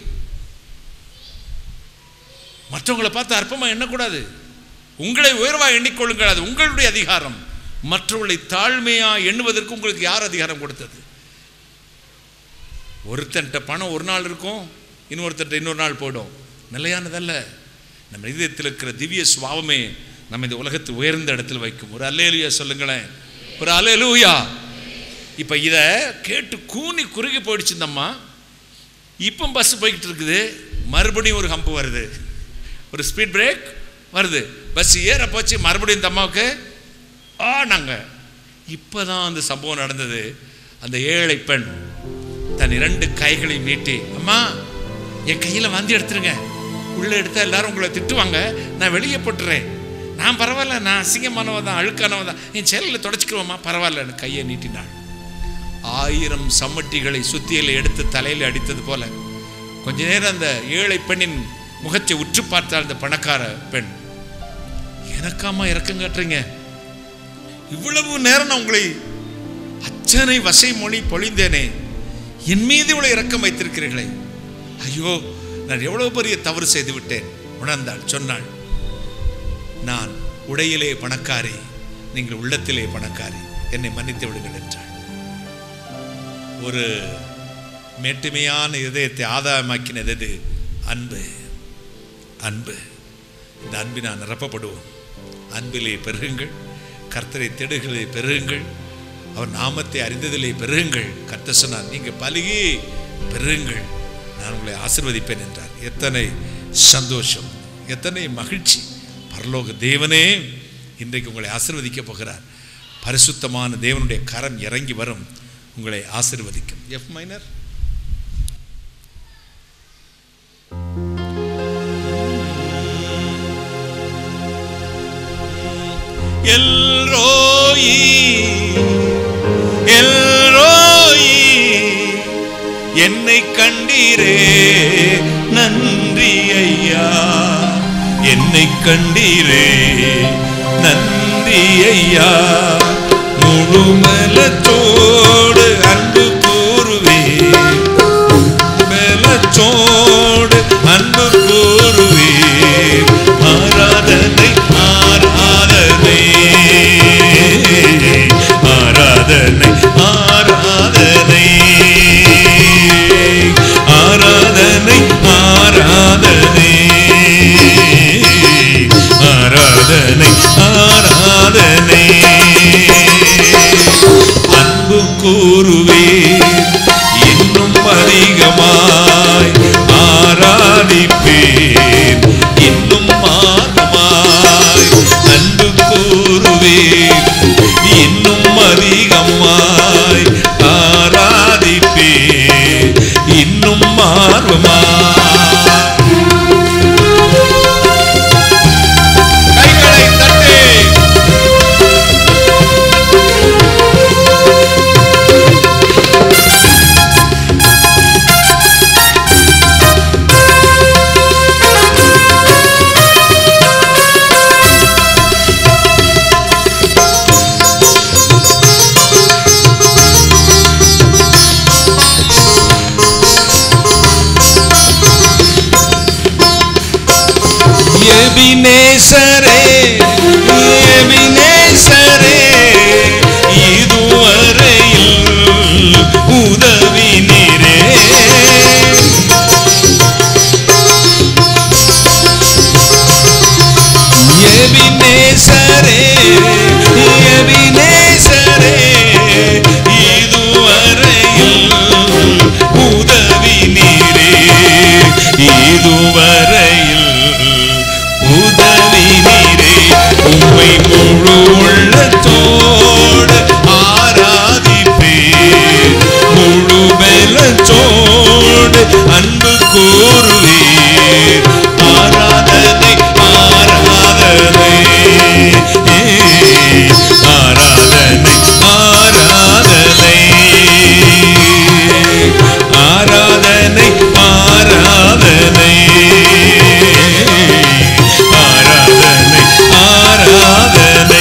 மற்றவங்களை பார்த்து அற்பமாக எண்ணக்கூடாது உங்களை உயர்வா எண்ணிக்கொள்ளுங்கள் அது உங்களுடைய அதிகாரம் மற்றவர்களை தாழ்மையா எண்ணுவதற்கு உங்களுக்கு யார் அதிகாரம் கொடுத்தது ஒருத்தன்ட்ட பணம் ஒரு நாள் இருக்கும் இன்னொருத்தன்ட்ட இன்னொரு நாள் போயிடும் நிலையானதல்ல நம்ம இதயத்தில் இருக்கிற திவ்ய சுவாவமே நம்ம இந்த உலகத்து உயர்ந்த இடத்துல வைக்கும் ஒரு அல்லேலுயா சொல்லுங்களேன் ஒரு அல்லேலூயா இப்போ இதை கேட்டு கூனி குறுகி போயிடுச்சு இந்த அம்மா இப்போ பஸ் போய்கிட்டு இருக்குது மறுபடியும் ஒரு ஹம்பு வருது ஒரு ஸ்பீட் பிரேக் வருது பஸ் ஏற போச்சு மறுபடியும் இந்த அம்மாவுக்கு ஆ நாங்கள் இப்போ தான் அந்த சம்பவம் நடந்தது அந்த ஏழை பெண் தன் இரண்டு கைகளை நீட்டி அம்மா என் கையில் வாந்தி எடுத்துருங்க உள்ளே எடுத்தா எல்லாரும் உங்களை திட்டுவாங்க நான் வெளியே போட்டுறேன் நான் பரவாயில்ல நான் அசிங்கமானவ தான் அழுக்கானவ தான் என் செயலில் தொடச்சிக்கிறோமா பரவாயில்ல கையை நீட்டினாள் ஆயிரம் சம்மட்டிகளை சுத்தியில் எடுத்து தலையில் அடித்தது போல கொஞ்ச நேரம் அந்த ஏழை பெண்ணின் முகத்தை உற்று பார்த்தாள் அந்த பணக்கார பெண் எனக்காமா இறக்கம் காட்டுறீங்க இவ்வளவு நேரம் நான் உங்களை அச்சனை வசை மொழி பொழிந்தேனே என் மீது இவ்வளவு இரக்கம் வைத்திருக்கிறீர்களே ஐயோ நான் எவ்வளவு பெரிய தவறு செய்து விட்டேன் உணர்ந்தாள் சொன்னாள் நான் உடையிலே பணக்காரி நீங்கள் உள்ளத்திலே பணக்காரி என்னை மன்னித்து விடுங்கள் என்றாள் ஒரு மேட்டுமையான இதயத்தை ஆதாயமாக்கினது எது அன்பு அன்பு இந்த அன்பினால் நிரப்பப்படுவோம் அன்பிலே பெருகுங்கள் கர்த்தரை தேடுகளை பெருகுங்கள் அவர் நாமத்தை அறிந்ததிலே பெருகுங்கள் கர்த்தர் சொன்னார் நீங்க பலுகி பெருகுங்கள் நான் உங்களை ஆசிர்வதிப்பேன் என்றார் எத்தனை சந்தோஷம் எத்தனை மகிழ்ச்சி பரலோக தேவனே இன்றைக்கு உங்களை ஆசிர்வதிக்க போகிறார் பரிசுத்தமான தேவனுடைய கரம் இறங்கி வரும் உங்களை ஆசிர்வதிக்கும் எஃப் மைனர் எல்ரோயி எல்ரோயி என்னை கண்டீரே நன்றி ஐயா என்னை கண்டீரே நன்றி ஐயா முழுமலத்தோடு அன்பு கூறுவே மேலச்சோடு அன்பு கூறுவீர் ஆராதனை ஆராதனை ஆராதனை ஆராதனை ஆராதனை ஆராதனை ஆராதனை ஆராதனை அன்பு கூறுவேன் இன்னும் அதிகமாய் ஆராதிப்பேன் இன்னும் மாதமாய் அன்பு கூறுவேன் இன்னும் அதிகமாய் ஆராதிப்பேன் இன்னும் ஆர்வமாய் கைகளை தட்டி எபினேசரே எபினேசரே இதுவரையில் உதவி நீரே எபினேசரே எபினேசரே இதுவரையில் உதவி நீரே இதுவரையில் உதவி நீரே உம்மை முழு உள்ளத்தோடு ஆராதிப்பே முழு பெலத்தோடு அன்பு கூறுவீர் ஆராதனை ஆராதனை ஆராதனை ஆராதனை ஆராதனை ஆராதனை ஆராதனை ஆராதனை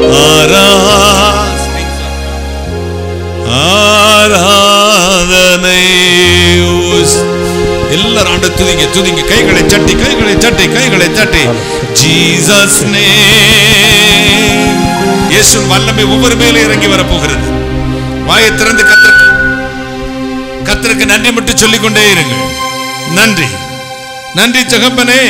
ஆரா ஆராதனை உஸ்- எல்லாரும் ஆண்டு துதிங்க துதிங்க கைகளை சட்டி கைகளை சட்டி கைகளை சட்டி ஜீசஸ் நே இயேசு வல்லமை ஒவ்வொரு மேலே இறங்கி வரப்போகிறது வாயை திறந்து கத்திர கத்தருக்கு நன்றி மட்டும் சொல்லிக் கொண்டே இருங்கள் நன்றி நன்றி ஜெகப்பனே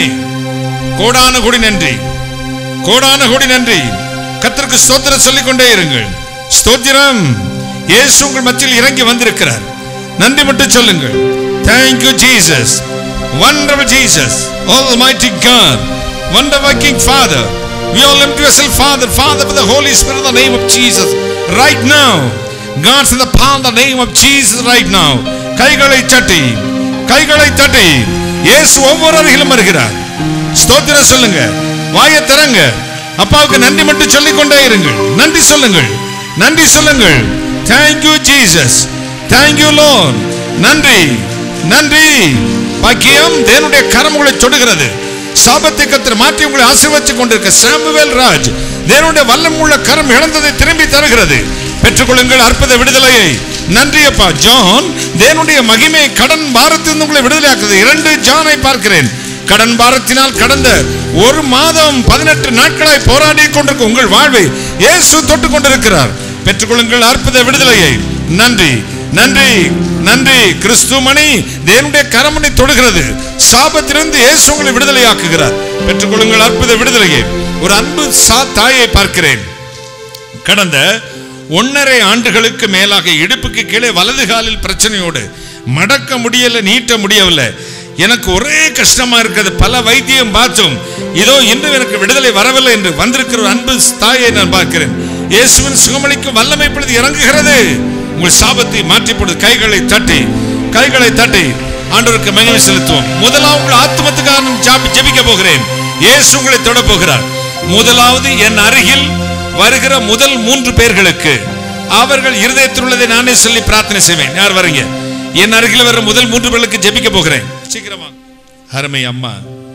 கோடான கொடி நன்றி கோடான கொடி நன்றி கத்தருக்கு ஸ்தோத்திரம் சொல்லிக் கொண்டே இருங்கள் ஸ்தோத்திரம் இயேசு உங்கள் மத்தியில் இறங்கி வந்திருக்கிறார் நன்றி மட்டும் சொல்லுங்கள் thank you jesus wonderful jesus almighty god wonder working father we all lift yourself father father with the holy spirit in the name of jesus right now god's in the power in the name of jesus right now கைகளை தட்டி கைகளை தட்டி இயேசு ஒவ்வொரு அருகிலும் வருகிறார் ஸ்தோத்திரம் சொல்லுங்க வாயை திறங்க அப்பாவுக்கு நன்றி மட்டும் சொல்லிக் கொண்டே இருங்கள் நன்றி சொல்லுங்கள் நன்றி சொல்லுங்கள் thank you jesus thank you lord நன்றி நன்றி பாக்கியம் தேவனுடைய கரம் உங்களை தொடுகிறது சாபத்தை கத்திர மாற்றி உங்களை ஆசீர்வதித்துக் கொண்டிருக்க சாமுவேல் ராஜ் தேவனுடைய வல்லம் உள்ள கரம் இழந்ததை திரும்பி தருகிறது பெற்றுக்கொள்ளுங்கள் அற்புத விடுதலையை நன்றி அப்பா ஜான் தேவனுடைய மகிமை கடன் பாரத்திலிருந்து உங்களை விடுதலையாக்குது இரண்டு ஜானை பார்க்கிறேன் கடன் பாரத்தினால் கடந்த ஒரு மாதம் பதினெட்டு நாட்களாய் போராடி கொண்டிருக்க உங்கள் வாழ்வை இயேசு தொட்டுக் கொண்டிருக்கிறார் பெற்றுக்கொள்ளுங்கள் அற்புத விடுதலையை நன்றி நன்றி நன்றி கிறிஸ்துமணி தேவனுடைய கரமனை தொடுகிறது சாபத்திலிருந்து இயேசு உங்களை விடுதலையாக்குகிறார் பெற்றுக்கொள்ளுங்கள் அற்புத விடுதலையை ஒரு அன்பு சா தாயை பார்க்கிறேன் கடந்த ஒன்னரை ஆண்டுகளுக்கு மேலாக இடுப்புக்கு கீழே வலது காலில் பிரச்சனையோடு மடக்க முடியல நீட்ட முடியவில்லை எனக்கு ஒரே கஷ்டமா இருக்கிறது பல வைத்தியம் பார்த்தோம் இதோ இன்று எனக்கு விடுதலை வரவில்லை என்று வந்திருக்கிற ஒரு அன்பு தாயை நான் பார்க்கிறேன் இயேசுவின் சுகமளிக்கும் வல்லமை பொழுது இறங்குகிறது உங்கள் சாபத்தை மாற்றி போடு கைகளை தட்டி கைகளை தட்டி ஆண்டவருக்கு மகிமை செலுத்துவோம் முதலாவது உங்கள் ஆத்மத்துக்காக நான் ஜாபி- ஜெபிக்க போகிறேன் இயேசு உங்களை தொட போகிறார் முதலாவது என் அருகில் வருகிற முதல் மூன்று பேர்களுக்கு அவர்கள் இருதயத்தில் உள்ளதை நானே சொல்லி பிரார்த்தனை செய்வேன் யார் வரீங்க என் அருகில் வர முதல் மூன்று பேர்களுக்கு ஜெபிக்க போகிறேன் சீக்கிரமா அருமை அம்மா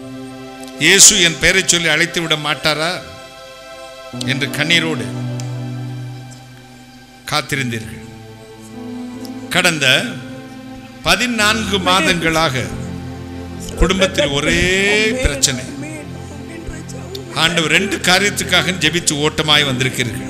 இயேசு என் பெயரை சொல்லி அழைத்து விட மாட்டாரா என்று கண்ணீரோடு காத்திருந்தீர்கள் கடந்த பதினான்கு மாதங்களாக குடும்பத்தில் ஒரே பிரச்சனை ஆண்டவர் ரெண்டு காரியத்துக்காக ஜெபிச்சு ஓட்டமாய் வந்திருக்கிறீர்கள்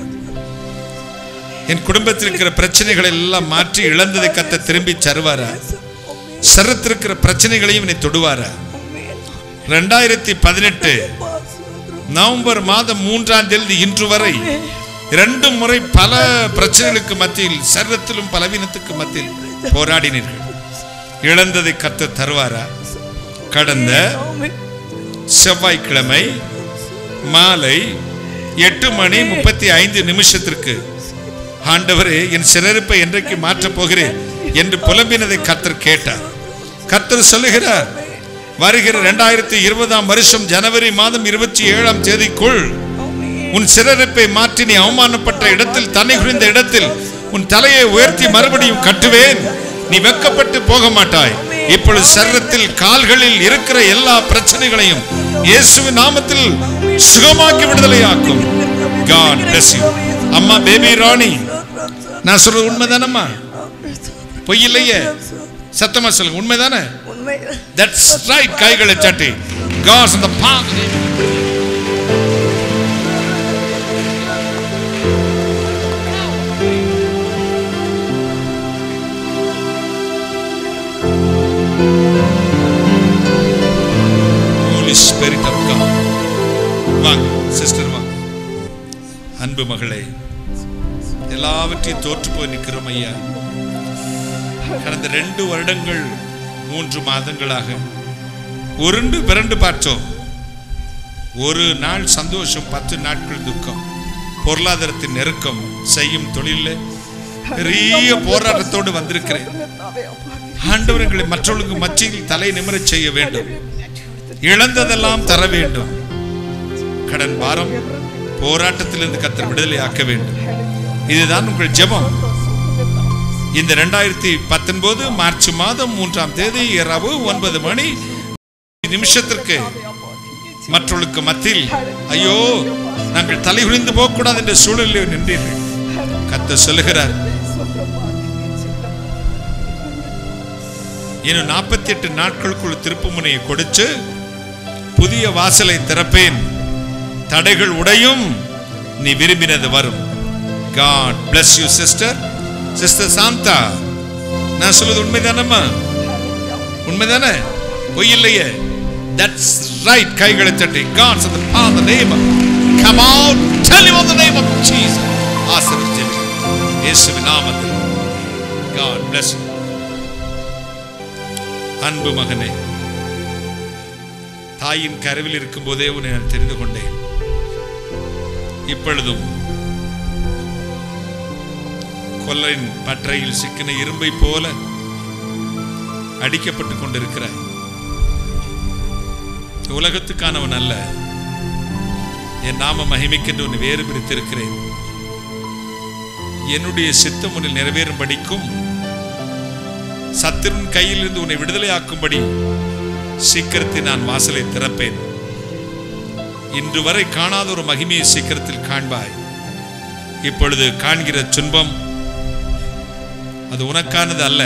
என் குடும்பத்தில் இருக்கிற பிரச்சனைகளை எல்லாம் மாற்றி இழந்ததை கத்த திரும்பி தருவாரா சரத்திருக்கிற பிரச்சனைகளையும் என்னை தொடுவாரா ரெண்டாயிரத்தி பதினெட்டு நவம்பர் மாதம் மூன்றாம் தேதி இன்று வரை இரண்டு முறை பல பிரச்சனைகளுக்கு மத்தியில் சரீரத்திலும் பலவீனத்துக்கு மத்தியில் போராடினீர்கள் இழந்ததை கத்த தருவாரா கடந்த செவ்வாய்க்கிழமை மாலை எட்டு மணி முப்பத்தி ஐந்து நிமிஷத்திற்கு ஆண்டவரே என் சிறப்பை என்றைக்கு மாற்றப் போகிறேன் என்று புலம்பினதை கர்த்தர் கேட்டார் கர்த்தர் சொல்லுகிறார் வருகிற இரண்டாயிரத்தி இருபதாம் வருஷம் ஜனவரி மாதம் இருபத்தி ஏழாம் தேதிக்குள் உன் சிறப்பை மாற்றி நீ அவமானப்பட்ட இடத்தில் தன்னை குறிந்த இடத்தில் உன் தலையை உயர்த்தி மறுபடியும் கட்டுவேன் நீ வெக்கப்பட்டு போக மாட்டாய் இப்பொழுது சரீரத்தில் கால்களில் இருக்கிற எல்லா பிரச்சனைகளையும் இயேசுவின் நாமத்தில் சுகமாக்கி விடுதலையாக்கும் God bless you அம்மா பேபி ராணி நான் சொல்றது உண்மைதானம்மா பொய் இல்லையே சத்தமா சொல்லுங்க உண்மைதானே உண்மை தட்ஸ் ரைட் கைகளை சட்டி God's in the path Holy Spirit of God. வாங்க சிஸ்டர் வாங்க அன்பு மகளே எல்லாவற்றையும் தோற்று போய் நிற்கிறோம் ஐயா கடந்த ரெண்டு வருடங்கள் மூன்று மாதங்களாக உருண்டு பிறண்டு பார்த்தோம் ஒரு நாள் சந்தோஷம் பத்து நாட்கள் துக்கம் பொருளாதாரத்தின் நெருக்கம் செய்யும் தொழிலில் பெரிய போராட்டத்தோடு வந்திருக்கிறேன் ஆண்டவர் எங்களை மற்றவர்களுக்கு மத்தியில் தலை நிமிரச் செய்ய வேண்டும் இழந்ததெல்லாம் தர வேண்டும் கடன் பாரம் போராட்டத்திலிருந்து கத்தர் விடுதலை ஆக்க வேண்டும் இதுதான் உங்கள் ஜெபம் இந்த ரெண்டாயிரத்தி பத்தொன்பது மார்ச் மாதம் மூன்றாம் தேதி இரவு ஒன்பது மணி நிமிஷத்திற்கு மற்றவர்களுக்கு மத்தியில் ஐயோ நாங்கள் தலைகுனிந்து போகக்கூடாது என்ற சூழலில் நின்றீர்கள் கத்த சொல்லுகிறார் இன்னும் நாற்பத்தி எட்டு நாட்களுக்குள் திருப்பு முனையை கொடுத்து புதிய வாசலை திறப்பேன் தடைகள் உடையும் நீ விரும்பினது வரும் God bless you sister sister Shanta நான் சொல்வது உண்மைதானம்மா உண்மைதானே பொய் இல்லையே தட்ஸ் ரைட் கைகளை தட்டி God said the power of the name of come out tell him on the name of Jesus ஆசீர்வதித்து இயேசுவின் நாமத்தில் God bless you அன்பு மகனே தாயின் கருவில் இருக்கும்போதே உன்னை நான் தெரிந்து கொண்டேன் இப்பொழுதும் கொல்லின் பற்றையில் சிக்கின இரும்பை போல அடிக்கப்பட்டுக் கொண்டிருக்கிறாய் உலகத்துக்கானவன் அல்ல என் நாம மகிமைக்கென்று உன்னை வேறு பிரித்திருக்கிறேன் என்னுடைய சித்தம் உன்னில் நிறைவேறும்படிக்கும் சத்திரன் கையிலிருந்து உன்னை விடுதலையாக்கும்படி சீக்கிரத்தில் நான் வாசலை திறப்பேன் இன்று வரை காணாத ஒரு மகிமையை சீக்கிரத்தில் காண்பாய் இப்பொழுது காண்கிற துன்பம் அது உனக்கானது அல்ல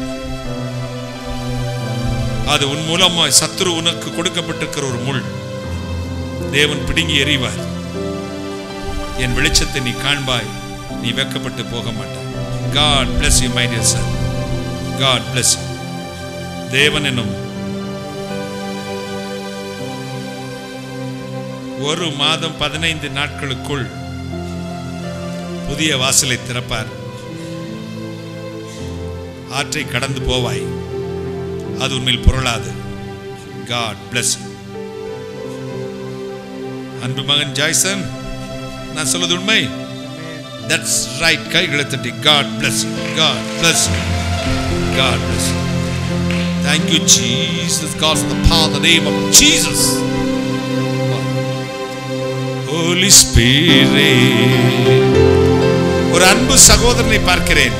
அது உன் மூலமாய் சத்துரு உனக்கு கொடுக்கப்பட்டிருக்கிற ஒரு முள் தேவன் பிடுங்கி எறிவார் என் வெளிச்சத்தை நீ காண்பாய் நீ வெக்கப்பட்டு போக மாட்டாய் God bless you my dear son God bless you தேவன் என்னும் ஒரு மாதம் பதினைந்து நாட்களுக்குள் புதிய வாசலை திறப்பார் ஆற்றை கடந்து போவாய் அது உண்மையில் புரளாது காட் bless you அன்பு மகன் ஜாய்சன் நான் சொல்வது உண்மை தட்ஸ் ரைட் கைகளை தட்டி God bless you God bless you God bless you thank you jesus god for the power of the name of jesus holy spirit ஒரு அன்பு சகோதரனை பார்க்கிறேன்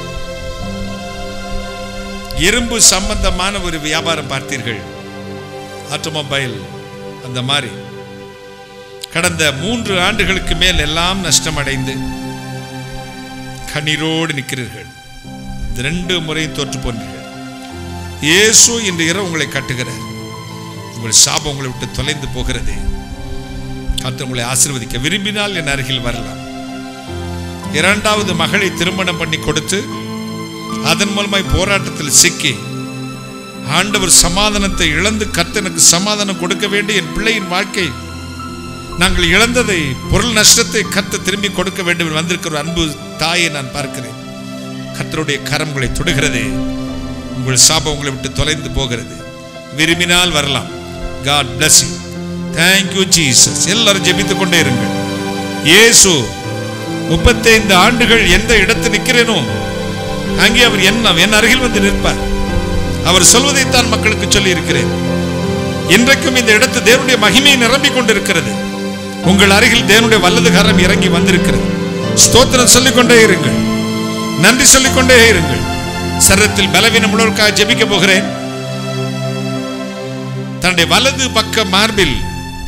இரும்பு சம்பந்தமான ஒரு வியாபாரம் பார்த்தீர்கள் ஆட்டோமொபைல் அந்த மாதிரி கடந்த மூன்று ஆண்டுகளுக்கு மேல் எல்லாம் நஷ்டமடைந்து கண்ணீரோடு நிற்கிறீர்கள் இந்த ரெண்டு முறையும் தோற்று போனீர்கள் இயேசு இன்று இரவு உங்களை கட்டுகிறார் உங்கள் சாபம் உங்களை விட்டு தொலைந்து போகிறது கர்த்தர் உங்களை ஆசீர்வதிக்க விரும்பினால் என் அருகில் வரலாம் இரண்டாவது மகளை திருமணம் பண்ணி கொடுத்து அதன் மூலமாய் போராட்டத்தில் சிக்கி ஆண்டவர் சமாதானத்தை இழந்து கர்த்தர் எனக்கு சமாதானம் கொடுக்க வேண்டிய என் பிள்ளையின் வாழ்க்கை நாங்கள் இழந்ததை பொருள் நஷ்டத்தை கர்த்தர் திரும்பி கொடுக்க வேண்டும் என்று வந்திருக்கிற ஒரு அன்பு தாயை நான் பார்க்கிறேன் கர்த்தருடைய கரங்களை தொடுகிறது உங்கள் சாபம் உங்களை விட்டு தொலைந்து போகிறது விரும்பினால் வரலாம் God bless you thank you Jesus எல்லாரும் ஜெபித்துக் கொண்டே இருங்கள் இயேசு முப்பத்தைந்து ஆண்டுகள் எந்த இடத்தில் நிற்கிறேனோ அங்கே அவர் என்ன என் அருகில் வந்து நிற்பார் அவர் சொல்வதைத்தான் மக்களுக்கு சொல்லி இருக்கிறேன் இன்றைக்கும் இந்த இடத்து தேவனுடைய மகிமை நிரம்பிக் கொண்டிருக்கிறது உங்கள் அருகில் தேவனுடைய வல்லது கரம் இறங்கி வந்திருக்கிறது ஸ்தோத்திரம் சொல்லிக்கொண்டே இருங்கள் நன்றி சொல்லிக்கொண்டே இருங்கள் சரத்தில் பலவீனம் உள்ளவருக்காக ஜெபிக்க போகிறேன் தன்னுடைய வலது பக்க மார்பில்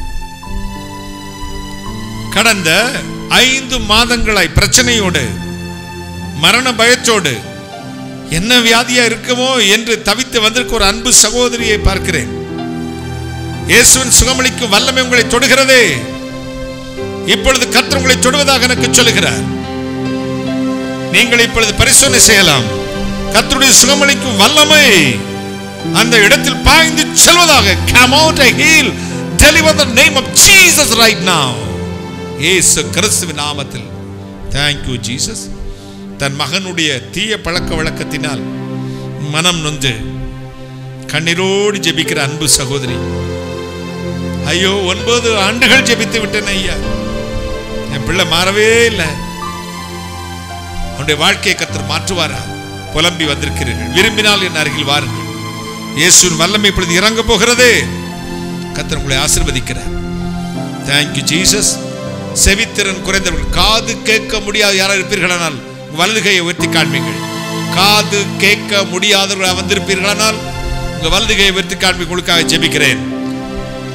கடந்த ஐந்து மாதங்களாய் பிரச்சனையோடு மரண பயத்தோடு என்ன வியாதியா இருக்குமோ என்று தவித்து வந்திருக்க ஒரு அன்பு சகோதரியை பார்க்கிறேன் இயேசுவின் சுகமளிக்கும் வல்லமை உங்களை தொடுகிறதே இப்பொழுது கர்த்தர் உங்களை தொடுவதாக எனக்கு சொல்லுகிறார் நீங்கள் இப்பொழுது பரிசோதனை செய்யலாம் கர்த்தருடைய சுகமளிக்கும் வல்லமை அந்த இடத்தில் பாய்ந்து செல்வதாக come out and heal deliver the name of Jesus right now இயேசு கிறிஸ்துவின் நாமத்தில் thank you Jesus தன் மகனுடைய தீய பழக்க வழக்கத்தினால் மனம் நொந்து கண்ணீரோடு ஜெபிக்கிற அன்பு சகோதரி ஐயோ ஒன்பது ஆண்டுகள் ஜெபித்து விட்டேன் ஐயா என் பிள்ளை மாறவே இல்லை அவனுடைய வாழ்க்கையை கத்தர் மாற்றுவாரா புலம்பி வந்திருக்கிறீர்கள் விரும்பினால் என் அருகில் வாருங்கள் இயேசுவின் வல்லமை இப்பொழுது இறங்க போகிறதே கத்தர் உங்களை ஆசீர்வதிக்கிறார் தேங்க்யூ ஜீசஸ் செவித்திறன் குறைந்தவர்கள் காது கேட்க முடியாத யாராவது இருப்பீர்களானால் உங்கள் வலது கையை உயர்த்தி காண்பீங்கள் காது கேட்க முடியாதவர்களாக வந்திருப்பீர்களானால் உங்கள் வலது கையை உயர்த்தி காண்பி உங்களுக்காக ஜெபிக்கிறேன்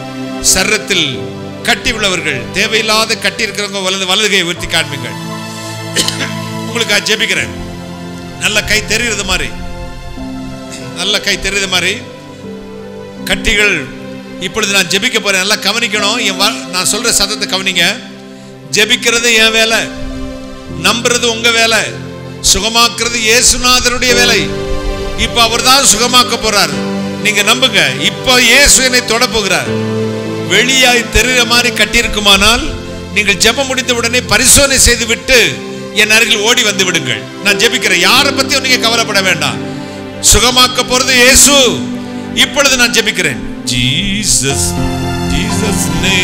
சரீரத்தில் கட்டி உள்ளவர்கள் தேவையில்லாத கட்டி இருக்கிறவங்க வலது வலதுகையை உயர்த்தி காண்பீங்கள் உங்களுக்கு ஜெபிக்கிறேன் நல்ல கை தெரியுறது மாதிரி நல்ல கை தெரியுது மாதிரி கட்டிகள் இப்பொழுது நான் ஜெபிக்க போறேன் நல்லா கவனிக்கணும் என் வா- நான் சொல்ற சத்தத்தை கவனிங்க ஜெபிக்கிறது என் வேலை நம்புறது உங்க வேலை சுகமாக்குறது இயேசுநாதருடைய வேலை இப்ப அவர் தான் சுகமாக்க போறார் நீங்க நம்புங்க இப்ப இயேசு என்னை தொட போகிறார் வெளியாய் தெரிகிற மாதிரி கட்டியிருக்குமானால் நீங்கள் ஜெபம் முடிந்த உடனே பரிசோதனை செய்து விட்டு என் அருகில் ஓடி வந்து விடுங்கள் நான் ஜெபிக்கிறேன் யாரை பத்தியும் நீங்க கவலைப்பட வேண்டாம் சுகமாக்க போறது இயேசு இப்பொழுது நான் ஜெபிக்கிறேன் ஜீசஸ் ஜீசஸ் நே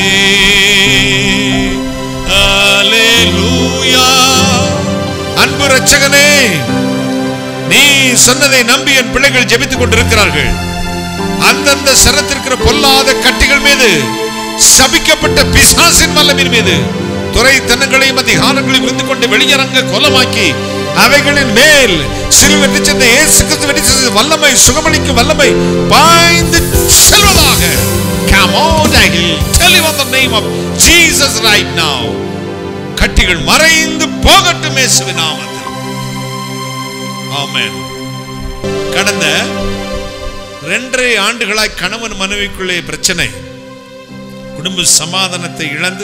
அல்லேலூயா அன்பு ரட்சகனே நீ சொன்னதை நம்பி என் பிள்ளைகள் ஜெபித்துக் கொண்டிருக்கிறார்கள் அந்தந்த சரத்திருக்கிற பொல்லாத கட்டிகள் மீது சபிக்கப்பட்ட பிசாசின் வல்லமின் மீது துறை தன்னங்களையும் அதிகாரங்களையும் இருந்து கொண்டு வெளியரங்க கொலமாக்கி அவைகளின் மேல் சிலுவை சென்ற இயேசு கிறிஸ்து வெற்றி செய்த வல்லமை சுகமளிக்கும் வல்லமை பாய்ந்து செல்வதாக Come on, I will tell you on the name of Jesus right now. கட்டிகள் மறைந்து போகட்டும் இயேசுவின் நாமத்தில் ஆமென் கடந்த ரெண்டரை ஆண்டுகளாய் கணவன் மனைவிக்குள்ளே பிரச்சனை குடும்ப சமாதானத்தை இழந்து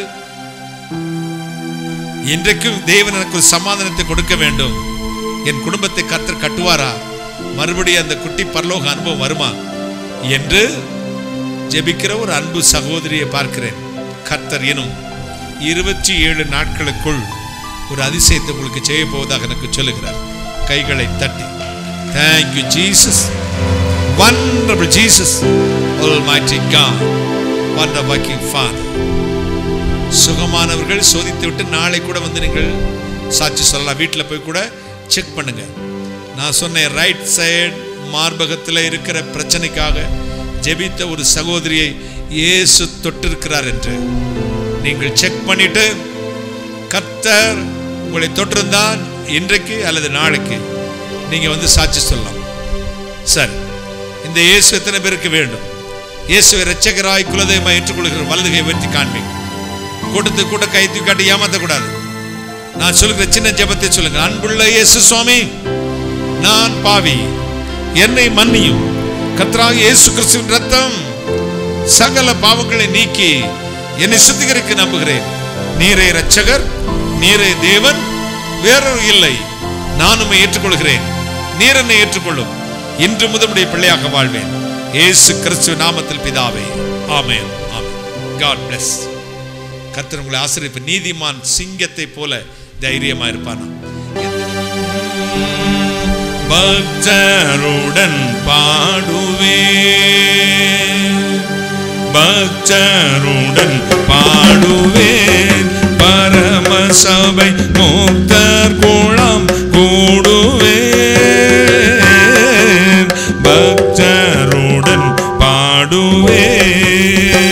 இன்றைக்கும் தேவன் எனக்கு ஒரு சமாதானத்தை கொடுக்க வேண்டும் என் குடும்பத்தை கர்த்தர் கட்டுவாரா மறுபடியும் அந்த குட்டி பரலோக அனுபவம் வருமா என்று ஜெபிக்கிற ஒரு அன்பு சகோதரியை பார்க்கிறேன் கர்த்தர் எனும் இருபத்தி ஏழு நாட்களுக்குள் ஒரு அதிசயத்தை உங்களுக்கு செய்ய போவதாக எனக்கு சொல்லுகிறார் கைகளை தட்டி thank you Jesus wonderful Jesus, Almighty God, wonder working Father. சுகமானவர்கள் சோதித்து விட்டு நாளை கூட வந்து நீங்கள் சாட்சி சொல்லலாம் வீட்டில் போய் கூட செக் பண்ணுங்க நான் சொன்னேன் ரைட் சைடு மார்பகத்தில் இருக்கிற பிரச்சனைக்காக ஜெபித்த ஒரு சகோதரியை இயேசு தொட்டிருக்கிறார் என்று நீங்கள் செக் பண்ணிட்டு கர்த்தர் உங்களை தொட்டிருந்தால் இன்றைக்கு அல்லது நாளைக்கு நீங்க வந்து சாட்சி சொல்லலாம் சரி இந்த இயேசு எத்தனை பேருக்கு வேண்டும் இயேசுவை இரட்சகராய் குலதெய்வமாய் ஏற்றுக்கொள்கிற வலதுகை வெற்றி காண்பீங்க கூட்டத்து கூட கை தூக்கி காட்டி ஏமாத்தக்கூடாது நான் சொல்லுகிற சின்ன ஜெபத்தை சொல்லுங்க அன்புள்ள இயேசு சுவாமி நான் பாவி என்னை மன்னியும் கர்த்தராகிய இயேசு கிறிஸ்துவின் ரத்தம் சகல பாவங்களை நீக்கி என்னை சுத்திகரிக்க நம்புகிறேன் நீரே இரட்சகர் நீரே தேவன் வேறொரு இல்லை நானும் ஏற்றுக்கொள்கிறேன் நீர் என்னை ஏற்றுக்கொள்ளும் இன்று முதமுடைய பிள்ளையாக வாழ்வேன் இயேசு கிறிஸ்து நாமத்தில் பிதாவே ஆமென் ஆமென் காட் bless கர்த்தர் உங்களை ஆசிரியப்பு நீதிமான் சிங்கத்தை போல தைரியமா இருப்பானா பக்தருடன் பாடுவே பக்தருடன் பாடுவேன் பரமசபை முக்தர் குளம் கூடுவேன் பக்தருடன் பாடுவேன்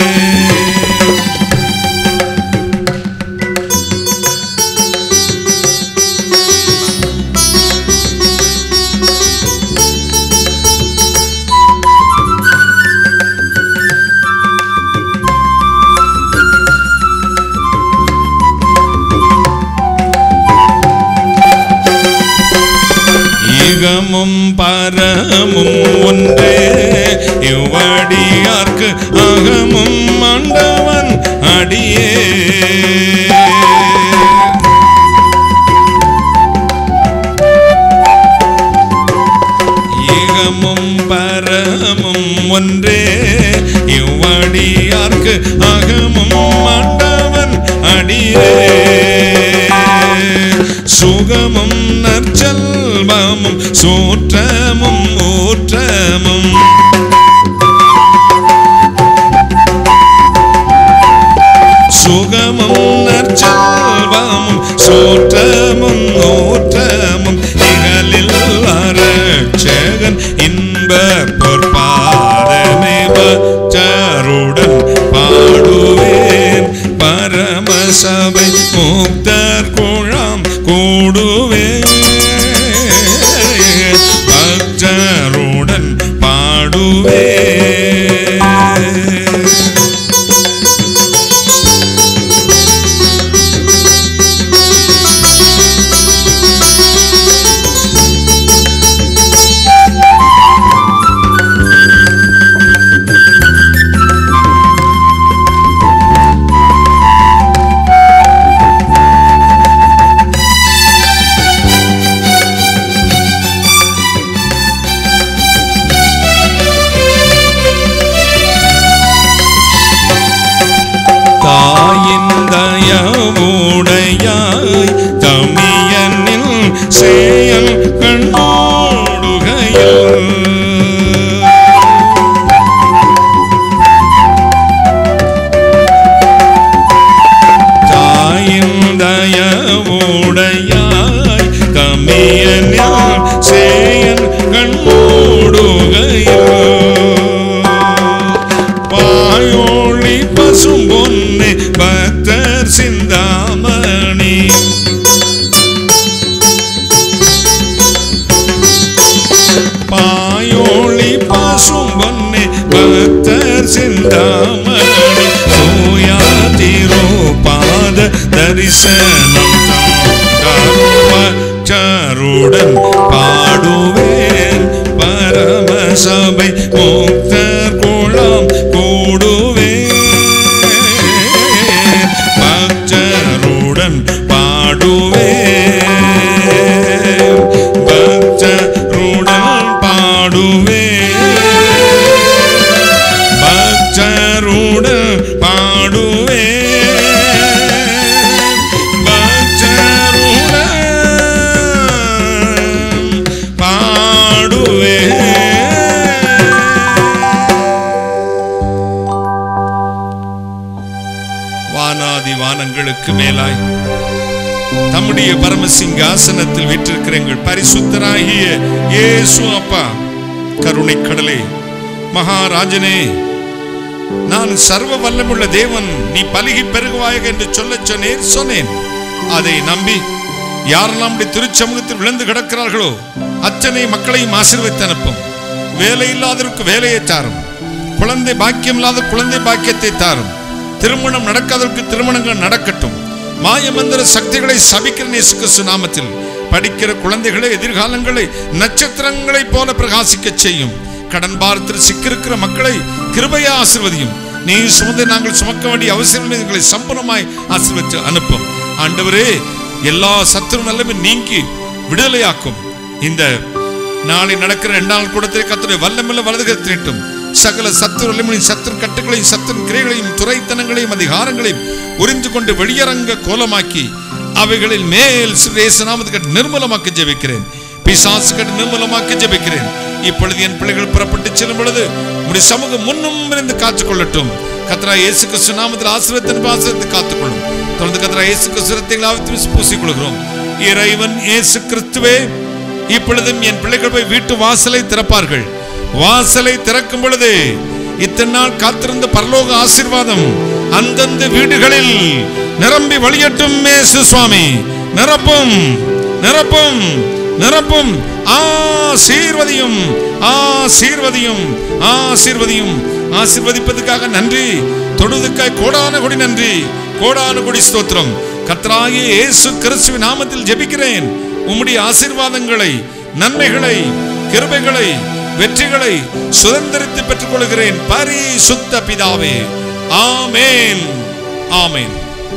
இகமும் பரமும் ஒன்றே இவ்வடியார்க்கு அகமும் ஆண்டவன் அடியே இகமும் பரமும் ஒன்றே இவ்வடியார்க்கு அகமும் ஆண்டவன் அடியே சுகமும் நற்செல்வமும் சூற்றமும் ஊற்றமும் சுகமும் நற்செல்வமும் சூற்றமும் ஊற்றமும் இகலில் அரட்சகன் இன்ப பொற்பாதமே பச்சருடன் பாடுவேன் பரமசபை முக்தர் குழாம் கூடுவேன் பக்தருடன் பாடுவேன் உடையாய் தமியனில் செயல் கண்டோடுகையில் தாயிந்தயவுடையாய் கமியனில் சேயன் கண்மூடுகையில் பாயோளி பசும் பொன்னு பக்தர் சிந்தாமணி பாயோளி பசும் பொன்னு பக்தர் சிந்தாமணி சூயாதிரோபாத தரிசனம் சாருடன் பாடுவேன் பரமசபை முக்தர் குளம் கூடுவேன் பக்தருடன் பாடுவேன் பக்தருடன் பாடுவேன் பக்தருடன் பாடுவேன் பக்தருடன் பாடுவேன் வானாதி வானங்களுக்கு மேலாய் தம்முடைய பரமசிங்காசனத்தில் வீற்றிருக்கிற எங்கள் பரிசுத்தராகிய இயேசு அப்பா கருணை கடலே மகாராஜனே நான் சர்வ வல்லமுள்ள தேவன் நீ பலுகி பெருகுவாயாக என்று சொல்லச் சொன்னேன் சொன்னேன் அதை நம்பி யாரெல்லாம் நம்முடைய திருச்சமூகத்தில் விழுந்து கிடக்கிறார்களோ அத்தனை மக்களையும் ஆசீர்வதித்து அனுப்பும் வேலை இல்லாதவருக்கு வேலையை தாரும் குழந்தை பாக்கியம் இல்லாத குழந்தை பாக்கியத்தை தாரும் திருமணம் நடக்காதவருக்கு திருமணங்கள் நடக்கட்டும் மாயமந்திர சக்திகளை சபிக்கிற நேசு கிறிஸ்து நாமத்தில் படிக்கிற குழந்தைகளை எதிர்காலங்களை நட்சத்திரங்களைப் போல பிரகாசிக்க செய்யும் கடன் பாரத்தில் சிக்கிருக்கிற மக்களை கிருபையா ஆசிர்வதியும் நீ சுமந்து நாங்கள் சுமக்க வேண்டிய அவசியம் இல்லை, எங்களை சம்பூர்ணமாய் ஆசீர்வதித்து அனுப்பும் ஆண்டவரே எல்லா சத்துரு நல்லமே நீங்கி விடுதலையாக்கும் இந்த நாளை நடக்கிற இரண்டாம் கூடத்திலே கத்துடைய வல்லமில்ல வலதுகை திரட்டும் சகல சத்துரு வல்லமையின் சத்துரு கட்டுகளையும் சத்துரு கிரைகளையும் துறைத்தனங்களையும் அதிகாரங்களையும் உறிந்து கொண்டு வெளியரங்க கோலமாக்கி அவைகளில் மேல் சிறுநாமத்துக்கு நிர்மலமாக்கி ஜெபிக்கிறேன் பிசாசுகள் நிர்மலமாக்கி ஜெபிக்கிறேன் இப்பொழுது என் பிள்ளைகள் புறப்பட்டு செல்லும் பொழுது உடைய சமூகம் முன்னும் இருந்து காத்துக் கொள்ளட்டும் கத்ரா இயேசு கிறிஸ்து நாமத்தில் ஆசிரியத்தின் ஆசிரியத்தை காத்துக்கொள்ளும் தொடர்ந்து கத்ரா இயேசு கிறிஸ்து பூசிக் கொள்கிறோம் இறைவன் இயேசு கிறிஸ்துவே இப்பொழுதும் என் பிள்ளைகள் போய் வீட்டு வாசலை திறப்பார்கள் வாசலை திறக்கும் பொழுது இத்தனை நாள் காத்திருந்த பரலோக ஆசீர்வாதம் அந்தந்த வீடுகளில் நிரம்பி வழியட்டும் மேசு சுவாமி நிரப்பும் நிரப்பும் நிரப்பும் ஆசீர்வதியும் ஆசீர்வதியும் ஆசீர்வதியும் ஆசீர்வதிப்பதற்காக நன்றி தொடுவதற்காக கோடான கொடி நன்றி கோடான கொடி ஸ்தோத்திரம் கர்த்தராகிய இயேசு கிறிஸ்துவின் நாமத்தில் ஜெபிக்கிறேன் உம்முடைய ஆசீர்வாதங்களை நன்மைகளை கிருபைகளை வெற்றிகளை சுதந்திரித்து பெற்றுக் கொள்கிறேன் பரிசுத்த பிதாவே ஆமேன் ஆமேன்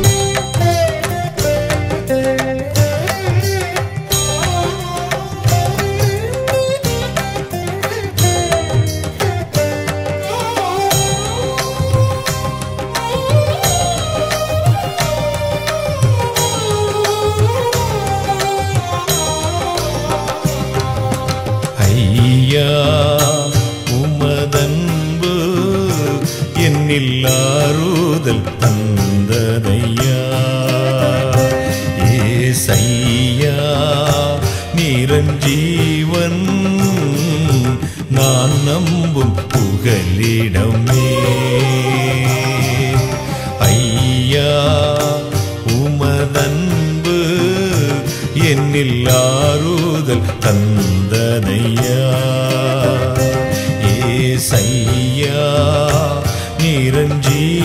ஐயா உமதன்பு என்னில் ஆறுதல் தந்ததையா ஏசையா நிரஞ்சீவன் நான் நம்பும் புகலிடமே ஐயா உமதன்பு என்னில் ஆறுதல் தந்தனையா ஏசையா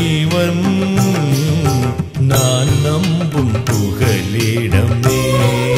நிரஞ்சீவன் நான் நம்பும் புகலிடமே